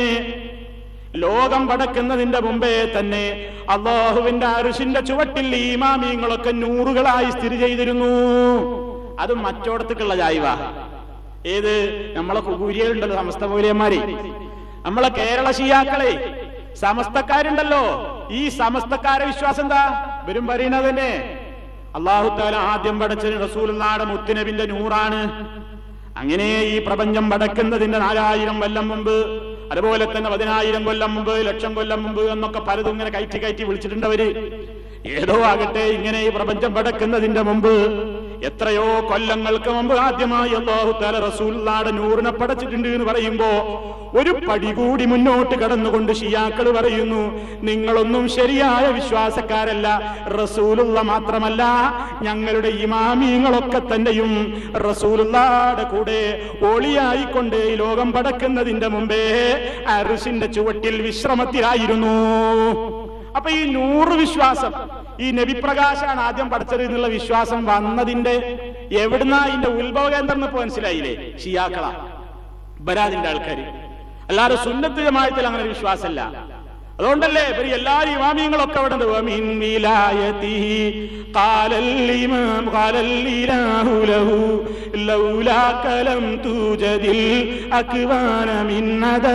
ലോകം പടക്കുന്നതിന്റെ മുമ്പേ തന്നെ അള്ളാഹുവിന്റെ അരുഷിന്റെ ചുവട്ടിൽ ഈ ഇമാമിയങ്ങളൊക്കെ നൂറുകളായി സ്ഥിതി ചെയ്തിരുന്നു അത് മറ്റോടത്തേക്കുള്ള ജായിവ ഏത് നമ്മളെ കുകൂരിയലുണ്ടല്ലോ സമസ്ത മൂല്യന്മാരെ നമ്മളെ കേരള ഷിയാക്കളെ സമസ്തക്കാരുണ്ടല്ലോ ഈ സമസ്തക്കാരെ വിശ്വാസം എന്താ വരും പറയുന്നത് തന്നെ അള്ളാഹു താല ആദ്യം പടച്ചത് റസൂലുള്ളാടെ മുത്തുനബിന്റെ നൂറാണ് അങ്ങനെ ഈ പ്രപഞ്ചം പടക്കുന്നതിന്റെ നാലായിരം കൊല്ലം മുമ്പ് അതുപോലെ തന്നെ പതിനായിരം കൊല്ലം മുമ്പ് ലക്ഷം കൊല്ലം മുമ്പ് എന്നൊക്കെ പലതും ഇങ്ങനെ കയറ്റി കയറ്റി വിളിച്ചിട്ടുണ്ട് അവര് ഏതോ ആകട്ടെ ഇങ്ങനെ ഈ പ്രപഞ്ചം പടക്കുന്നതിന്റെ മുമ്പ് എത്രയോ കൊല്ലങ്ങൾക്ക് മുമ്പ് ആദ്യമായി അള്ളാഹു താല റസൂല്ലാടെ നൂറിനെ പടച്ചിട്ടുണ്ട് എന്ന് പറയുമ്പോ ഒരു പടി കൂടി മുന്നോട്ട് കടന്നുകൊണ്ട് ഷിയാക്കൾ പറയുന്നു നിങ്ങളൊന്നും ശരിയായ വിശ്വാസക്കാരല്ല റസൂലുള്ള മാത്രമല്ല ഞങ്ങളുടെ ഇമാമിങ്ങളൊക്കെ തന്നെയും റസൂലുള്ളാടെ കൂടെ ഒളിയായിക്കൊണ്ട് ഈ ലോകം പടക്കുന്നതിന്റെ മുമ്പേ അറുസിന്റെ ചുവട്ടിൽ വിശ്രമത്തിലായിരുന്നു അപ്പൊ ഈ നൂറ് വിശ്വാസം ഈ നബിപ്രകാശാണ് ആദ്യം പഠിച്ചത് എന്നുള്ള വിശ്വാസം വന്നതിന്റെ എവിടുന്ന ഇതിന്റെ ഉത്ഭവ കേന്ദ്രം എന്ന് ഇപ്പൊ മനസ്സിലായില്ലേ ഷിയാക്കള ബരാദിന്റെ ആൾക്കാര് അല്ലാതെ സുന്നത്ത് ജമായത്തിൽ അങ്ങനെ ഒരു വിശ്വാസമല്ല അതുകൊണ്ടല്ലേ ഇവര് എല്ലാ ഇമാമിയങ്ങളൊക്കെ അവിടെ ഉണ്ട് വമിൻ വിലായതിഹി ഖാലൽ ഇമാം ഖാലൽ ഇലാഹു ലഹു ലൗലാക ലം തൂജദിൽ അക്വാന മിൻ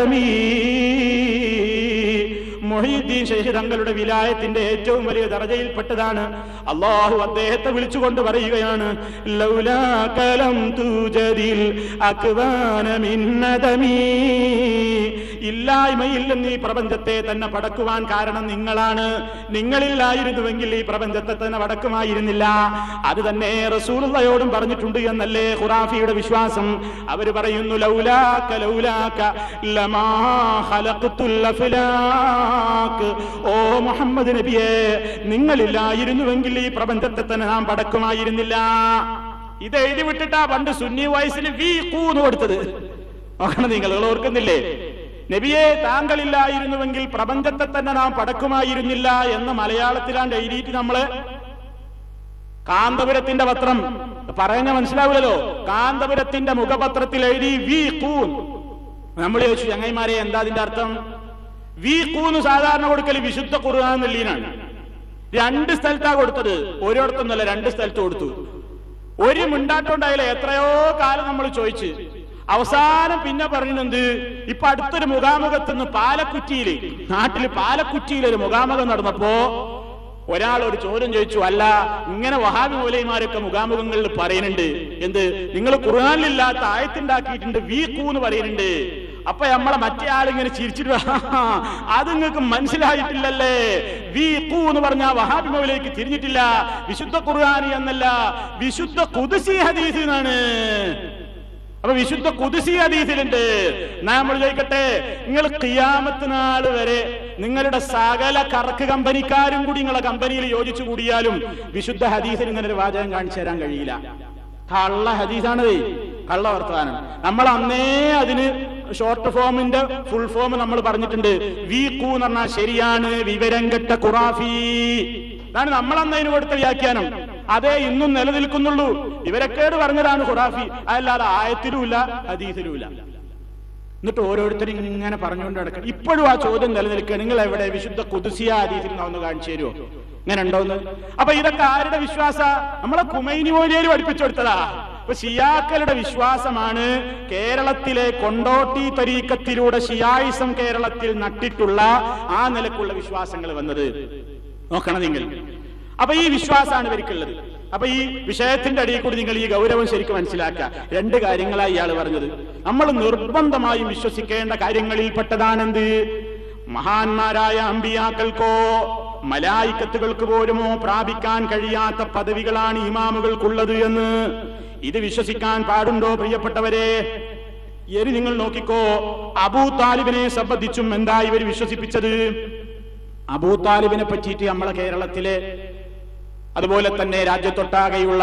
നദമീ മൊഹീദ്ദീൻ ഷെയ്ഖ് തങ്ങളുടെ വിലായത്തിന്റെ ഏറ്റവും വലിയ ദർജയിൽപ്പെട്ടതാണ് അള്ളാഹു അദ്ദേഹത്തെ വിളിച്ചുകൊണ്ട് പറയുകയാണ് ലൗലാകലം തൂജദിൽ അക്വാന മിന്നദമീ ഇല്ലായ്മയിൽ നിന്ന് ഈ പ്രപഞ്ചത്തെ തന്നെ പടക്കുവാൻ കാരണം നിങ്ങളാണ് നിങ്ങളില്ലായിരുന്നുവെങ്കിൽ ഈ പ്രപഞ്ചത്തെ തന്നെ പടക്കുമായിരുന്നില്ല അത് തന്നെ റസൂലുള്ളയോടും പറഞ്ഞിട്ടുണ്ട് എന്നല്ലേ ഖുറാഫിയുടെ വിശ്വാസം അവര് പറയുന്നു ലൗലാക ലൗലാക ലമാ ഖലഖ്തുൽ അഫ്ലാം ലൗലാക്ക് ഓ മുഹമ്മദ് നബിയെ നിങ്ങളില്ലായിരുന്നുവെങ്കിൽ ഈ പ്രപഞ്ചത്തെ തന്നെ നാം പടക്കുമായിരുന്നില്ല ഇത് എഴുതി വിട്ടിട്ടാ പണ്ട് സുന്നി വയസ്സിൽ വി കൂന്ന് കൊടുത്തത് നോക്കണം നിങ്ങൾ നിങ്ങൾ ഓർക്കുന്നില്ലേ നബിയെ താങ്കളില്ലായിരുന്നുവെങ്കിൽ പ്രപഞ്ചത്തെ തന്നെ നാം പടക്കുമായിരുന്നില്ല എന്ന് മലയാളത്തിലാണ്ട് എഴുതിയിട്ട് നമ്മള് കാന്തപുരത്തിന്റെ പത്രം പറയുന്ന മനസ്സിലാവില്ലല്ലോ കാന്തപുരത്തിന്റെ മുഖപത്രത്തിൽ എഴുതി വി കൂൻ നമ്മൾ ചോദിച്ചു ചങ്ങൈമാരെ എന്താ അതിന്റെ അർത്ഥം വി കൂന്ന് സാധാരണ കൊടുക്കൽ വിശുദ്ധ ഖുർആൻ എന്നുള്ളതിനാണ് രണ്ട് സ്ഥലത്താ കൊടുത്തത് ഒരിടത്തൊന്നല്ല രണ്ട് സ്ഥലത്ത് കൊടുത്തു ഒരു മിണ്ടാട്ടമുണ്ടായില്ല എത്രയോ കാലം നമ്മൾ ചോദിച്ചു അവസാനം പിന്നെ പറയുന്നത് ഇപ്പൊ അടുത്തൊരു മുഖാമുഖത്തുനിന്ന് പാലക്കുറ്റിയില് നാട്ടില് പാലക്കുറ്റിയിൽ ഒരു മുഖാമുഖം നടന്നപ്പോ ഒരാൾ ഒരു ചോദ്യം ചോദിച്ചു അല്ല ഇങ്ങനെ വഹാബി മൂലയന്മാരൊക്കെ മുഖാമുഖങ്ങളിൽ പറയുന്നുണ്ട് എന്ത് നിങ്ങൾ ഖുർആാനിലില്ലാത്ത ആയത്തുണ്ടാക്കിയിട്ടുണ്ട് വീക്കൂ എന്ന് പറയുന്നുണ്ട് അപ്പൊ നമ്മളെ മറ്റേ ആളിങ്ങനെ ചിരിച്ചിട്ട് "ആ, അത് നിങ്ങൾക്ക് മനസ്സിലായിട്ടില്ലല്ലേ വീക്കൂ എന്ന് പറഞ്ഞ വഹാബി മൗലയ്ക്ക് തിരിഞ്ഞിട്ടില്ല വിശുദ്ധ ഖുർആാനി എന്നല്ല വിശുദ്ധ കുതിസി ഹദീസ് എന്നാണ് അപ്പൊ വിശുദ്ധ കുതിസി ഹദീസിലുണ്ട് എന്നാ നമ്മൾ ചോദിക്കട്ടെ നിങ്ങൾ കിയാമത്ത് നാൾ വരെ നിങ്ങളുടെ സകല കറക്ക് കമ്പനിക്കാരും കൂടി നിങ്ങളെ കമ്പനിയിൽ യോജിച്ചു കൂടിയാലും വിശുദ്ധ ഹദീസിൽ ഇങ്ങനെ ഒരു വാചകം കാണിച്ചു തരാൻ കഴിയില്ല കള്ള ഹദീസാണത് കള്ള വർത്തമാനം നമ്മൾ അന്നേ അതിന് ഷോർട്ട് ഫോമിന്റെ ഫുൾ ഫോം നമ്മൾ പറഞ്ഞിട്ടുണ്ട് വീക്കു എന്ന് പറഞ്ഞാൽ ശരിയാണ് വിവരം കെട്ട ഖുറാഫി ഇതാണ് നമ്മൾ അന്ന് അതിന് കൊടുത്ത വ്യാഖ്യാനം അതേ ഇന്നും നിലനിൽക്കുന്നുള്ളൂ ഇവരക്കേട് പറഞ്ഞതാണ് ഖുറാഫി അതല്ലാതെ ആയത്തിലുമില്ല ഹദീസിലുമില്ല എന്നിട്ട് ഓരോരുത്തരും ഇങ്ങനെ പറഞ്ഞുകൊണ്ട് നടക്കണം ഇപ്പോഴും ആ ചോദ്യം നിലനിൽക്കുക നിങ്ങൾ എവിടെ വിശുദ്ധ കുതിസിയ ഹദീസിൽ നിന്ന് ഒന്ന് കാണിച്ചു തരുമോ ഇങ്ങനെ ഉണ്ടോന്ന് അപ്പൊ ഇതൊക്കെ ആരുടെ വിശ്വാസ നമ്മളെ കുമൈനി മോലിയിൽ പഠിപ്പിച്ചു കൊടുത്തതാ അപ്പൊ ഷിയാക്കളുടെ വിശ്വാസമാണ് കേരളത്തിലെ കൊണ്ടോട്ടി തരീക്കത്തിലൂടെ ഷിയായിസം കേരളത്തിൽ നട്ടിട്ടുള്ള ആ നിലക്കുള്ള വിശ്വാസങ്ങൾ വന്നത് നോക്കണം നിങ്ങൾ അപ്പൊ ഈ വിശ്വാസമാണ് ഇവർക്കുള്ളത് അപ്പൊ ഈ വിഷയത്തിന്റെ അടിയിൽ കൂടി നിങ്ങൾ ഈ ഗൗരവം ശരിക്കും മനസ്സിലാക്കുക രണ്ട് കാര്യങ്ങളായി ഇയാൾ പറഞ്ഞത് നമ്മൾ നിർബന്ധമായും വിശ്വസിക്കേണ്ട കാര്യങ്ങളിൽ പെട്ടതാണെന്ത് മഹാന്മാരായ അമ്പിയാക്കൾക്കോ മലായിക്കത്തുകൾക്ക് പോലുമോ പ്രാപിക്കാൻ കഴിയാത്ത പദവികളാണ് ഇമാമുകൾക്കുള്ളത് എന്ന് ഇത് വിശ്വസിക്കാൻ പാടുണ്ടോ പ്രിയപ്പെട്ടവരെ ഇനി നിങ്ങൾ നോക്കിക്കോ അബൂ താലിബിനെ സംബന്ധിച്ചും എന്താ ഇവർ വിശ്വസിപ്പിച്ചത് അബൂ താലിബിനെ പറ്റിയിട്ട് നമ്മളെ കേരളത്തിലെ അതുപോലെ തന്നെ രാജ്യത്തൊട്ടാകെയുള്ള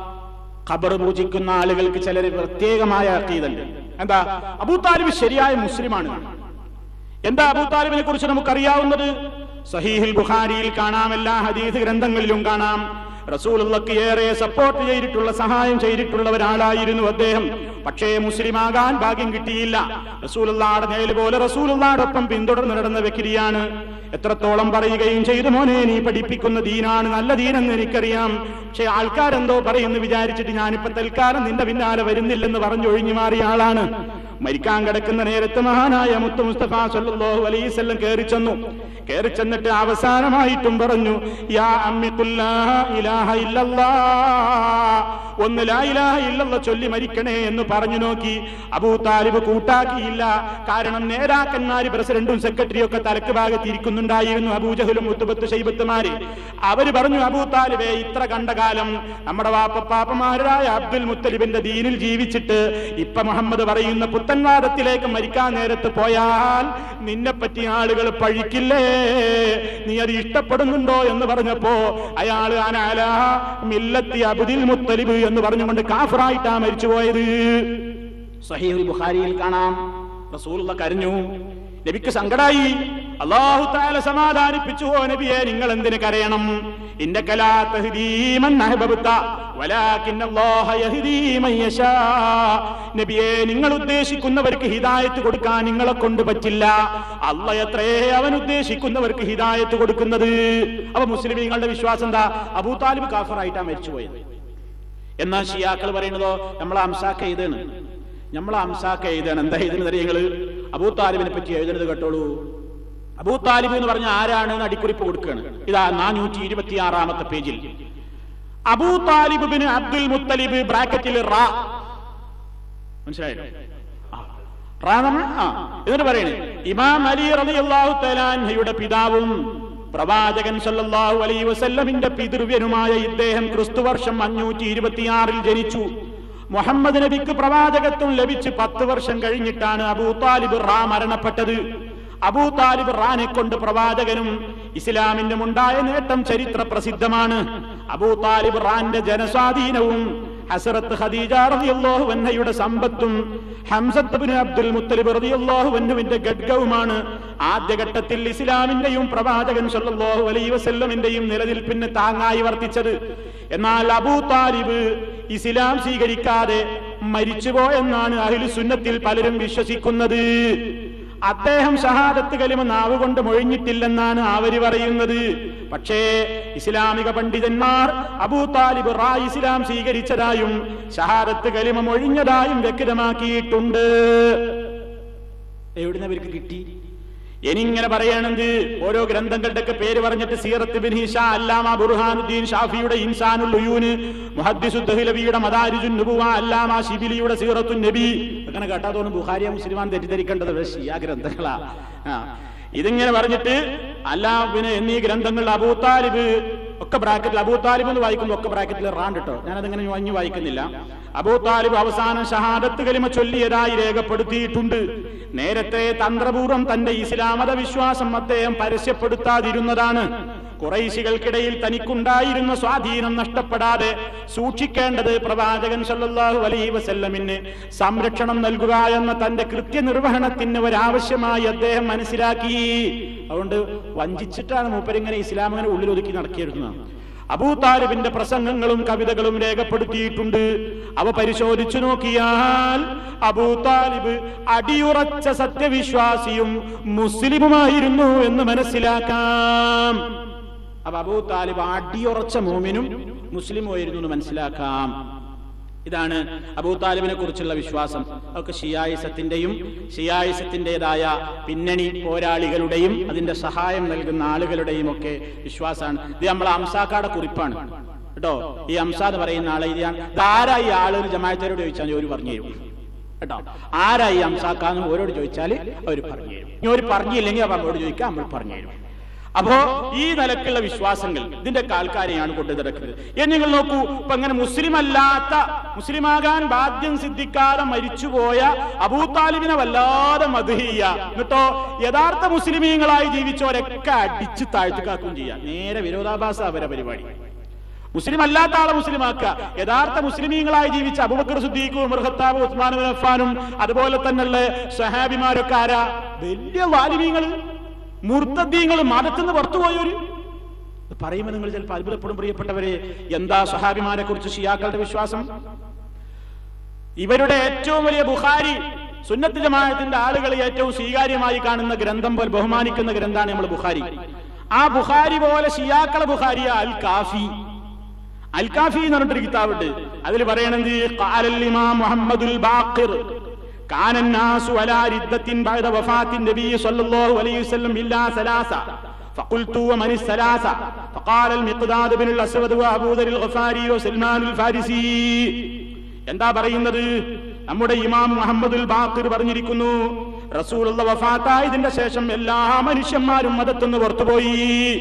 ഖബർ പൂജിക്കുന്ന ആളുകൾക്ക് ചിലര് പ്രത്യേകമായ അക്കീതുണ്ട് എന്താ അബൂ താലിബ് ശരിയായ മുസ്ലിമാണ് എന്താ അബൂ താലിബിനെ കുറിച്ച് നമുക്കറിയാവുന്നത് സഹീഹിൽ ബുഖാരിയിൽ കാണാം എല്ലാ ഹദീസ് ഗ്രന്ഥങ്ങളിലും കാണാം റസൂലുള്ളക്ക് ഏറെ സപ്പോർട്ട് ചെയ്തിട്ടുള്ള സഹായം ചെയ്തിട്ടുള്ള ഒരാളായിരുന്നു അദ്ദേഹം പക്ഷേ മുസ്ലിമാകാൻ ഭാഗ്യം കിട്ടിയില്ല റസൂലുള്ളാടെ നേല് പോലെ റസൂലുള്ളാടൊപ്പം പിന്തുടർന്ന് നടന്ന വ്യക്തിയാണ് എത്രത്തോളം പറയുകയും ചെയ്തു മോനെ നീ പഠിപ്പിക്കുന്ന ദീനാണ് നല്ല ദീനെന്ന് എനിക്കറിയാം പക്ഷെ ആൾക്കാരെന്തോ പറയുന്നു വിചാരിച്ചിട്ട് ഞാനിപ്പോ തൽക്കാലം നിന്റെ പിന്നാലെ വരുന്നില്ലെന്ന് പറഞ്ഞൊഴിഞ്ഞു മാറിയ ആളാണ് മരിക്കാൻ കിടക്കുന്ന നേരത്ത് മഹാനായ മുത്തു മുസ്തഫ സല്ലല്ലാഹു അലൈഹി വസല്ലം കേറി ചെന്നു കേറി ചെന്നിട്ട് അവസാനമായിട്ടും പറഞ്ഞു യാ അമ്മി ഖുൽ ലാ ഇലാഹ ഇല്ലല്ലാഹ് ഒന്ന് ലാ ഇലാഹ ഇല്ലല്ലാഹ് ചൊല്ലി മരിക്കണേ എന്ന് പറഞ്ഞു നോക്കി അബൂ താലിബ് കൂട്ടാക്കിയില്ല കാരണം നേതാക്കന്മാര് പ്രസിഡന്റും സെക്രട്ടറിയും ഒക്കെ തലക്ക് ഭാഗത്ത് ഇരിക്കുന്നുണ്ടായിരുന്നു അബൂജഹലും മുത്തുബത്ത് ഷൈബത്തുമാര് അവര് പറഞ്ഞു അബൂ താലിബേ ഇത്ര കണ്ട കാലം നമ്മുടെ വാപ്പപ്പാപ്പമാരായ അബ്ദുൽ മുത്തലിബിന്റെ ദീനിൽ ജീവിച്ചിട്ട് ഇപ്പൊ മുഹമ്മദ് പറയുന്ന പുത്തൻവാദത്തിലേക്ക് മരിക്കാൻ നേരത്ത് പോയാൽ നിന്നെ പറ്റി ആളുകൾ പഴിക്കില്ലേ നീ അത് ഇഷ്ടപ്പെടുന്നുണ്ടോ എന്ന് പറഞ്ഞപ്പോ അയാൾ അനാല മില്ലത്തി അബ്ദുൽ മുത്തലിബ് എന്ന് പറഞ്ഞുകൊണ്ട് കാഫറായിട്ടാ മരിച്ചു പോയത് സഹീഹുൽ ബുഖാരിയിൽ കാണാം റസൂലുള്ള കരഞ്ഞു നബിക്ക് സങ്കടായി അള്ളാഹു താല സമാധാനിപ്പിച്ചു ഓ നബിയെ നിങ്ങൾ എന്തിന് കരയണം ഇന്റെ നബിയെ നിങ്ങൾ ഉദ്ദേശിക്കുന്നവർക്ക് ഹിദായത്ത് കൊടുക്കാൻ നിങ്ങളെ കൊണ്ട് പറ്റില്ല അല്ല എത്രേ അവൻ ഉദ്ദേശിക്കുന്നവർക്ക് ഹിദായത്ത് കൊടുക്കുന്നത് അപ്പൊ മുസ്ലിമീങ്ങളുടെ വിശ്വാസം എന്താ അബൂ താലിബ് കാഫറായിട്ടാ മരിച്ചുപോയത് എന്നാൽ ഷിയാക്കൾ പറയുന്നതോ നമ്മൾ അംസാക്ക എഴുതാണ് നമ്മൾ അംസാക്ക എഴുതാണ് എന്താ എഴുതുന്നത് നിങ്ങള് അബൂ താലിബിനെ പറ്റി എഴുതുന്നത് കേട്ടോളൂ അബൂ താലിബ് എന്ന് പറഞ്ഞ ആരാണ് എന്ന് അടിക്കുറിപ്പ് കൊടുക്കുകയാണ് ഇതാ നാനൂറ്റി ഇരുപത്തി ആറാമത്തെ പേജിൽ Abu Talib bin Abdul Muttalib ബ്രാക്കറ്റിൽ റാ മനസ്സിലായോ ആ. റാ നമ്മൾ ആ എന്നിട്ട് പറയണേ ഇമാം അലി റളിയല്ലാഹു തആലാൻഹയുടെ പിതാവും പ്രവാചകൻ സല്ലല്ലാഹു അലൈഹി വസല്ലമിന്റെ പിതൃവ്യനുമായ ഇദ്ദേഹം ക്രിസ്തുവർഷം അഞ്ഞൂറ്റി ഇരുപത്തിയാറിൽ ജനിച്ചു മുഹമ്മദ് നബിക്ക് പ്രവാചകത്വം ലഭിച്ച് പത്ത് വർഷം കഴിഞ്ഞിട്ടാണ് അബൂ താലിബ് റാ മരണപ്പെട്ടത് അബൂ താലിബ് റാനെ കൊണ്ട് പ്രവാചകനും ഇസ്ലാമിന്റെ ഉണ്ടായ നേട്ടം ചരിത്ര പ്രസിദ്ധമാണ് അബൂ താലിബ് റാന്റെ ജനസ്വാധീനവും ഹസറത്ത് ഖദീജ റളിയല്ലാഹു അൻഹയുടെ സമ്പത്തും ഹംസത്ത് ബിൻ അബ്ദുൽ മുത്തലിബ് റളിയല്ലാഹു അൻഹുവിന്റെ ഖഡ്ഗവുമാണ് ആദ്യഘട്ടത്തിൽ ഇസ്ലാമിന്റെയും പ്രവാചകൻ സല്ലല്ലാഹു അലൈഹി വസല്ലമിന്റെയും നിലനിൽപ്പിന് താങ്ങായി വർത്തിച്ചത് എന്നാൽ അബൂ താലിബ് ഇസ്ലാം സ്വീകരിക്കാതെ മരിച്ചുപോയെന്നാണ് അഹിലു സുന്നത്തിൽ പലരും വിശ്വസിക്കുന്നത് അദ്ദേഹം ഷഹാദത്ത് കലിമ നാവ് കൊണ്ട് മൊഴിഞ്ഞിട്ടില്ലെന്നാണ് അവര് പറയുന്നത് പക്ഷേ ഇസ്ലാമിക പണ്ഡിതന്മാർ അബൂ താലിബ് റാ ഇസ്ലാം സ്വീകരിച്ചതായും ഷഹാദത്ത് കലിമ മൊഴിഞ്ഞതായും വ്യക്തമാക്കിയിട്ടുണ്ട് എവിടുന്ന് അവർക്ക് കിട്ടി ഇനിങ്ങനെ പറയണത് ഓരോ ഗ്രന്ഥങ്ങളുടെയൊക്കെ പേര് പറഞ്ഞിട്ട് സീറത്ത് ബിൻ ഹിഷ അല്ലാമ ബുർഹാനുദ്ദീൻ ഷാഫിയുടെ ഇൻസാനുൽ ഉയൂന് മുഹദ്ദിസു ദഹ്ലവിയുടെ മദാരിജുൻ നുബുവ അല്ലാമ ശിബിലിയുടെ സീറത്തുൻ നബി അങ്ങനെ കേട്ടാത്തോന്നും ബുഖാരിയ മുസ്ലിമാൻ തെറ്റിദ്ധരിക്കേണ്ടത് പക്ഷേ ആ ഗ്രന്ഥങ്ങളാ ആ ഇതിങ്ങനെ പറഞ്ഞിട്ട് അല്ല പിന്നെ എന്നീ ഗ്രന്ഥങ്ങൾ അബൂ താലിബ് ഒക്കെ ബ്രാക്കറ്റിൽ അബൂ താലിബ് എന്ന് വായിക്കുമ്പോൾ ഒക്കെ ബ്രാക്കറ്റിൽ റാണ്ട് കേട്ടോ ഞാനതിങ്ങനെ വാങ്ങി വായിക്കുന്നില്ല അബൂ താലിബ് അവസാനം ഷഹാദത്ത് കലിമ ചൊല്ലിയതായി രേഖപ്പെടുത്തിയിട്ടുണ്ട് നേരത്തെ തന്ത്രപൂർവ്വം തന്റെ ഇസ്ലാമത വിശ്വാസം അദ്ദേഹം പരസ്യപ്പെടുത്താതിരുന്നതാണ് കുറൈശികൾക്കിടയിൽ തനിക്കുണ്ടായിരുന്ന സ്വാധീനം നഷ്ടപ്പെടാതെ സൂക്ഷിക്കേണ്ടത് പ്രവാചകൻ സല്ലല്ലാഹു അലൈഹി വസല്ലമിന് സംരക്ഷണം നൽകുക എന്ന തന്റെ കൃത്യനിർവഹണത്തിന് ഒരാവശ്യമായി അദ്ദേഹം മനസ്സിലാക്കി അതുകൊണ്ട് വഞ്ചിച്ചിട്ടാണ് മൂപ്പരിങ്ങനെ ഇസ്ലാം അങ്ങനെ ഉള്ളിലൊതുക്കി നടക്കിയിരുന്നത് അബൂ താലിബിന്റെ പ്രസംഗങ്ങളും കവിതകളും രേഖപ്പെടുത്തിയിട്ടുണ്ട് അവ പരിശോധിച്ചു നോക്കിയാൽ അബൂ താലിബ് അടിയുറച്ച സത്യവിശ്വാസിയും മുസ്ലിമുമായിരുന്നു എന്ന് മനസ്സിലാക്കാം അപ്പൊ അബൂ താലിബ് അടിയുറച്ച മോമിനും മുസ്ലിമുമായിരുന്നു എന്ന് മനസ്സിലാക്കാം ഇതാണ് അബൂ താലിബിനെ കുറിച്ചുള്ള വിശ്വാസം അതൊക്കെ ഷിയായിസത്തിന്റെയും ഷിയായിസത്തിൻ്റെതായ പിന്നണി പോരാളികളുടെയും അതിന്റെ സഹായം നൽകുന്ന ആളുകളുടെയും ഒക്കെ വിശ്വാസമാണ് ഇത് നമ്മളെ അംസാക്കാടെ കുറിപ്പാണ് കേട്ടോ ഈ അംസ എന്ന് പറയുന്ന ആളെ ഇത് ഞാൻ ആരാ ഈ ആള് എന്ന് ജമാഅത്തോട് ചോദിച്ചാൽ ഒരു പറഞ്ഞു തരും കേട്ടോ ആരാ ഈ അംസാക്കാന്ന് ഓരോട് ചോദിച്ചാൽ അവർ പറഞ്ഞു തരും ഇനി ഒരു പറഞ്ഞില്ലെങ്കിൽ അപ്പൊ നമ്മളോട് ചോദിക്കാം നമ്മൾ പറഞ്ഞു തരും അപ്പോ ഈ നിലക്കുള്ള വിശ്വാസങ്ങൾ ഇതിന്റെ ആൾക്കാരെയാണ് കൊണ്ടു നടക്കുന്നത് ഇനി നിങ്ങൾ നോക്കൂ ഇപ്പൊ അങ്ങനെ മുസ്ലിം അല്ലാത്ത മുസ്ലിമാകാൻ ബാധ്യം സിദ്ധിക്കാതെ മരിച്ചുപോയ അബൂതാലിബിനെ വല്ലാതെ മധുഹിയ എന്നിട്ടോ യഥാർത്ഥ മുസ്ലിമീങ്ങളായി ജീവിച്ചവരൊക്കെ അടിച്ച് താഴ്ത്തുകാക്കുകയും ചെയ്യാം നേരെ വിരോധാഭാസ അവരെ പരിപാടി മുസ്ലിം അല്ലാത്ത ആളെ മുസ്ലിമാക്കുക യഥാർത്ഥ മുസ്ലിമീങ്ങളായി ജീവിച്ച അബുബക്കർ സുദ്ദീഖും മൃഹത്താബ് ഉസ്മാൻ ബിൻ അഫ്ഫാനും അതുപോലെ തന്നെയുള്ള സഹാബിമാരൊക്കെ ആരാ വലിയ വാലിമീങ്ങള് മുർത്തദ്ദീങ്ങൾ മതത്തിന്ന് പുറത്തുപോയൊരു ഇത് പറയുമ്പോൾ നിങ്ങൾ ചിലപ്പോൾ അത്ഭുതപ്പെടും പ്രിയപ്പെട്ടവരെ എന്താ സഹാബിമാരെ കുറിച്ച് ഷിയാക്കളുടെ വിശ്വാസം ഇവരുടെ ഏറ്റവും വലിയ ബുഖാരി സുന്നത്ത് ജമാഅത്തിന്റെ ആളുകൾ ഏറ്റവും സ്വീകാര്യമായി കാണുന്ന ഗ്രന്ഥം പോലെ ബഹുമാനിക്കുന്ന ഗ്രന്ഥമാണ് നമ്മൾ ബുഖാരി ആ ബുഖാരി പോലെ ഷിയാക്കളെ ബുഖാരിയ അൽ കാഫി അൽ കാഫി എന്ന് പറഞ്ഞിട്ടൊരു കിതാബുണ്ട് അതിൽ പറയണത് ഖാലൽ ഇമാം മുഹമ്മദുൽ ബാഖിർ كان الناس على ردة بعد وفاة النبي صلى الله عليه وسلم إلا ثلاثة فقلت ومن الثلاثة فقال المقداد بن الأسود وأبو ذر الغفاري وسلمان الفارسي എന്താ പറയുന്നത് നമ്മുടെ ഇമാം മുഹമ്മദുൽ ബാഖിർ പറഞ്ഞിരിക്കുന്നു റസൂലുള്ള വഫാത്തായതിന്റെ ശേഷം എല്ലാ മനുഷ്യന്മാരും മതത്തുനിന്ന് പുറത്തുപോയി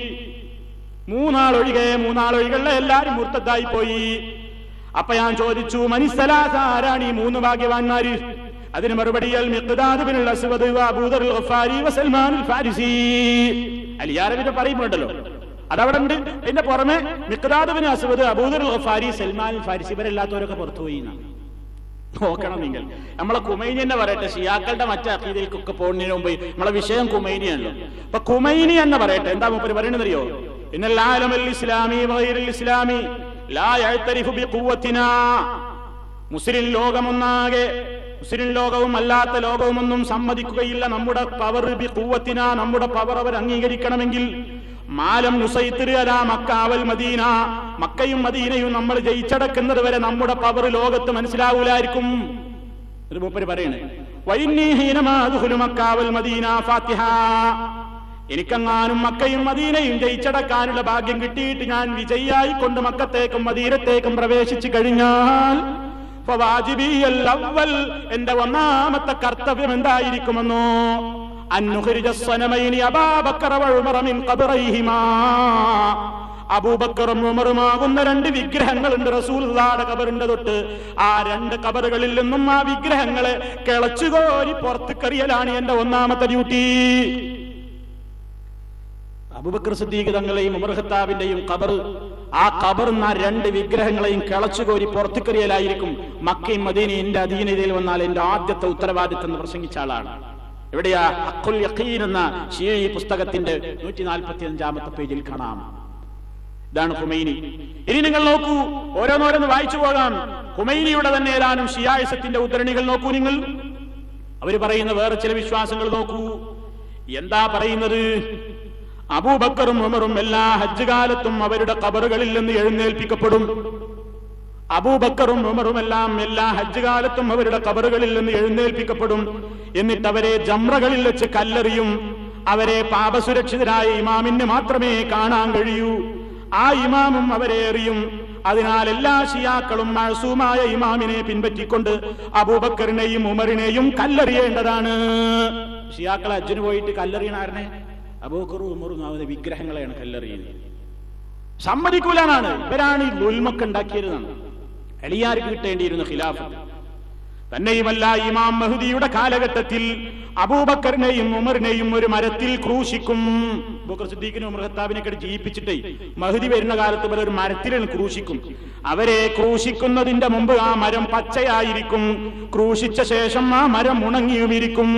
മൂന്നാളൊഴികെ മൂന്നാളൊഴികളെ എല്ലാരും മുർത്തത്തായി പോയി അപ്പൊ ഞാൻ ചോദിച്ചു മനിസലാസ ആരാണ് ഈ മൂന്ന് ഭാഗ്യവാന്മാര് അതിന് മറുപടിയാൽ മിഖ്ദാദ് ബിൻ അസ്വദ് വ അബൂദർ അൽ ഗഫാരി വ സൽമാൻ അൽ ഫാരിസി അലിയാരബിന്റെ പറയുമ്പോണ്ടല്ലോ അതവിടെ ഉണ്ട് അതിന്റെ പുറമെ മിഖ്ദാദ് ബിൻ അസ്വദ് അബൂദർ അൽ ഗഫാരി സൽമാൻ അൽ ഫാരിസി ഇവരെല്ലാത്തവരൊക്കെ പുറത്തുപോയി എന്നാണ് നോക്കണം നിങ്ങൾ നമ്മളെ കുമൈനി തന്നെ പറയട്ടെ ഷിയാക്കളുടെ മറ്റേ അക്കീതിലേക്കൊക്കെ പോകുന്നതിന് മുമ്പ് നമ്മളെ വിഷയം കുമൈനിയാണല്ലോ അപ്പൊ കുമൈനി എന്ന് പറയട്ടെ എന്താ മൂപ്പര് പറയണെന്നറിയോ ഇന്നൽ ആലമൽ ഇസ്ലാമി വഗൈറുൽ ഇസ്ലാമി ലാ യഅ്തരിഫു ബിഖുവത്തിനാ മുസ്ലിം ലോകമൊന്നാകെ മുസ്ലിം ലോകവും അല്ലാത്ത ലോകവുമൊന്നും സമ്മതിക്കുകയില്ല നമ്മുടെ പവർ ബി കൂവത്തിന നമ്മുടെ പവർ അവർ അംഗീകരിക്കണമെങ്കിൽ മാലം നുസൈത്തിര് അലാ മക്കാവൽ മദീന മക്കയും മദീനയും നമ്മൾ ജയിച്ചടക്കുന്നത് വരെ നമ്മുടെ പവർ ലോകത്ത് മനസ്സിലാവൂലായിരിക്കും ഒരു മൂപ്പര് പറയണേ വൈന്നീ ഹീനമാതുഹുലു മക്കാവൽ മദീന ഫാത്തിഹ എനിക്കെങ്ങാനും മക്കയും മദീനയും ജയിച്ചടക്കാനുള്ള ഭാഗ്യം കിട്ടിയിട്ട് ഞാൻ വിജയിയായി കൊണ്ട് മക്കത്തേക്കും മദീനത്തേക്കും പ്രവേശിച്ചു കഴിഞ്ഞാൽ ഫവാജിബിയൽ അവ്വൽ എന്റെ ഒന്നാമത്തെ കർത്തവ്യം എന്തായിരിക്കുമെന്നോ അന്നുഹരിജ സ്വനമൈനി അബാബക്കറ വഴുമറ മിൻ ഖബറൈഹിമാ അബൂബക്കറും ഉമറുമാകുന്ന രണ്ട് വിഗ്രഹങ്ങളുണ്ട് റസൂലുള്ളാടെ കബറിന്റെ തൊട്ട് ആ രണ്ട് കബറുകളിൽ നിന്നും ആ വിഗ്രഹങ്ങളെ കിളച്ചുകോരി പുറത്തുക്കറിയലാണ് എന്റെ ഒന്നാമത്തെ ഡ്യൂട്ടി അബൂബക്കർ സിദ്ദീഖ് തങ്ങളെയും ഉമർ ഖത്താബിന്റെയും കബർ ആ കബറുന്ന രണ്ട് വിഗ്രഹങ്ങളെയും കിളച്ചുകോരി പുറത്തുക്കറിയലായിരിക്കും മക്കയും മദീനയും എന്റെ അധീനതയിൽ വന്നാൽ എന്റെ ആദ്യത്തെ ഉത്തരവാദിത്തം എന്ന് പ്രസംഗിച്ച ആളാണ് എവിടെയാ അഖുൽ യഖീൻ എന്ന ഷിയഈ പുസ്തകത്തിന്റെ നൂറ്റി നാൽപ്പത്തി അഞ്ചാമത്തെ പേജിൽ കാണാം ഇതാണ് ഹുമൈനി ഇനി നിങ്ങൾ നോക്കൂ ഓരോന്നോരോന്ന് വായിച്ചു പോകാം ഹുമൈനിയുടെ തന്നെ ഏതാനും ഷിയായിസത്തിന്റെ ഉദ്ധരണികൾ നോക്കൂ നിങ്ങൾ അവര് പറയുന്ന വേറെ ചില വിശ്വാസങ്ങൾ നോക്കൂ എന്താ പറയുന്നത് അബൂബക്കറും ഉമറും എല്ലാ ഹജ്ജ് കാലത്തും അവരുടെ കബറുകളിൽ നിന്ന് എഴുന്നേൽപ്പിക്കപ്പെടും അബൂബക്കറും ഉമറും എല്ലാം എല്ലാ ഹജ്ജ് കാലത്തും അവരുടെ കബറുകളിൽ നിന്ന് എഴുന്നേൽപ്പിക്കപ്പെടും എന്നിട്ട് അവരെ ജമ്രകളിൽ വെച്ച് കല്ലെറിയും അവരെ പാപസുരക്ഷിതരായ ഇമാമിന് മാത്രമേ കാണാൻ കഴിയൂ ആ ഇമാമും അവരെ എറിയും അതിനാൽ എല്ലാ ഷിയാക്കളും മഴസൂമായ ഇമാമിനെ പിൻപറ്റിക്കൊണ്ട് അബൂബക്കറിനെയും ഉമറിനെയും കല്ലെറിയേണ്ടതാണ് ഷിയാക്കൾ അജ്ജന് പോയിട്ട് കല്ലെറിയണാരനെ അബൂബക്കറും ഉമറും അവരുടെ വിഗ്രഹങ്ങളെയാണ് കല്ലെറിയുന്നത് സമ്മതിക്കൂലാനാണ് ഇവരാണ് ഈ ലുൽമക്ക് ഉണ്ടാക്കിയതെന്നാണ് എളിയാർക്ക് കിട്ടേണ്ടിയിരുന്ന ഖിലാഫത്ത് തന്നെയുമല്ല ഇമാം മഹദിയുടെ കാലഘട്ടത്തിൽ അബൂബക്കറിനെയും ഉമറിനെയും ഒരു മരത്തിൽ ക്രൂശിക്കും അബൂബക്കർ സിദ്ദീഖിനും ഉമർ ഖത്താബിനെ കടി ജീവിപ്പിച്ചിട്ടേ മഹദി വരുന്ന കാലത്ത് ഇവർ ഒരു മരത്തിൽ ക്രൂശിക്കും അവരെ ക്രൂശിക്കുന്നതിന്റെ മുമ്പ് ആ മരം പച്ചയായിരിക്കും ക്രൂശിച്ച ശേഷം ആ മരം ഉണങ്ങിയുമിരിക്കും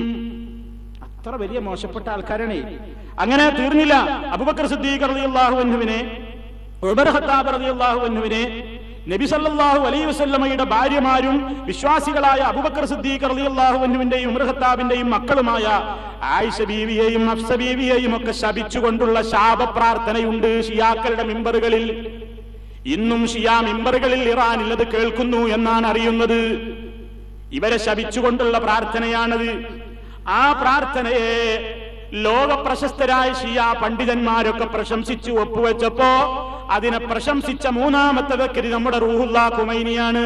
അത്ര വലിയ മോശപ്പെട്ട ആൾക്കാരാണ് അങ്ങനെ തീർന്നില്ല അബുബക്കർ സിദ്ദീഖ് റളിയല്ലാഹു അൻഹുവിനെ ഉമർ ഖത്താബ് റളിയല്ലാഹു അൻഹുവിനെ നബി സല്ലല്ലാഹു അലൈഹി വസല്ലമയുടെ ഭാര്യമാരും വിശ്വാസികളായ അബുബക്കർ സിദ്ദീഖ് റളിയല്ലാഹു അൻഹുവിന്റെയും ഉമർ ഖത്താബിന്റെയും മക്കളുമായ ആയിഷ ബീവിയെയും ഹഫ്സ ബീവിയെയും ഒക്കെ ശപിച്ചുകൊണ്ടുള്ള ശാപ പ്രാർത്ഥനയുണ്ട് ഷിയാക്കളുടെ മിമ്പറുകളിൽ ഇന്നും ഷിയാ മിമ്പറുകളിൽ ഇറാനിൽ അത് കേൾക്കുന്നു എന്നാണ് അറിയുന്നത് ഇവരെ ശപിച്ചുകൊണ്ടുള്ള പ്രാർത്ഥനയാണത് ആ പ്രാർത്ഥനയെ ലോക പ്രശസ്തരായ ഷിയ പണ്ഡിതന്മാരൊക്കെ പ്രശംസിച്ചു ഒപ്പുവെച്ചപ്പോ അതിനെ പ്രശംസിച്ച മൂന്നാമത്തെ വ്യക്തി നമ്മുടെ റൂഹുല്ല കുമൈനിയാണ്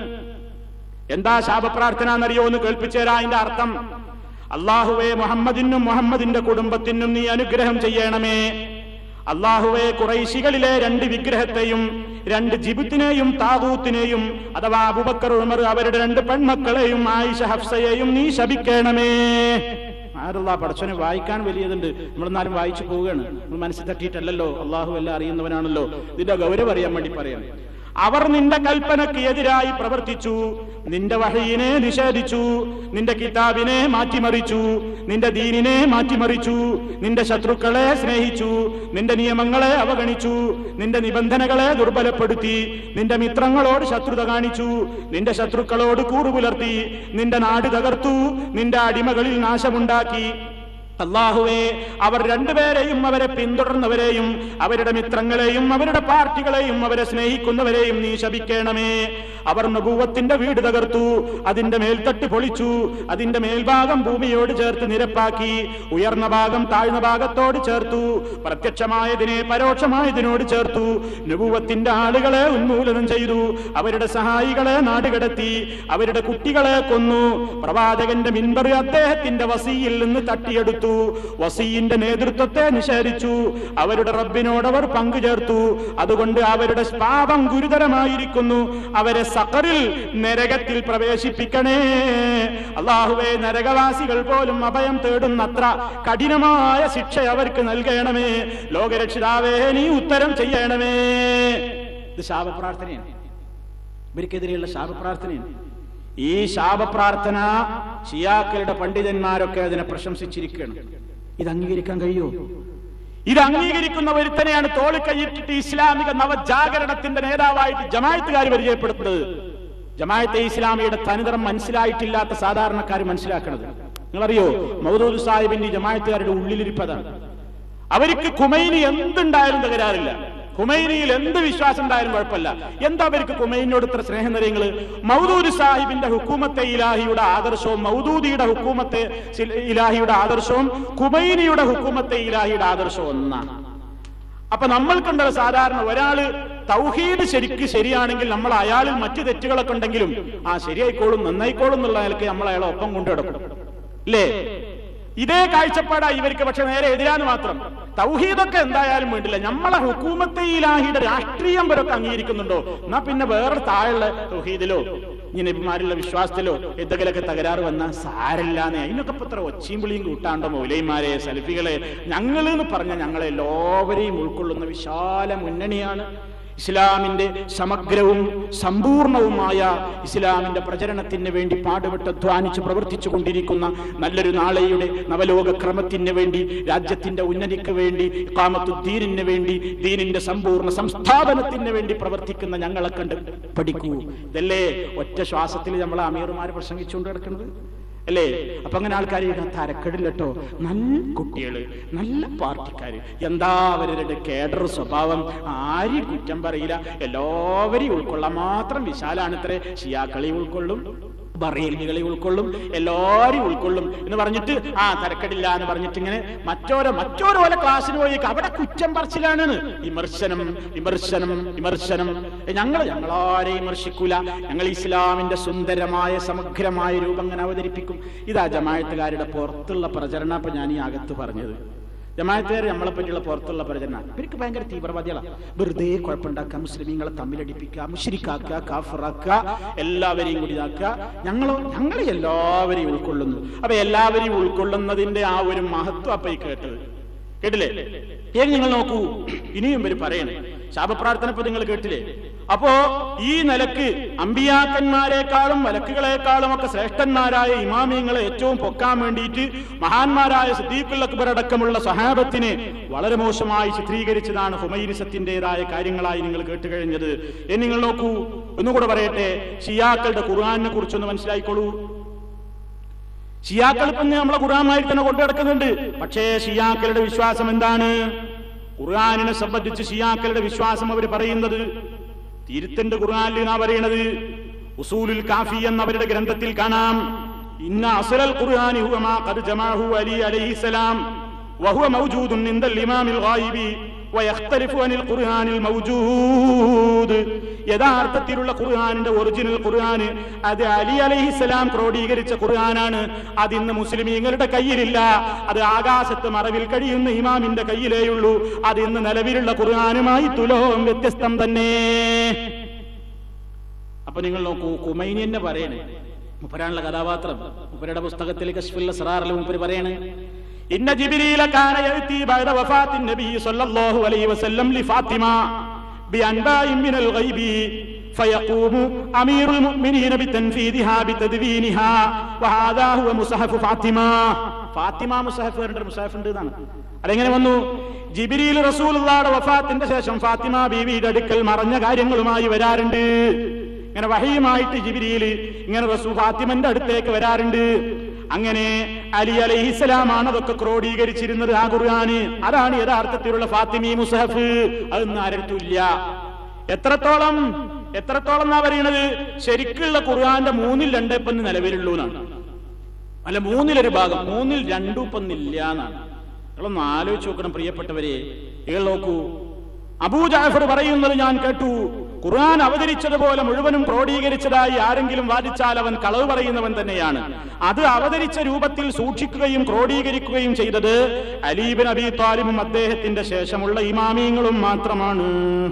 എന്താ ശാപപ്രാർത്ഥന എന്നറിയോ എന്ന് കേൾപ്പിച്ചേരാ അതിന്റെ അർത്ഥം അള്ളാഹുവെ മുഹമ്മദിനും മുഹമ്മദിന്റെ കുടുംബത്തിനും നീ അനുഗ്രഹം ചെയ്യണമേ അള്ളാഹുവെ കുറൈശികളിലെ രണ്ട് വിഗ്രഹത്തെയും രണ്ട് ജിബുത്തിനെയും താകൂത്തിനെയും അഥവാ അബുബക്കർ ഉമർ അവരുടെ രണ്ട് പെൺമക്കളെയും ആയിഷ ഹഫ്സയെയും നീ ശപിക്കണമേ ആരുള്ള പടച്ചനെ വായിക്കാൻ വലിയതുണ്ട് നമ്മളെന്നാലും വായിച്ചു പോവുകയാണ് നമ്മൾ മനസ്സിൽ തട്ടിയിട്ടല്ലല്ലോ അള്ളാഹു എല്ലാം അറിയുന്നവനാണല്ലോ ഇതിന്റെ ഗൗരവം അറിയാൻ വേണ്ടി പറയാം അവർ നിന്റെ കൽപ്പനയ്ക്ക് എതിരായി പ്രവർത്തിച്ചു നിന്റെ വഹയിനെ നിഷേധിച്ചു നിന്റെ കിതാബിനെ മാറ്റിമറിച്ചു നിന്റെ ദീനിനെ മാറ്റിമറിച്ചു നിന്റെ ശത്രുക്കളെ സ്നേഹിച്ചു നിന്റെ നിയമങ്ങളെ അവഗണിച്ചു നിന്റെ നിബന്ധനകളെ ദുർബലപ്പെടുത്തി നിന്റെ മിത്രങ്ങളോട് ശത്രുത കാണിച്ചു നിന്റെ ശത്രുക്കളോട് കൂറുപുലർത്തി നിന്റെ നാട് തകർത്തു നിന്റെ അടിമകളിൽ നാശമുണ്ടാക്കി അള്ളാഹുവേ അവർ രണ്ടുപേരെയും അവരെ പിന്തുടർന്നവരെയും അവരുടെ മിത്രങ്ങളെയും അവരുടെ പാർട്ടികളെയും അവരെ സ്നേഹിക്കുന്നവരെയും നീ ശപിക്കണമേ അവർ നബൂവത്തിന്റെ വീട് തകർത്തു അതിന്റെ മേൽത്തട്ട് പൊളിച്ചു അതിന്റെ മേൽഭാഗം ഭൂമിയോട് ചേർത്ത് നിരപ്പാക്കി ഉയർന്ന ഭാഗം താഴ്ന്ന ഭാഗത്തോട് ചേർത്തു പ്രത്യക്ഷമായതിനെ പരോക്ഷമായതിനോട് ചേർത്തു നബൂവത്തിന്റെ ആളുകളെ ഉന്മൂലനം ചെയ്തു അവരുടെ സഹായികളെ നാടുകടത്തി അവരുടെ കുട്ടികളെ കൊന്നു പ്രവാചകന്റെ മിൻബർ അദ്ദേഹത്തിന്റെ വസിയിൽ നിന്ന് തട്ടിയെടുത്തു വസീന്റെ നേതൃത്വത്തെ നിഷേധിച്ചു അവരുടെ റബ്ബിനോട് അവർ പങ്കുചേർത്തു അതുകൊണ്ട് അവരുടെ പാപം ഗുരുതരമായിരിക്കുന്നു അവരെ സക്കറിൽ നരകത്തിൽ പ്രവേശിപ്പിക്കണേ അള്ളാഹുവെ നരകവാസികൾ പോലും അഭയം തേടുന്നത്ര കഠിനമായ ശിക്ഷ അവർക്ക് നൽകണമേ ലോകരക്ഷിതാവേ നീ ഉത്തരം ചെയ്യണമേ ഇത് ശാപപ്രാർത്ഥനയാണ് ഇവർക്കെതിരെയുള്ള ശാപപ്രാർത്ഥനയാണ് ഈ ശാപപ്രാർത്ഥന ഷിയാക്കളുടെ പണ്ഡിതന്മാരൊക്കെ അതിനെ പ്രശംസിച്ചിരിക്കുകയാണ് ഇത് അംഗീകരിക്കാൻ കഴിയുമോ ഇത് അംഗീകരിക്കുന്ന ഒരുത്തനെയാണ് തോളിക്കൈയിട്ടിട്ട് ഇസ്ലാമിക നവജാഗരണത്തിന്റെ നേതാവായിട്ട് ജമായത്തുകാർ പരിചയപ്പെടുത്തുന്നത് ജമായത്തെ ഇസ്ലാമിയുടെ തനിതരം മനസ്സിലായിട്ടില്ലാത്ത സാധാരണക്കാർ മനസ്സിലാക്കണത് നിങ്ങളറിയോ മൗദൂദ് സാഹിബിന്റെ ഈ ജമായത്തുകാരുടെ ഉള്ളിലിരിപ്പതാണ് അവർക്ക് കുമൈനി എന്തുണ്ടായാലും തകരാറില്ല കുമൈനിയിൽ എന്ത് വിശ്വാസം ഉണ്ടായാലും കുഴപ്പമില്ല എന്താ അവർക്ക് കുമൈനിയോട് ഇത്ര സ്നേഹം നിറയങ്ങള് മൗദൂദ് സാഹിബിന്റെ ഹുക്കൂമത്തെ ഇലാഹിയുടെ ആദർശവും മൗദൂദിയുടെ ഹുക്കൂമത്തെ സിൽ- ഇലാഹിയുടെ ആദർശവും കുമൈനിയുടെ ഹുക്കൂമത്തെ ഇലാഹിയുടെ ആദർശവും ഒന്നാണ് അപ്പൊ നമ്മൾക്കുണ്ടല്ലോ സാധാരണ ഒരാള് തൗഹീദ് ശരിക്ക് ശരിയാണെങ്കിൽ നമ്മൾ അയാളിൽ മറ്റു തെറ്റുകളൊക്കെ ഉണ്ടെങ്കിലും ആ ശരിയായിക്കോളും നന്നായിക്കോളും എന്നുള്ള നിലയ്ക്ക് നമ്മൾ അയാളെ ഒപ്പം കൊണ്ടുനടക്കും അല്ലേ ഇതേ കാഴ്ചപ്പാടാ ഇവർക്ക് പക്ഷെ നേരെ എതിരാന്ന് മാത്രം തൗഹീദൊക്കെ എന്തായാലും വേണ്ടില്ല നമ്മളെ ഹുക്കൂമത്തെ ഇലാഹിയുടെ രാഷ്ട്രീയം വരൊക്കെ അംഗീകരിക്കുന്നുണ്ടോ എന്നാ പിന്നെ വേറെ താഴെയുള്ള തൗഹീദിലോ ഇനി നബിമാരുള്ള വിശ്വാസത്തിലോ എന്തെങ്കിലുമൊക്കെ തകരാറ് വന്നാൽ സാരല്ലാന്നേ അതിനൊക്കെ ഇപ്പൊ ഇത്ര ഒച്ചയും വിളിയും കൂട്ടാണ്ടോ മൗലൈമാരെ സെൽഫികളെ ഞങ്ങൾ എന്ന് പറഞ്ഞ ഞങ്ങളെ എല്ലാവരെയും ഉൾക്കൊള്ളുന്ന വിശാല മുന്നണിയാണ് ഇസ്ലാമിന്റെ സമഗ്രവും സമ്പൂർണവുമായ ഇസ്ലാമിന്റെ പ്രചരണത്തിന് വേണ്ടി പാടുപെട്ട് അധ്വാനിച്ച് പ്രവർത്തിച്ചു കൊണ്ടിരിക്കുന്ന നല്ലൊരു നാളെയുടെ നവലോക ക്രമത്തിന് വേണ്ടി രാജ്യത്തിന്റെ ഉന്നതിക്ക് വേണ്ടി കാമത്തു ദീനിന് വേണ്ടി ദീനിന്റെ സമ്പൂർണ്ണ സംസ്ഥാപനത്തിന് വേണ്ടി പ്രവർത്തിക്കുന്ന ഞങ്ങളെ കണ്ട് പഠിക്കൂ ഇതല്ലേ ഒറ്റ ശ്വാസത്തിൽ നമ്മളെ അമീർമാർ പ്രസംഗിച്ചുകൊണ്ട് കിടക്കുന്നത് അല്ലേ അപ്പൊ അങ്ങനെ ആൾക്കാർ തരക്കെടില്ലട്ടോ നല്ല കുട്ടികള് നല്ല പാർട്ടിക്കാര് എന്താ അവരുടെ കേഡർ സ്വഭാവം ആരും കുറ്റം പറയില്ല എല്ലാവരെയും ഉൾക്കൊള്ളാൻ മാത്രം വിശാലാണത്രേ ഷിയാക്കളെ ഉൾക്കൊള്ളും ബറേലികളെ ഉൾക്കൊള്ളും എല്ലാവരും ഉൾക്കൊള്ളും എന്ന് പറഞ്ഞിട്ട് ആ തരക്കെടില്ല എന്ന് പറഞ്ഞിട്ട് ഇങ്ങനെ മറ്റോരോ മറ്റോരോ പോലെ ക്ലാസ്സിന് പോയി അവിടെ കുറ്റം പറച്ചിലാണ് വിമർശനം വിമർശനം വിമർശനം ഞങ്ങൾ ഞങ്ങളാരെയും വിമർശിക്കൂല ഞങ്ങൾ ഇസ്ലാമിന്റെ സുന്ദരമായ സമഗ്രമായ രൂപം അങ്ങനെ അവതരിപ്പിക്കും ഇതാ ജമായത്തുകാരുടെ പുറത്തുള്ള പ്രചരണം ഇപ്പൊ ഞാൻ ഈ അകത്ത് പറഞ്ഞത് ജമാഅത്തുകാർ നമ്മളെ പറ്റിയുള്ള പുറത്തുള്ള പ്രചരണം ഇവർക്ക് ഭയങ്കര തീവ്രവാദികളാണ് വെറുതെ കുഴപ്പമുണ്ടാക്കുക മുസ്ലിമീങ്ങളെ തമ്മിലടിപ്പിക്കുക മുഷിരിക്കാക്കുക കാഫറാക്കുക എല്ലാവരെയും കൂടി ഇതാക്കുക ഞങ്ങളോ ഞങ്ങൾ എല്ലാവരെയും ഉൾക്കൊള്ളുന്നു അപ്പൊ എല്ലാവരെയും ഉൾക്കൊള്ളുന്നതിന്റെ ആ ഒരു മഹത്വം അപ്പൊ ഈ കേട്ടത് കേട്ടില്ലേ ഏത് നിങ്ങൾ നോക്കൂ ഇനിയും ഇവര് പറയണേ ശാപപ്രാർത്ഥന ഇപ്പൊ നിങ്ങൾ കേട്ടില്ലേ അപ്പോ ഈ നിലക്ക് അമ്പിയാക്കന്മാരെക്കാളും മലക്കുകളെക്കാളും ഒക്കെ ശ്രേഷ്ഠന്മാരായ ഇമാമിയങ്ങളെ ഏറ്റവും പൊക്കാൻ വേണ്ടിയിട്ട് മഹാന്മാരായ സിദ്ദീഖുൽ അക്ബർ അടക്കമുള്ള സഹാബത്തിനെ വളരെ മോശമായി ചിത്രീകരിച്ചതാണ് ഹുമൈനിസത്തിന്റേതായ കാര്യങ്ങളായി നിങ്ങൾ കേട്ട് കഴിഞ്ഞത് എന്ന് നിങ്ങൾ നോക്കൂ ഒന്നുകൂടെ പറയട്ടെ ഷിയാക്കളുടെ ഖുർആാനിനെ കുറിച്ചൊന്ന് മനസ്സിലായിക്കോളൂ ഷിയാക്കൾ ഇപ്പം നമ്മളെ ഖുർആാനായി തന്നെ കൊണ്ടു നടക്കുന്നുണ്ട് പക്ഷേ ഷിയാക്കളുടെ വിശ്വാസം എന്താണ് ഖുർആാനിനെ സംബന്ധിച്ച് ഷിയാക്കളുടെ വിശ്വാസം അവർ പറയുന്നത് തിരുത്തന്റെ ഖുർആാനിൽ നാ പറയണത് ഉസൂലുൽ കാഫി എന്ന അവരുടെ ഗ്രന്ഥത്തിൽ കാണാം ഇന്ന അസലൽ ഖുർആനി ഹുവ മാ ഖദ് ജമാഅഹു അലി അലൈഹിസ്സലാം വഹുവ മൗജൂദുൻ ഇൻദൽ ഇമാമിൽ ഗായിബി വയഖ്തലിഫു അനിൽ ഖുർആനിൽ മൗജൂദ് യഥാർത്ഥത്തിലുള്ള ഖുർആനിന്റെ ഒറിജിനൽ ഖുർആൻ അത് അലി അലൈഹിസ്സലാം ക്രോഡീകരിച്ച ഖുർആനാണ് അത് ഇന്ന് മുസ്ലിമീങ്ങളുടെ കയ്യിലില്ല അത് ആകാശത്ത് മറവിൽ കഴിയുന്ന ഇമാമിന്റെ കയ്യിലേയുള്ളൂ അത് ഇന്ന് നിലവിലുള്ള ഖുർആനുമായി തുലോം വ്യത്യസ്തം തന്നെ അപ്പൊ നിങ്ങൾ നോക്കൂ കുമൈനി തന്നെ പറയണേ മുപ്പരാനുള്ള കഥാപാത്രം മുപ്പരുടെ പുസ്തകത്തിൽ കശ്ഫുൽ സറാറിൽ മുപ്പര് പറയണേ ഇന്ന ജിബിരിയില കാന യഅതി ബഅദ വഫാത്തിൻ നബി സ്വല്ലല്ലാഹു അലൈഹി വസല്ലം ലിഫാത്തിമ بأنباء من الغيب فيقوم أمير المؤمنين بتنفيذها بتدوينها وهذا هو مصحف فاطمة ഫാത്തിമ മുസഹഫ് പറഞ്ഞ മുസഹഫ് ഉണ്ട് എന്നാണ് അതെങ്ങനെ വന്നു ജിബിരിയിൽ റസൂലുള്ളാടെ വഫാത്തിന്റെ ശേഷം ഫാത്തിമ ബീവിയുടെ അടുക്കൽ മറഞ്ഞ കാര്യങ്ങളുമായി വരാറുണ്ട് ഇങ്ങനെ വഹയുമായിട്ട് ജിബിരിയിൽ ഇങ്ങനെ റസൂ ഫാത്തിമന്റെ അടുത്തേക്ക് വരാറുണ്ട് അങ്ങനെ അലി അലൈഹിസ്സലാമാണ് അതൊക്കെ ക്രോഡീകരിച്ചിരുന്നത് ആ ഖുർആന് അതാണ് യഥാർത്ഥത്തിലുള്ള ഫാത്തിമി മുസഹഫ് അതൊന്നും ആരടുത്തില്ല എത്രത്തോളം എത്രത്തോളം എന്നാ പറയുന്നത് ശരിക്കുള്ള ഖുർആന്റെ മൂന്നിൽ രണ്ട് ഇപ്പം നിലവിലുള്ളൂ എന്നാണ് അല്ല മൂന്നിലൊരു ഭാഗം മൂന്നിൽ രണ്ടും ഇപ്പം ഇല്ല എന്നാണ് നിങ്ങളൊന്ന് ആലോചിച്ച് നോക്കണം പ്രിയപ്പെട്ടവരെ നിങ്ങൾ നോക്കൂ അബൂ ജാഫർ പറയുന്നത് ഞാൻ കേട്ടു ഖുർആൻ അവതരിച്ചതുപോലെ മുഴുവനും ക്രോഡീകരിച്ചതായി ആരെങ്കിലും വാദിച്ചാൽ അവൻ കളവ് പറയുന്നവൻ തന്നെയാണ് അത് അവതരിച്ച രൂപത്തിൽ സൂക്ഷിക്കുകയും ക്രോഡീകരിക്കുകയും ചെയ്തത് അലീബിൻ അബി താലിബും അദ്ദേഹത്തിന്റെ ശേഷമുള്ള ഇമാമിയങ്ങളും മാത്രമാണ്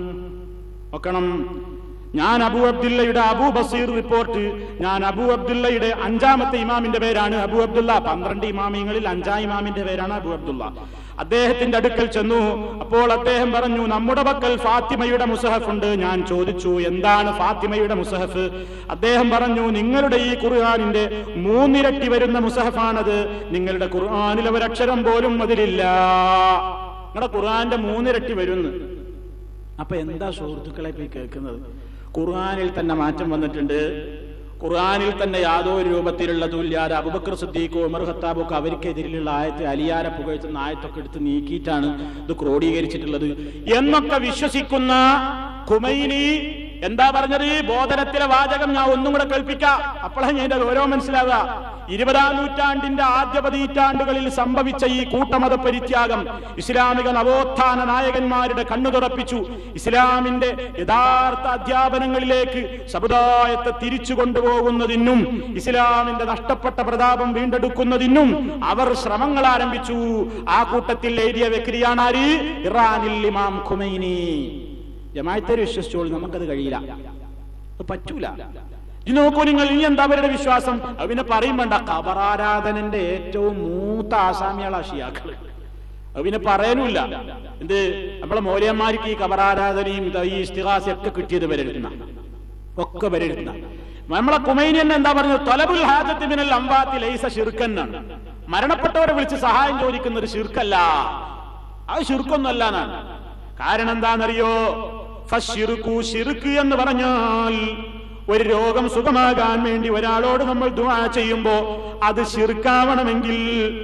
നോക്കണം ഞാൻ അബു അബ്ദുല്ലയുടെ അബു ബസീർ റിപ്പോർട്ട് ഞാൻ അബു അബ്ദുല്ലയുടെ അഞ്ചാമത്തെ ഇമാമിന്റെ പേരാണ് അബു അബ്ദുല്ല പന്ത്രണ്ട് ഇമാമിങ്ങളിൽ അഞ്ചാം ഇമാമിന്റെ പേരാണ് അബു അബ്ദുല്ല അദ്ദേഹത്തിന്റെ അടുക്കൽ ചെന്നു അപ്പോൾ അദ്ദേഹം പറഞ്ഞു നമ്മുടെ പക്കൽ ഫാത്തിമയുടെ മുസഹഫ് ഉണ്ട് ഞാൻ ചോദിച്ചു എന്താണ് ഫാത്തിമയുടെ മുസഹഫ് അദ്ദേഹം പറഞ്ഞു നിങ്ങളുടെ ഈ ഖുർആാനിന്റെ മൂന്നിരട്ടി വരുന്ന മുസഹഫാണത് നിങ്ങളുടെ ഖുർആാനിൽ ഒരക്ഷരം പോലും അതിലില്ല നിങ്ങളുടെ ഖുർആാന്റെ മൂന്നിരട്ടി വരുന്നു അപ്പൊ എന്താ സുഹൃത്തുക്കളെ പോയി കേൾക്കുന്നത് ഖുർആാനിൽ തന്നെ മാറ്റം വന്നിട്ടുണ്ട് ഖുർആാനിൽ തന്നെ യാതൊരു രൂപത്തിലുള്ള തുല്യാര അബുബക്കർ സിദ്ദീഖോ ഉമർ ഖത്താബൊക്കെ അവർക്കെതിരെയുള്ള ആയത്ത് അലിയാരെ പുകഴ്ത്തുന്ന ആയത്തൊക്കെ എടുത്ത് നീക്കിയിട്ടാണ് ഇത് ക്രോഡീകരിച്ചിട്ടുള്ളത് എന്നൊക്കെ വിശ്വസിക്കുന്ന ഖുമൈനി എന്താ പറഞ്ഞത് ബോധനത്തിലെ വാചകം ഞാൻ ഒന്നും കൂടെ കേൾപ്പിക്കാം അപ്പോഴാണ് ഞാൻ ഗൗരവം മനസ്സിലാവുക ഇരുപതാം നൂറ്റാണ്ടിന്റെ ആദ്യ പതിറ്റാണ്ടുകളിൽ സംഭവിച്ച ഈ കൂട്ടമത പരിത്യാഗം ഇസ്ലാമിക നവോത്ഥാന നായകന്മാരുടെ കണ്ണു തുറപ്പിച്ചു ഇസ്ലാമിന്റെ യഥാർത്ഥ അധ്യാപനങ്ങളിലേക്ക് സമുദായത്തെ തിരിച്ചു കൊണ്ടുപോകുന്നതിനും ഇസ്ലാമിന്റെ നഷ്ടപ്പെട്ട പ്രതാപം വീണ്ടെടുക്കുന്നതിനും അവർ ശ്രമങ്ങൾ ആരംഭിച്ചു ആ കൂട്ടത്തിൽ എഴുതിയ വ്യക്തിയാണ് ആര് ഇറാനിൽ ഇമാം ഖുമൈനി ജമാഅത്തേര് വിശ്വസിച്ചോളൂ നമുക്കത് കഴിയില്ല അത് പറ്റൂല ഇത് നോക്കൂ നിങ്ങൾ ഇനി എന്താ അവരുടെ വിശ്വാസം അത് പിന്നെ പറയും വേണ്ട കബറാരാധനന്റെ ഏറ്റവും മൂത്ത ആസാമികളാ ഷിയാക്കള് അത് പിന്നെ പറയാനുമില്ല എന്ത് നമ്മളെ മൂലയന്മാർക്ക് ഈ കബറാരാധനയും ഇത് ഈ ഇസ്തിഹാസം ഒക്കെ കിട്ടിയത് വരെടുക്കുന്ന ഒക്കെ വരെടുക്കുന്ന നമ്മളെ കുമൈനി തന്നെ എന്താ പറഞ്ഞത് തൊലബുൽ ഹാജത്ത് മിനൽ അമ്പാത്തി ലൈസ ഷിർക്കെന്നാണ് മരണപ്പെട്ടവരെ വിളിച്ച് സഹായം ചോദിക്കുന്ന ഒരു ഷിർക്കല്ല അത് ഷിർക്കൊന്നുമല്ല എന്നാണ് കാരണം എന്താണെന്നറിയോ ഫഷിറുക്കു ഷിർക്ക് എന്ന് പറഞ്ഞാൽ ഒരു രോഗം സുഖമാകാൻ വേണ്ടി ഒരാളോട് നമ്മൾ ദുആ ചെയ്യുമ്പോ അത് ശിർക്കാവണമെങ്കിൽ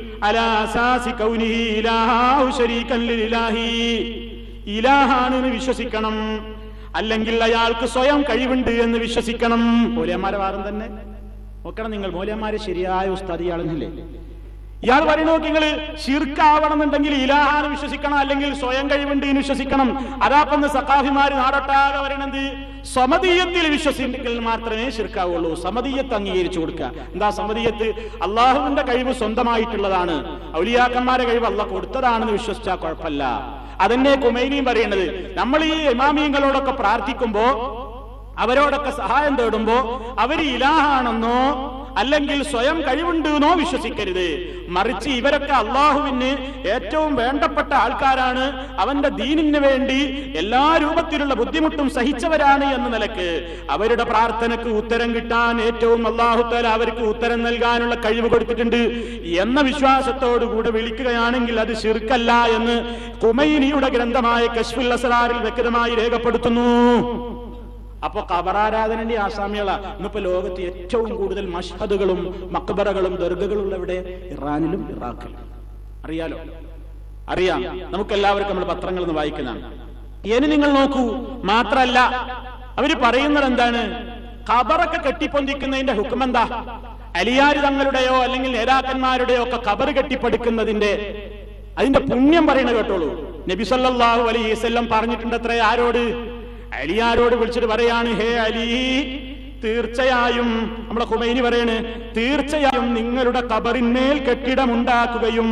അലാസാസി കൗനിഹി ഇലാഹു ശരീകൻ ലില്ലാഹി ഇലാഹാണ് എന്ന് വിശ്വസിക്കണം അല്ലെങ്കിൽ അയാൾക്ക് സ്വയം കഴിവുണ്ട് എന്ന് വിശ്വസിക്കണം മൂലയന്മാരെ വാദം തന്നെ നോക്കണം നിങ്ങൾ മൂലയന്മാരെ ശരിയായ ഉസ്താദ് ഇയാളെന്നില്ലേ ഇയാൾ പറയണ നോക്കി നിങ്ങൾ ഷിർക്കാവണമെന്നുണ്ടെങ്കിൽ ഇലാഹാന്ന് വിശ്വസിക്കണം അല്ലെങ്കിൽ സ്വയം കഴിവുണ്ട് എന്ന് വിശ്വസിക്കണം അതാപ്പൊന്ന് സഖാഫിമാര് നാടൊട്ടാകെ പറയണത് സമതീയത്തിൽ വിശ്വസിക്കൽ മാത്രമേ ഷിർക്കാവുള്ളൂ സമതീയത്ത് അംഗീകരിച്ചു കൊടുക്കുക എന്താ സമതീയത്ത് അള്ളാഹുവിന്റെ കഴിവ് സ്വന്തമായിട്ടുള്ളതാണ് ഔലിയാക്കന്മാരെ കഴിവ് അല്ല കൊടുത്തതാണെന്ന് വിശ്വസിച്ചാൽ കുഴപ്പമില്ല അതന്നെ കുമൈനിയും പറയുന്നത് നമ്മൾ ഈ ഇമാമിയങ്ങളോടൊക്കെ പ്രാർത്ഥിക്കുമ്പോ അവരോടൊക്കെ സഹായം തേടുമ്പോ അവര് ഇലാഹാണെന്നോ അല്ലെങ്കിൽ സ്വയം കഴിവുണ്ട് എന്നോ വിശ്വസിക്കരുത് മറിച്ച് ഇവരൊക്കെ അള്ളാഹുവിന് ഏറ്റവും വേണ്ടപ്പെട്ട ആൾക്കാരാണ് അവന്റെ ദീനിന് വേണ്ടി എല്ലാ രൂപത്തിലുള്ള ബുദ്ധിമുട്ടും സഹിച്ചവരാണ് എന്ന നിലക്ക് അവരുടെ പ്രാർത്ഥനക്ക് ഉത്തരം കിട്ടാൻ ഏറ്റവും അള്ളാഹുത്താല അവർക്ക് ഉത്തരം നൽകാനുള്ള കഴിവ് കൊടുത്തിട്ടുണ്ട് എന്ന വിശ്വാസത്തോടുകൂടെ വിളിക്കുകയാണെങ്കിൽ അത് ശിർക്കല്ല എന്ന് കുമൈനിയുടെ ഗ്രന്ഥമായ കശ്ഫുൽ അസറാറിൽ വ്യക്തമായി രേഖപ്പെടുത്തുന്നു അപ്പൊ കബറാരാധനന്റെ ആസാമികളാ ഇന്നിപ്പോ ലോകത്ത് ഏറ്റവും കൂടുതൽ മഷ്ഹദുകളും മക്ബറകളും ദർഗകളും ഉള്ള ഇവിടെ ഇറാനിലും ഇറാഖിലും അറിയാലോ അറിയാം നമുക്ക് എല്ലാവർക്കും നമ്മൾ പത്രങ്ങളിൽ നിന്ന് വായിക്കുന്നതാണ് ഇനി നിങ്ങൾ നോക്കൂ മാത്രല്ല അവര് പറയുന്നത് എന്താണ് ഖബറൊക്കെ കെട്ടിപ്പൊന്തിക്കുന്നതിന്റെ ഹുക്കുമെന്താ അലിയാര് തങ്ങളുടെയോ അല്ലെങ്കിൽ നേതാക്കന്മാരുടെയോ ഒക്കെ ഖബർ കെട്ടിപ്പടുക്കുന്നതിന്റെ അതിന്റെ പുണ്യം പറയുന്നത് കേട്ടോളൂ നബി സല്ലല്ലാഹു അലൈഹി വസല്ലം പറഞ്ഞിട്ടുണ്ട് അത്ര ആരോട് അലിയാരോട് വിളിച്ചിട്ട് പറയാണ് ഹേ അലി തീർച്ചയായും നമ്മളെ കുമൈനി പറയാണ് തീർച്ചയായും നിങ്ങളുടെ കബറിന്മേൽ കെട്ടിടമുണ്ടാക്കുകയും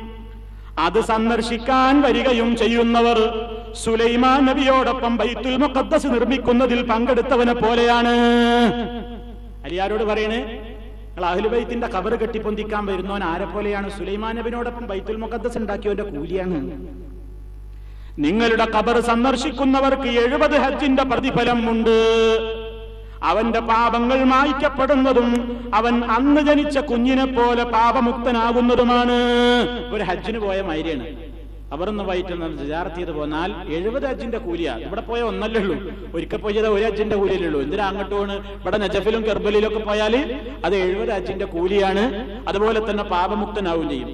അത് സന്ദർശിക്കാൻ വരികയും ചെയ്യുന്നവർ സുലൈമാൻ നബിയോടൊപ്പം ബൈത്തുൽ മുഖദ്ദസ് നിർമ്മിക്കുന്നതിൽ പങ്കെടുത്തവനെ പോലെയാണ് അലിയാരോട് പറയണേ നിങ്ങൾ അഹ്ലുബൈത്തിന്റെ കബർ കെട്ടിപ്പൊന്തിക്കാൻ വരുന്നവൻ ആരെ പോലെയാണ് സുലൈമാൻ നബിനോടൊപ്പം ബൈത്തുൽ മുഖദ്ദസ് ഉണ്ടാക്കിയവന്റെ കൂലിയാണ് നിങ്ങളുടെ കബർ സന്ദർശിക്കുന്നവർക്ക് എഴുപത് ഹജ്ജിന്റെ പ്രതിഫലം ഉണ്ട് അവന്റെ പാപങ്ങൾ മായ്ക്കപ്പെടുന്നതും അവൻ അന്ന് ജനിച്ച കുഞ്ഞിനെ പോലെ പാപമുക്തനാകുന്നതുമാണ് ഒരു ഹജ്ജിന് പോയ മൈര്യാണ് അവരൊന്ന് വയറ്റുന്ന വിചാർത്ത് ചെയ്ത് പോന്നാൽ എഴുപത് ഹജ്ജിന്റെ കൂലിയാ ഇവിടെ പോയ ഒന്നല്ലേ ഉള്ളൂ ഒരിക്കൽ പോയത് ഒരു ഹജ്ജിന്റെ കൂലിയല്ലേ ഉള്ളൂ എന്തിനാ അങ്ങോട്ട് പോണ് ഇവിടെ നജഫിലും കെർബലിലും ഒക്കെ പോയാൽ അത് എഴുപത് ഹജ്ജിന്റെ കൂലിയാണ് അതുപോലെ തന്നെ പാപമുക്തനാവുകയും ചെയ്യും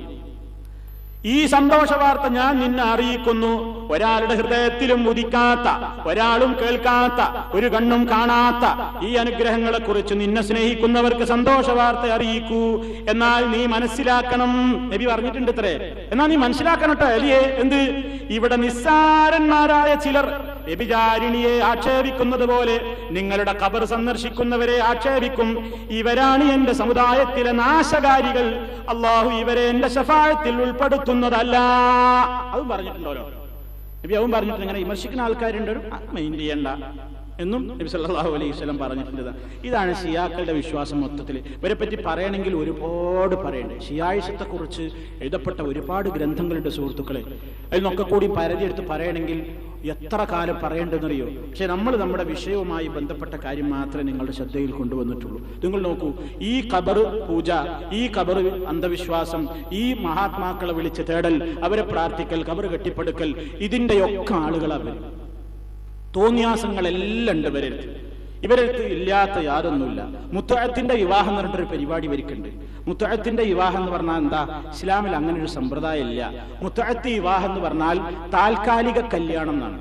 ഈ സന്തോഷ വാർത്ത ഞാൻ നിന്നെ അറിയിക്കുന്നു ഒരാളുടെ ഹൃദയത്തിലും ഉദിക്കാത്ത ഒരാളും കേൾക്കാത്ത ഒരു കണ്ണും കാണാത്ത ഈ അനുഗ്രഹങ്ങളെ കുറിച്ച് നിന്നെ സ്നേഹിക്കുന്നവർക്ക് സന്തോഷ വാർത്ത അറിയിക്കൂ എന്നാൽ നീ മനസ്സിലാക്കണം നബി പറഞ്ഞിട്ടുണ്ട് ഇത്രേ എന്നാൽ നീ മനസ്സിലാക്കണം കേട്ടോ അലിയെ എന്ത് ഇവിടെ നിസ്സാരന്മാരായ ചിലർ വ്യഭിചാരിണിയെ ആക്ഷേപിക്കുന്നത് പോലെ നിങ്ങളുടെ ഖബർ സന്ദർശിക്കുന്നവരെ ആക്ഷേപിക്കും ഇവരാണ് എന്റെ സമുദായത്തിലെ നാശകാരികൾ അള്ളാഹു ഇവരെ എന്റെ ശഫായത്തിൽ ഉൾപ്പെടുത്തുന്നതല്ല അതും പറഞ്ഞിട്ടുണ്ടല്ലോ നബി അവൻ പറഞ്ഞിട്ടുണ്ട് ഇങ്ങനെ വിമർശിക്കുന്ന ആൾക്കാരുണ്ട് മൈൻഡ് ചെയ്യണ്ട എന്നും നബി സല്ലല്ലാഹു അലൈഹി വസല്ലം പറഞ്ഞിട്ടുണ്ട് ഇതാണ് ഷിയാക്കളുടെ വിശ്വാസം മൊത്തത്തിൽ ഇവരെ പറ്റി പറയണമെങ്കിൽ ഒരുപാട് പറയണ്ടേ ഷിയായിഷത്തെ കുറിച്ച് എഴുതപ്പെട്ട ഒരുപാട് ഗ്രന്ഥങ്ങളുണ്ട് സുഹൃത്തുക്കളെ അതിനൊക്കെ കൂടി പരതിയെടുത്ത് പറയണമെങ്കിൽ എത്ര കാലം പറയേണ്ടതെന്നറിയോ പക്ഷെ നമ്മൾ നമ്മുടെ വിഷയവുമായി ബന്ധപ്പെട്ട കാര്യം മാത്രമേ നിങ്ങളുടെ ശ്രദ്ധയിൽ കൊണ്ടുവന്നിട്ടുള്ളൂ നിങ്ങൾ നോക്കൂ ഈ ഖബർ പൂജ ഈ ഖബർ അന്ധവിശ്വാസം ഈ മഹാത്മാക്കളെ വിളിച്ച് തേടൽ അവരെ പ്രാർത്ഥിക്കൽ ഖബർ കെട്ടിപ്പടുക്കൽ ഇതിന്റെയൊക്കെ ആളുകളാണ് തോന്നിയാസങ്ങളെല്ലാം ഉണ്ട് ഇവരടുത്ത് ഇവരടുത്ത് ഇല്ലാത്ത യാതൊന്നുമില്ല മുത്തഴത്തിന്റെ വിവാഹം എന്ന് പറഞ്ഞിട്ടൊരു പരിപാടി ഇവർക്കുണ്ട് മുത്തഴത്തിന്റെ വിവാഹം എന്ന് പറഞ്ഞാൽ എന്താ ഇസ്ലാമിൽ അങ്ങനെ ഒരു സമ്പ്രദായം ഇല്ല മുത്തഴത്തി വിവാഹം എന്ന് പറഞ്ഞാൽ താൽക്കാലിക കല്യാണം എന്നാണ്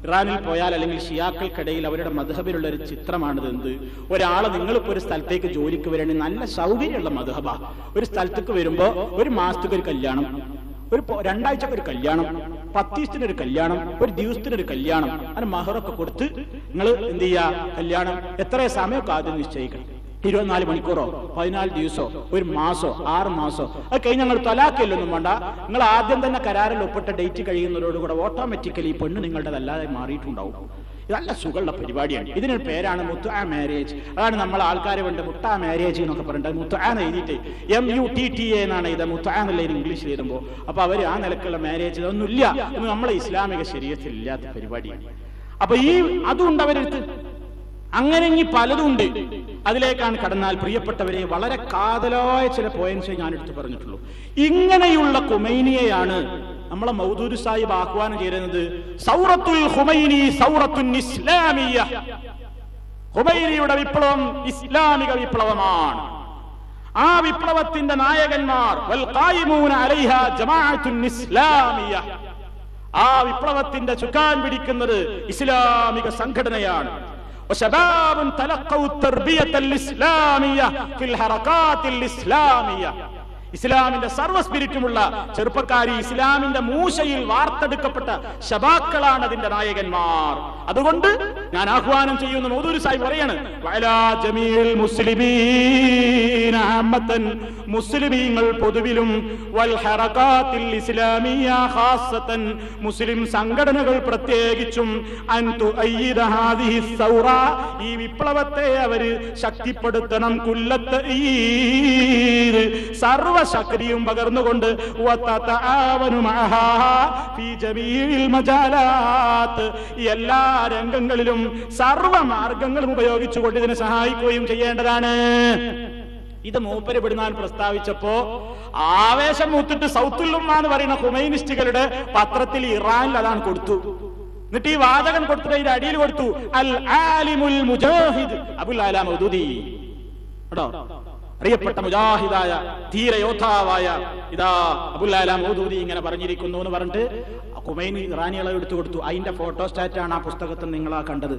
ഇറാനിൽ പോയാൽ അല്ലെങ്കിൽ ഷിയാക്കൾക്കിടയിൽ അവരുടെ മധുഹബിലുള്ള ഒരു ചിത്രമാണിത് എന്ത് ഒരാളെ നിങ്ങളിപ്പോ ഒരു സ്ഥലത്തേക്ക് ജോലിക്ക് വരണമെങ്കിൽ നല്ല സൗകര്യമുള്ള മധുഹബ ഒരു സ്ഥലത്തേക്ക് വരുമ്പോ ഒരു മാസത്തേക്ക് ഒരു കല്യാണം ഒരു പൊ- രണ്ടാഴ്ചക്ക് ഒരു കല്യാണം പത്തീസത്തിന് ഒരു കല്യാണം ഒരു ദിവസത്തിന് ഒരു കല്യാണം അങ്ങനെ മഹറൊക്കെ കൊടുത്ത് നിങ്ങൾ എന്ത് ചെയ്യാ കല്യാണം എത്ര സമയമൊക്കെ ആദ്യം നിശ്ചയിക്കണം ഇരുപത്തിനാല് മണിക്കൂറോ പതിനാല് ദിവസോ ഒരു മാസോ ആറ് മാസോ അത് കഴിഞ്ഞ് ഞങ്ങൾ തലാക്കില്ലൊന്നും വേണ്ട നിങ്ങൾ ആദ്യം തന്നെ കരാറിൽ ഒപ്പിട്ട ഡേറ്റ് കഴിയുന്നതോടുകൂടെ ഓട്ടോമാറ്റിക്കലി ഈ പെണ്ണ് നിങ്ങളുടേതല്ലാതെ മാറിയിട്ടുണ്ടാവും ഇത് നല്ല സുഖമുള്ള പരിപാടിയാണ് ഇതിനൊരു പേരാണ് മുത്ത മാരേജ് അതാണ് നമ്മൾ ആൾക്കാരെ വേണ്ട മുട്ട മാരേജ് എന്നൊക്കെ പറഞ്ഞിട്ട് മുത്ത എന്ന് എഴുതിയിട്ട് M U T T A എന്നാണ് ഇത് മുത്ത എന്നുള്ള ഇംഗ്ലീഷിൽ എഴുതുമ്പോൾ അപ്പൊ അവർ ആ നിലക്കുള്ള മാരേജ് ഇതൊന്നുമില്ല ഇത് നമ്മളെ ഇസ്ലാമിക ശരീരത്തിൽ ഇല്ലാത്ത പരിപാടിയാണ് അപ്പൊ ഈ അതുകൊണ്ട് അവരെടുത്ത് അങ്ങനെ ഇനി പലതും ഉണ്ട് അതിലേക്കാണ് കടന്നാൽ പ്രിയപ്പെട്ടവരെ വളരെ കാതലായ ചില പോയിന്റ്സ് ഞാൻ എടുത്തു പറഞ്ഞിട്ടുള്ളൂ ഇങ്ങനെയുള്ള കുമൈനിയെയാണ് നമ്മളെ മൗദൂദ് സാഹിബ് ആഹ്വാനം ചെയ്യുന്നത് സൗറത്തുൽ ഹുമൈനി സൗറത്തുൻ ഇസ്ലാമിയ ഹുമൈനിയുടെ വിപ്ലവം ഇസ്ലാമിക വിപ്ലവമാണ് ആ വിപ്ലവത്തിന്റെ നായകന്മാർ വൽ ഖായിമൂന അലൈഹ ജമാഅത്തുൻ ഇസ്ലാമിയ ആ വിപ്ലവത്തിന്റെ ചുക്കാൻ പിടിക്കുന്നത് ഇസ്ലാമിക സംഘടനയാണ് وشباب تلقوا التربية الإسلامية في الحركات الإسلامية ഇസ്ലാമിന്റെ സർവ്വ സ്പിരിറ്റുമുള്ള ചെറുപ്പക്കാരി ഇസ്ലാമിന്റെ മൂശയിൽ വാർത്തെടുക്കപ്പെട്ട ശബാക്കളാണ് അതിന്റെ നായകന്മാർ അതുകൊണ്ട് ഞാൻ ആഹ്വാനം ചെയ്യുന്ന മൗദൂരി സാഹിബ് പറയാണ് വഅലാ ജമീൽ മുസ്ലിമീന അമ്മത്തൻ മുസ്ലിമീങ്ങൾ പൊതുവിലും വൽ ഹറകാത്തിൽ ഇസ്ലാമിയ ഖാസത്തൻ മുസ്ലിം സംഘടനകൾ പ്രത്യേകിച്ചും അൻ തുഅയ്യിദ ഹാദിഹി സൗറ ഈ വിപ്ലവത്തെ അവര് ശക്തിപ്പെടുത്തണം കുല്ലത്ത് ഈദ് സർവ ശക്തിയും പകർന്നുകൊണ്ട് വതതആവനു മഅഹാ ഫീ ജമീഇൽ മജാലാത്ത് ഈ എല്ലാ രംഗങ്ങളിലും സർവ മാർഗങ്ങളും ഉപയോഗിച്ചുകൊണ്ട് ഇതിനെ സഹായിക്കുകയും ചെയ്യേണ്ടതാണ് ഇത് മൂപ്പര് വിടുന്നാൻ പ്രസ്താവിച്ചപ്പോ ആവേശം മൂത്തിട്ട് സൗത്തുൽ ഉമ്മ എന്ന് പറയുന്ന ഹുമൈനിസ്റ്റുകളുടെ പത്രത്തിൽ ഇറാനിൽ അതാണ് കൊടുത്തു എന്നിട്ട് ഈ വാചകം കൊടുത്തിട്ട് ഇതിന്റെ അടിയിൽ കൊടുത്തു അൽ ആലിമുൽ മുജാഹിദ് അബുൽ ആലാ മൗദൂദി കേട്ടോ അറിയപ്പെട്ട മുജാഹിദായ ധീരയോദ്ധാവായ ഇതാ അബുൽ ആലാ മൗദൂദി ഇങ്ങനെ പറഞ്ഞിരിക്കുന്നു എന്ന് പറഞ്ഞിട്ട് കുമൈനി ഇറാനികളെ എടുത്തു കൊടുത്തു അതിന്റെ ഫോട്ടോസ്റ്റാറ്റാണ് ആ പുസ്തകത്തിൽ നിങ്ങളാ കണ്ടത്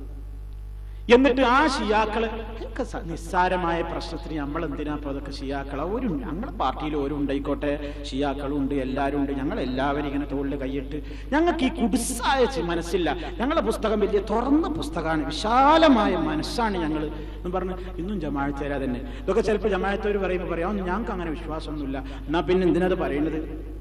എന്നിട്ട് ആ ഷിയാക്കള് ഒക്കെ സ- നിസ്സാരമായ പ്രശ്നത്തിന് നമ്മൾ എന്തിനാ ഇപ്പൊ അതൊക്കെ ഷിയാക്കളെ ഒരു ഞങ്ങളുടെ പാർട്ടിയിൽ ഒരു ഉണ്ടായിക്കോട്ടെ ഷിയാക്കളും ഉണ്ട് എല്ലാവരും ഉണ്ട് ഞങ്ങൾ എല്ലാവരും ഇങ്ങനെ തോളിൽ കൈയിട്ട് ഞങ്ങൾക്ക് ഈ കുടിസായ ചി- മനസ്സില്ല ഞങ്ങളുടെ പുസ്തകം വലിയ തുറന്ന പുസ്തകമാണ് വിശാലമായ മനസ്സാണ് ഞങ്ങൾ എന്ന് പറഞ്ഞ് ഇന്നും ജമാഴത്തേരാ തന്നെ ഇതൊക്കെ ചിലപ്പോൾ ജമാഴത്തവർ പറയുമ്പോൾ പറയാം ഞങ്ങൾക്ക് അങ്ങനെ വിശ്വാസമൊന്നുമില്ല എന്നാ പിന്നെ എന്തിനത് പറയുന്നത്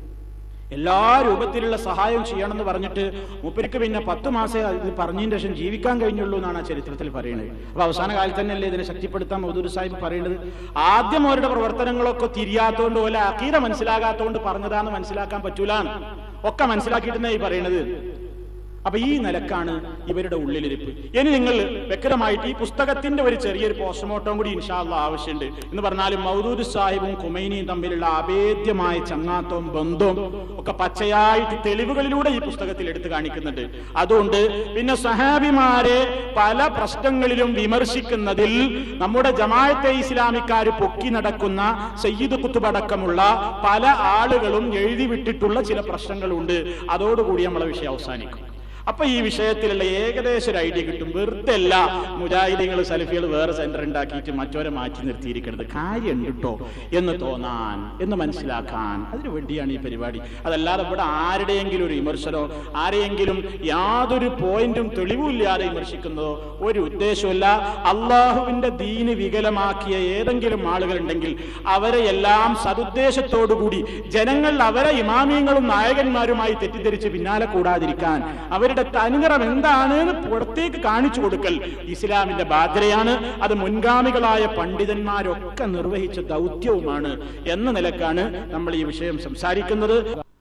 എല്ലാ രൂപത്തിലുള്ള സഹായം ചെയ്യണമെന്ന് പറഞ്ഞിട്ട് മൂപ്പർക്ക് പിന്നെ പത്ത് മാസേ ഇത് പറഞ്ഞതിന് ശേഷം ജീവിക്കാൻ കഴിഞ്ഞുള്ളൂ എന്നാണ് ആ ചരിത്രത്തിൽ പറയുന്നത് അപ്പൊ അവസാന കാലത്ത് തന്നെയല്ലേ ഇതിനെ ശക്തിപ്പെടുത്താൻ മൗദൂർ സാഹിബ് പറയുന്നത് ആദ്യം അവരുടെ പ്രവർത്തനങ്ങളൊക്കെ തിരിയാത്തോണ്ട് പോലെ അക്കീത മനസ്സിലാകാത്തോണ്ട് പറഞ്ഞതാന്ന് മനസ്സിലാക്കാൻ പറ്റൂല ഒക്കെ മനസ്സിലാക്കിയിട്ടെന്നേ ഈ പറയുന്നത് അപ്പൊ ഈ നിലക്കാണ് ഇവരുടെ ഉള്ളിലിരിപ്പ് ഇനി നിങ്ങൾ വ്യക്തമായിട്ട് ഈ പുസ്തകത്തിന്റെ ഒരു ചെറിയൊരു പോസ്റ്റ്മോർട്ടം കൂടി ഇൻഷാല്ല ആവശ്യമുണ്ട് എന്ന് പറഞ്ഞാലും മൗദൂദ് സാഹിബും കുമൈനിയും തമ്മിലുള്ള അഭേദ്യമായ ചങ്ങാത്തവും ബന്ധവും ഒക്കെ പച്ചയായിട്ട് തെളിവുകളിലൂടെ ഈ പുസ്തകത്തിൽ എടുത്തു കാണിക്കുന്നുണ്ട് അതുകൊണ്ട് പിന്നെ സഹാബിമാരെ പല പ്രശ്നങ്ങളിലും വിമർശിക്കുന്നതിൽ നമ്മുടെ ജമാഅത്തെ ഇസ്ലാമിക്കാർ പൊക്കി നടക്കുന്ന സയ്യിദ് കുത്തുബ് അടക്കമുള്ള പല ആളുകളും എഴുതി വിട്ടിട്ടുള്ള ചില പ്രശ്നങ്ങളുണ്ട് അതോടുകൂടി നമ്മളെ വിഷയം അവസാനിക്കും അപ്പൊ ഈ വിഷയത്തിലുള്ള ഏകദേശം ഒരു ഐഡിയ കിട്ടും വെറുതെ അല്ല മുജാഹിദീങ്ങൾ സലഫികൾ വേറെ സെന്റർ ഉണ്ടാക്കിയിട്ട് മറ്റവരെ മാറ്റി നിർത്തിയിരിക്കുന്നത് കാര്യം കിട്ടോ എന്ന് തോന്നാൻ എന്ന് മനസ്സിലാക്കാൻ അതിനു വേണ്ടിയാണ് ഈ പരിപാടി അതല്ലാതെ ഇവിടെ ആരുടെയെങ്കിലും ഒരു വിമർശനോ ആരെയെങ്കിലും യാതൊരു പോയിന്റും തെളിവുമില്ലാതെ വിമർശിക്കുന്നതോ ഒരു ഉദ്ദേശമില്ല അള്ളാഹുവിന്റെ ദീന് വികലമാക്കിയ ഏതെങ്കിലും ആളുകളുണ്ടെങ്കിൽ അവരെ എല്ലാം സതുദ്ദേശത്തോടുകൂടി ജനങ്ങൾ അവരെ ഇമാമിയങ്ങളും നായകന്മാരുമായി തെറ്റിദ്ധരിച്ച് പിന്നാലെ കൂടാതിരിക്കാൻ അവരുടെ തനിനിറം എന്താണ് എന്ന് പുറത്തേക്ക് കാണിച്ചു കൊടുക്കൽ ഇസ്ലാമിന്റെ ബാധ്യതയാണ് അത് മുൻഗാമികളായ പണ്ഡിതന്മാരൊക്കെ നിർവഹിച്ച ദൗത്യവുമാണ് എന്ന നിലക്കാണ് നമ്മൾ ഈ വിഷയം സംസാരിക്കുന്നത്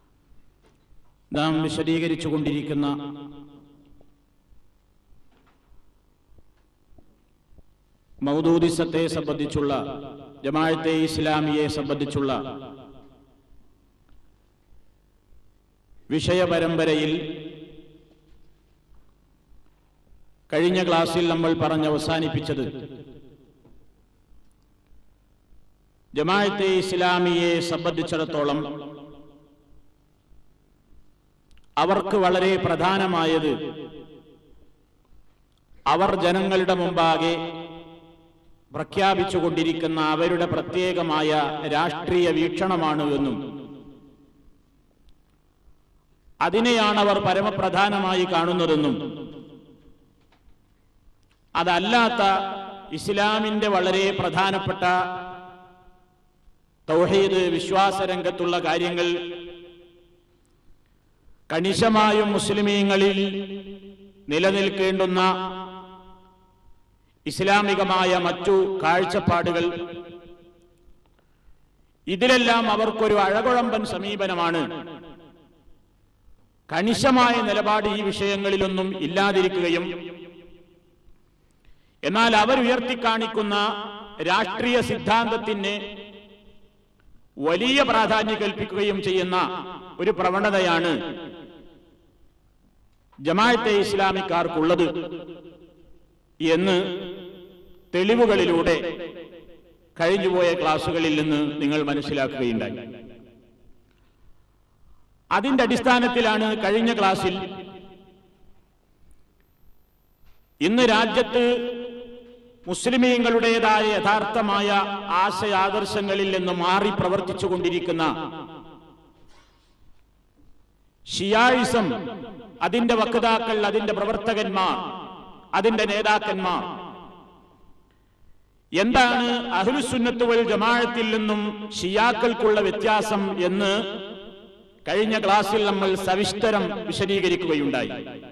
നാം വിശദീകരിച്ചു കൊണ്ടിരിക്കുന്ന മൗദൂദിസത്തെ സംബന്ധിച്ചുള്ള ജമാഅത്തെ ഇസ്ലാമിയെ സംബന്ധിച്ചുള്ള വിഷയപരമ്പരയിൽ കഴിഞ്ഞ ക്ലാസ്സിൽ നമ്മൾ പറഞ്ഞ് അവസാനിപ്പിച്ചത് ജമാഅത്തെ ഇസ്ലാമിയെ സംബന്ധിച്ചിടത്തോളം അവർക്ക് വളരെ പ്രധാനമായത് അവർ ജനങ്ങളുടെ മുമ്പാകെ പ്രഖ്യാപിച്ചുകൊണ്ടിരിക്കുന്ന അവരുടെ പ്രത്യേകമായ രാഷ്ട്രീയ വീക്ഷണമാണ് എന്നും അതിനെയാണ് അവർ പരമപ്രധാനമായി കാണുന്നതെന്നും അതല്ലാത്ത ഇസ്ലാമിന്റെ വളരെ പ്രധാനപ്പെട്ട തൗഹീദ് വിശ്വാസ രംഗത്തുള്ള കാര്യങ്ങൾ കണിശമായും മുസ്ലിമീങ്ങളിൽ നിലനിൽക്കേണ്ടുന്ന ഇസ്ലാമികമായ മറ്റു കാഴ്ചപ്പാടുകൾ ഇതിലെല്ലാം അവർക്കൊരു അഴകുഴമ്പൻ സമീപനമാണ് കണിശമായ നിലപാട് ഈ വിഷയങ്ങളിലൊന്നും ഇല്ലാതിരിക്കുകയും എന്നാൽ അവരുയർത്തിക്കാണിക്കുന്ന രാഷ്ട്രീയ സിദ്ധാന്തത്തിന് വലിയ പ്രാധാന്യം കൽപ്പിക്കുകയും ചെയ്യുന്ന ഒരു പ്രവണതയാണ് ജമാഅത്തെ ഇസ്ലാമിക്കാർക്കുള്ളത് എന്ന് തെളിവുകളിലൂടെ കഴിഞ്ഞുപോയ ക്ലാസുകളിൽ നിന്ന് നിങ്ങൾ മനസ്സിലാക്കുകയുണ്ടായി അതിന്റെ അടിസ്ഥാനത്തിലാണ് കഴിഞ്ഞ ക്ലാസ്സിൽ ഇന്ന് രാജ്യത്ത് മുസ്ലിമീങ്ങളുടേതായ യഥാർത്ഥമായ ആശയാദർശങ്ങളിൽ നിന്ന് മാറി പ്രവർത്തിച്ചു കൊണ്ടിരിക്കുന്ന ഷിയായിസം അതിന്റെ വക്താക്കൾ അതിന്റെ പ്രവർത്തകന്മാർ അതിന്റെ നേതാക്കന്മാർ എന്താണ് അഹ്ലുസുന്നത്ത് വൽ ജമാഅത്തിൽ നിന്നും ഷിയാക്കൾക്കുള്ള വ്യത്യാസം എന്ന് കഴിഞ്ഞ ക്ലാസ്സിൽ നമ്മൾ സവിസ്തരം വിശദീകരിക്കുകയുണ്ടായി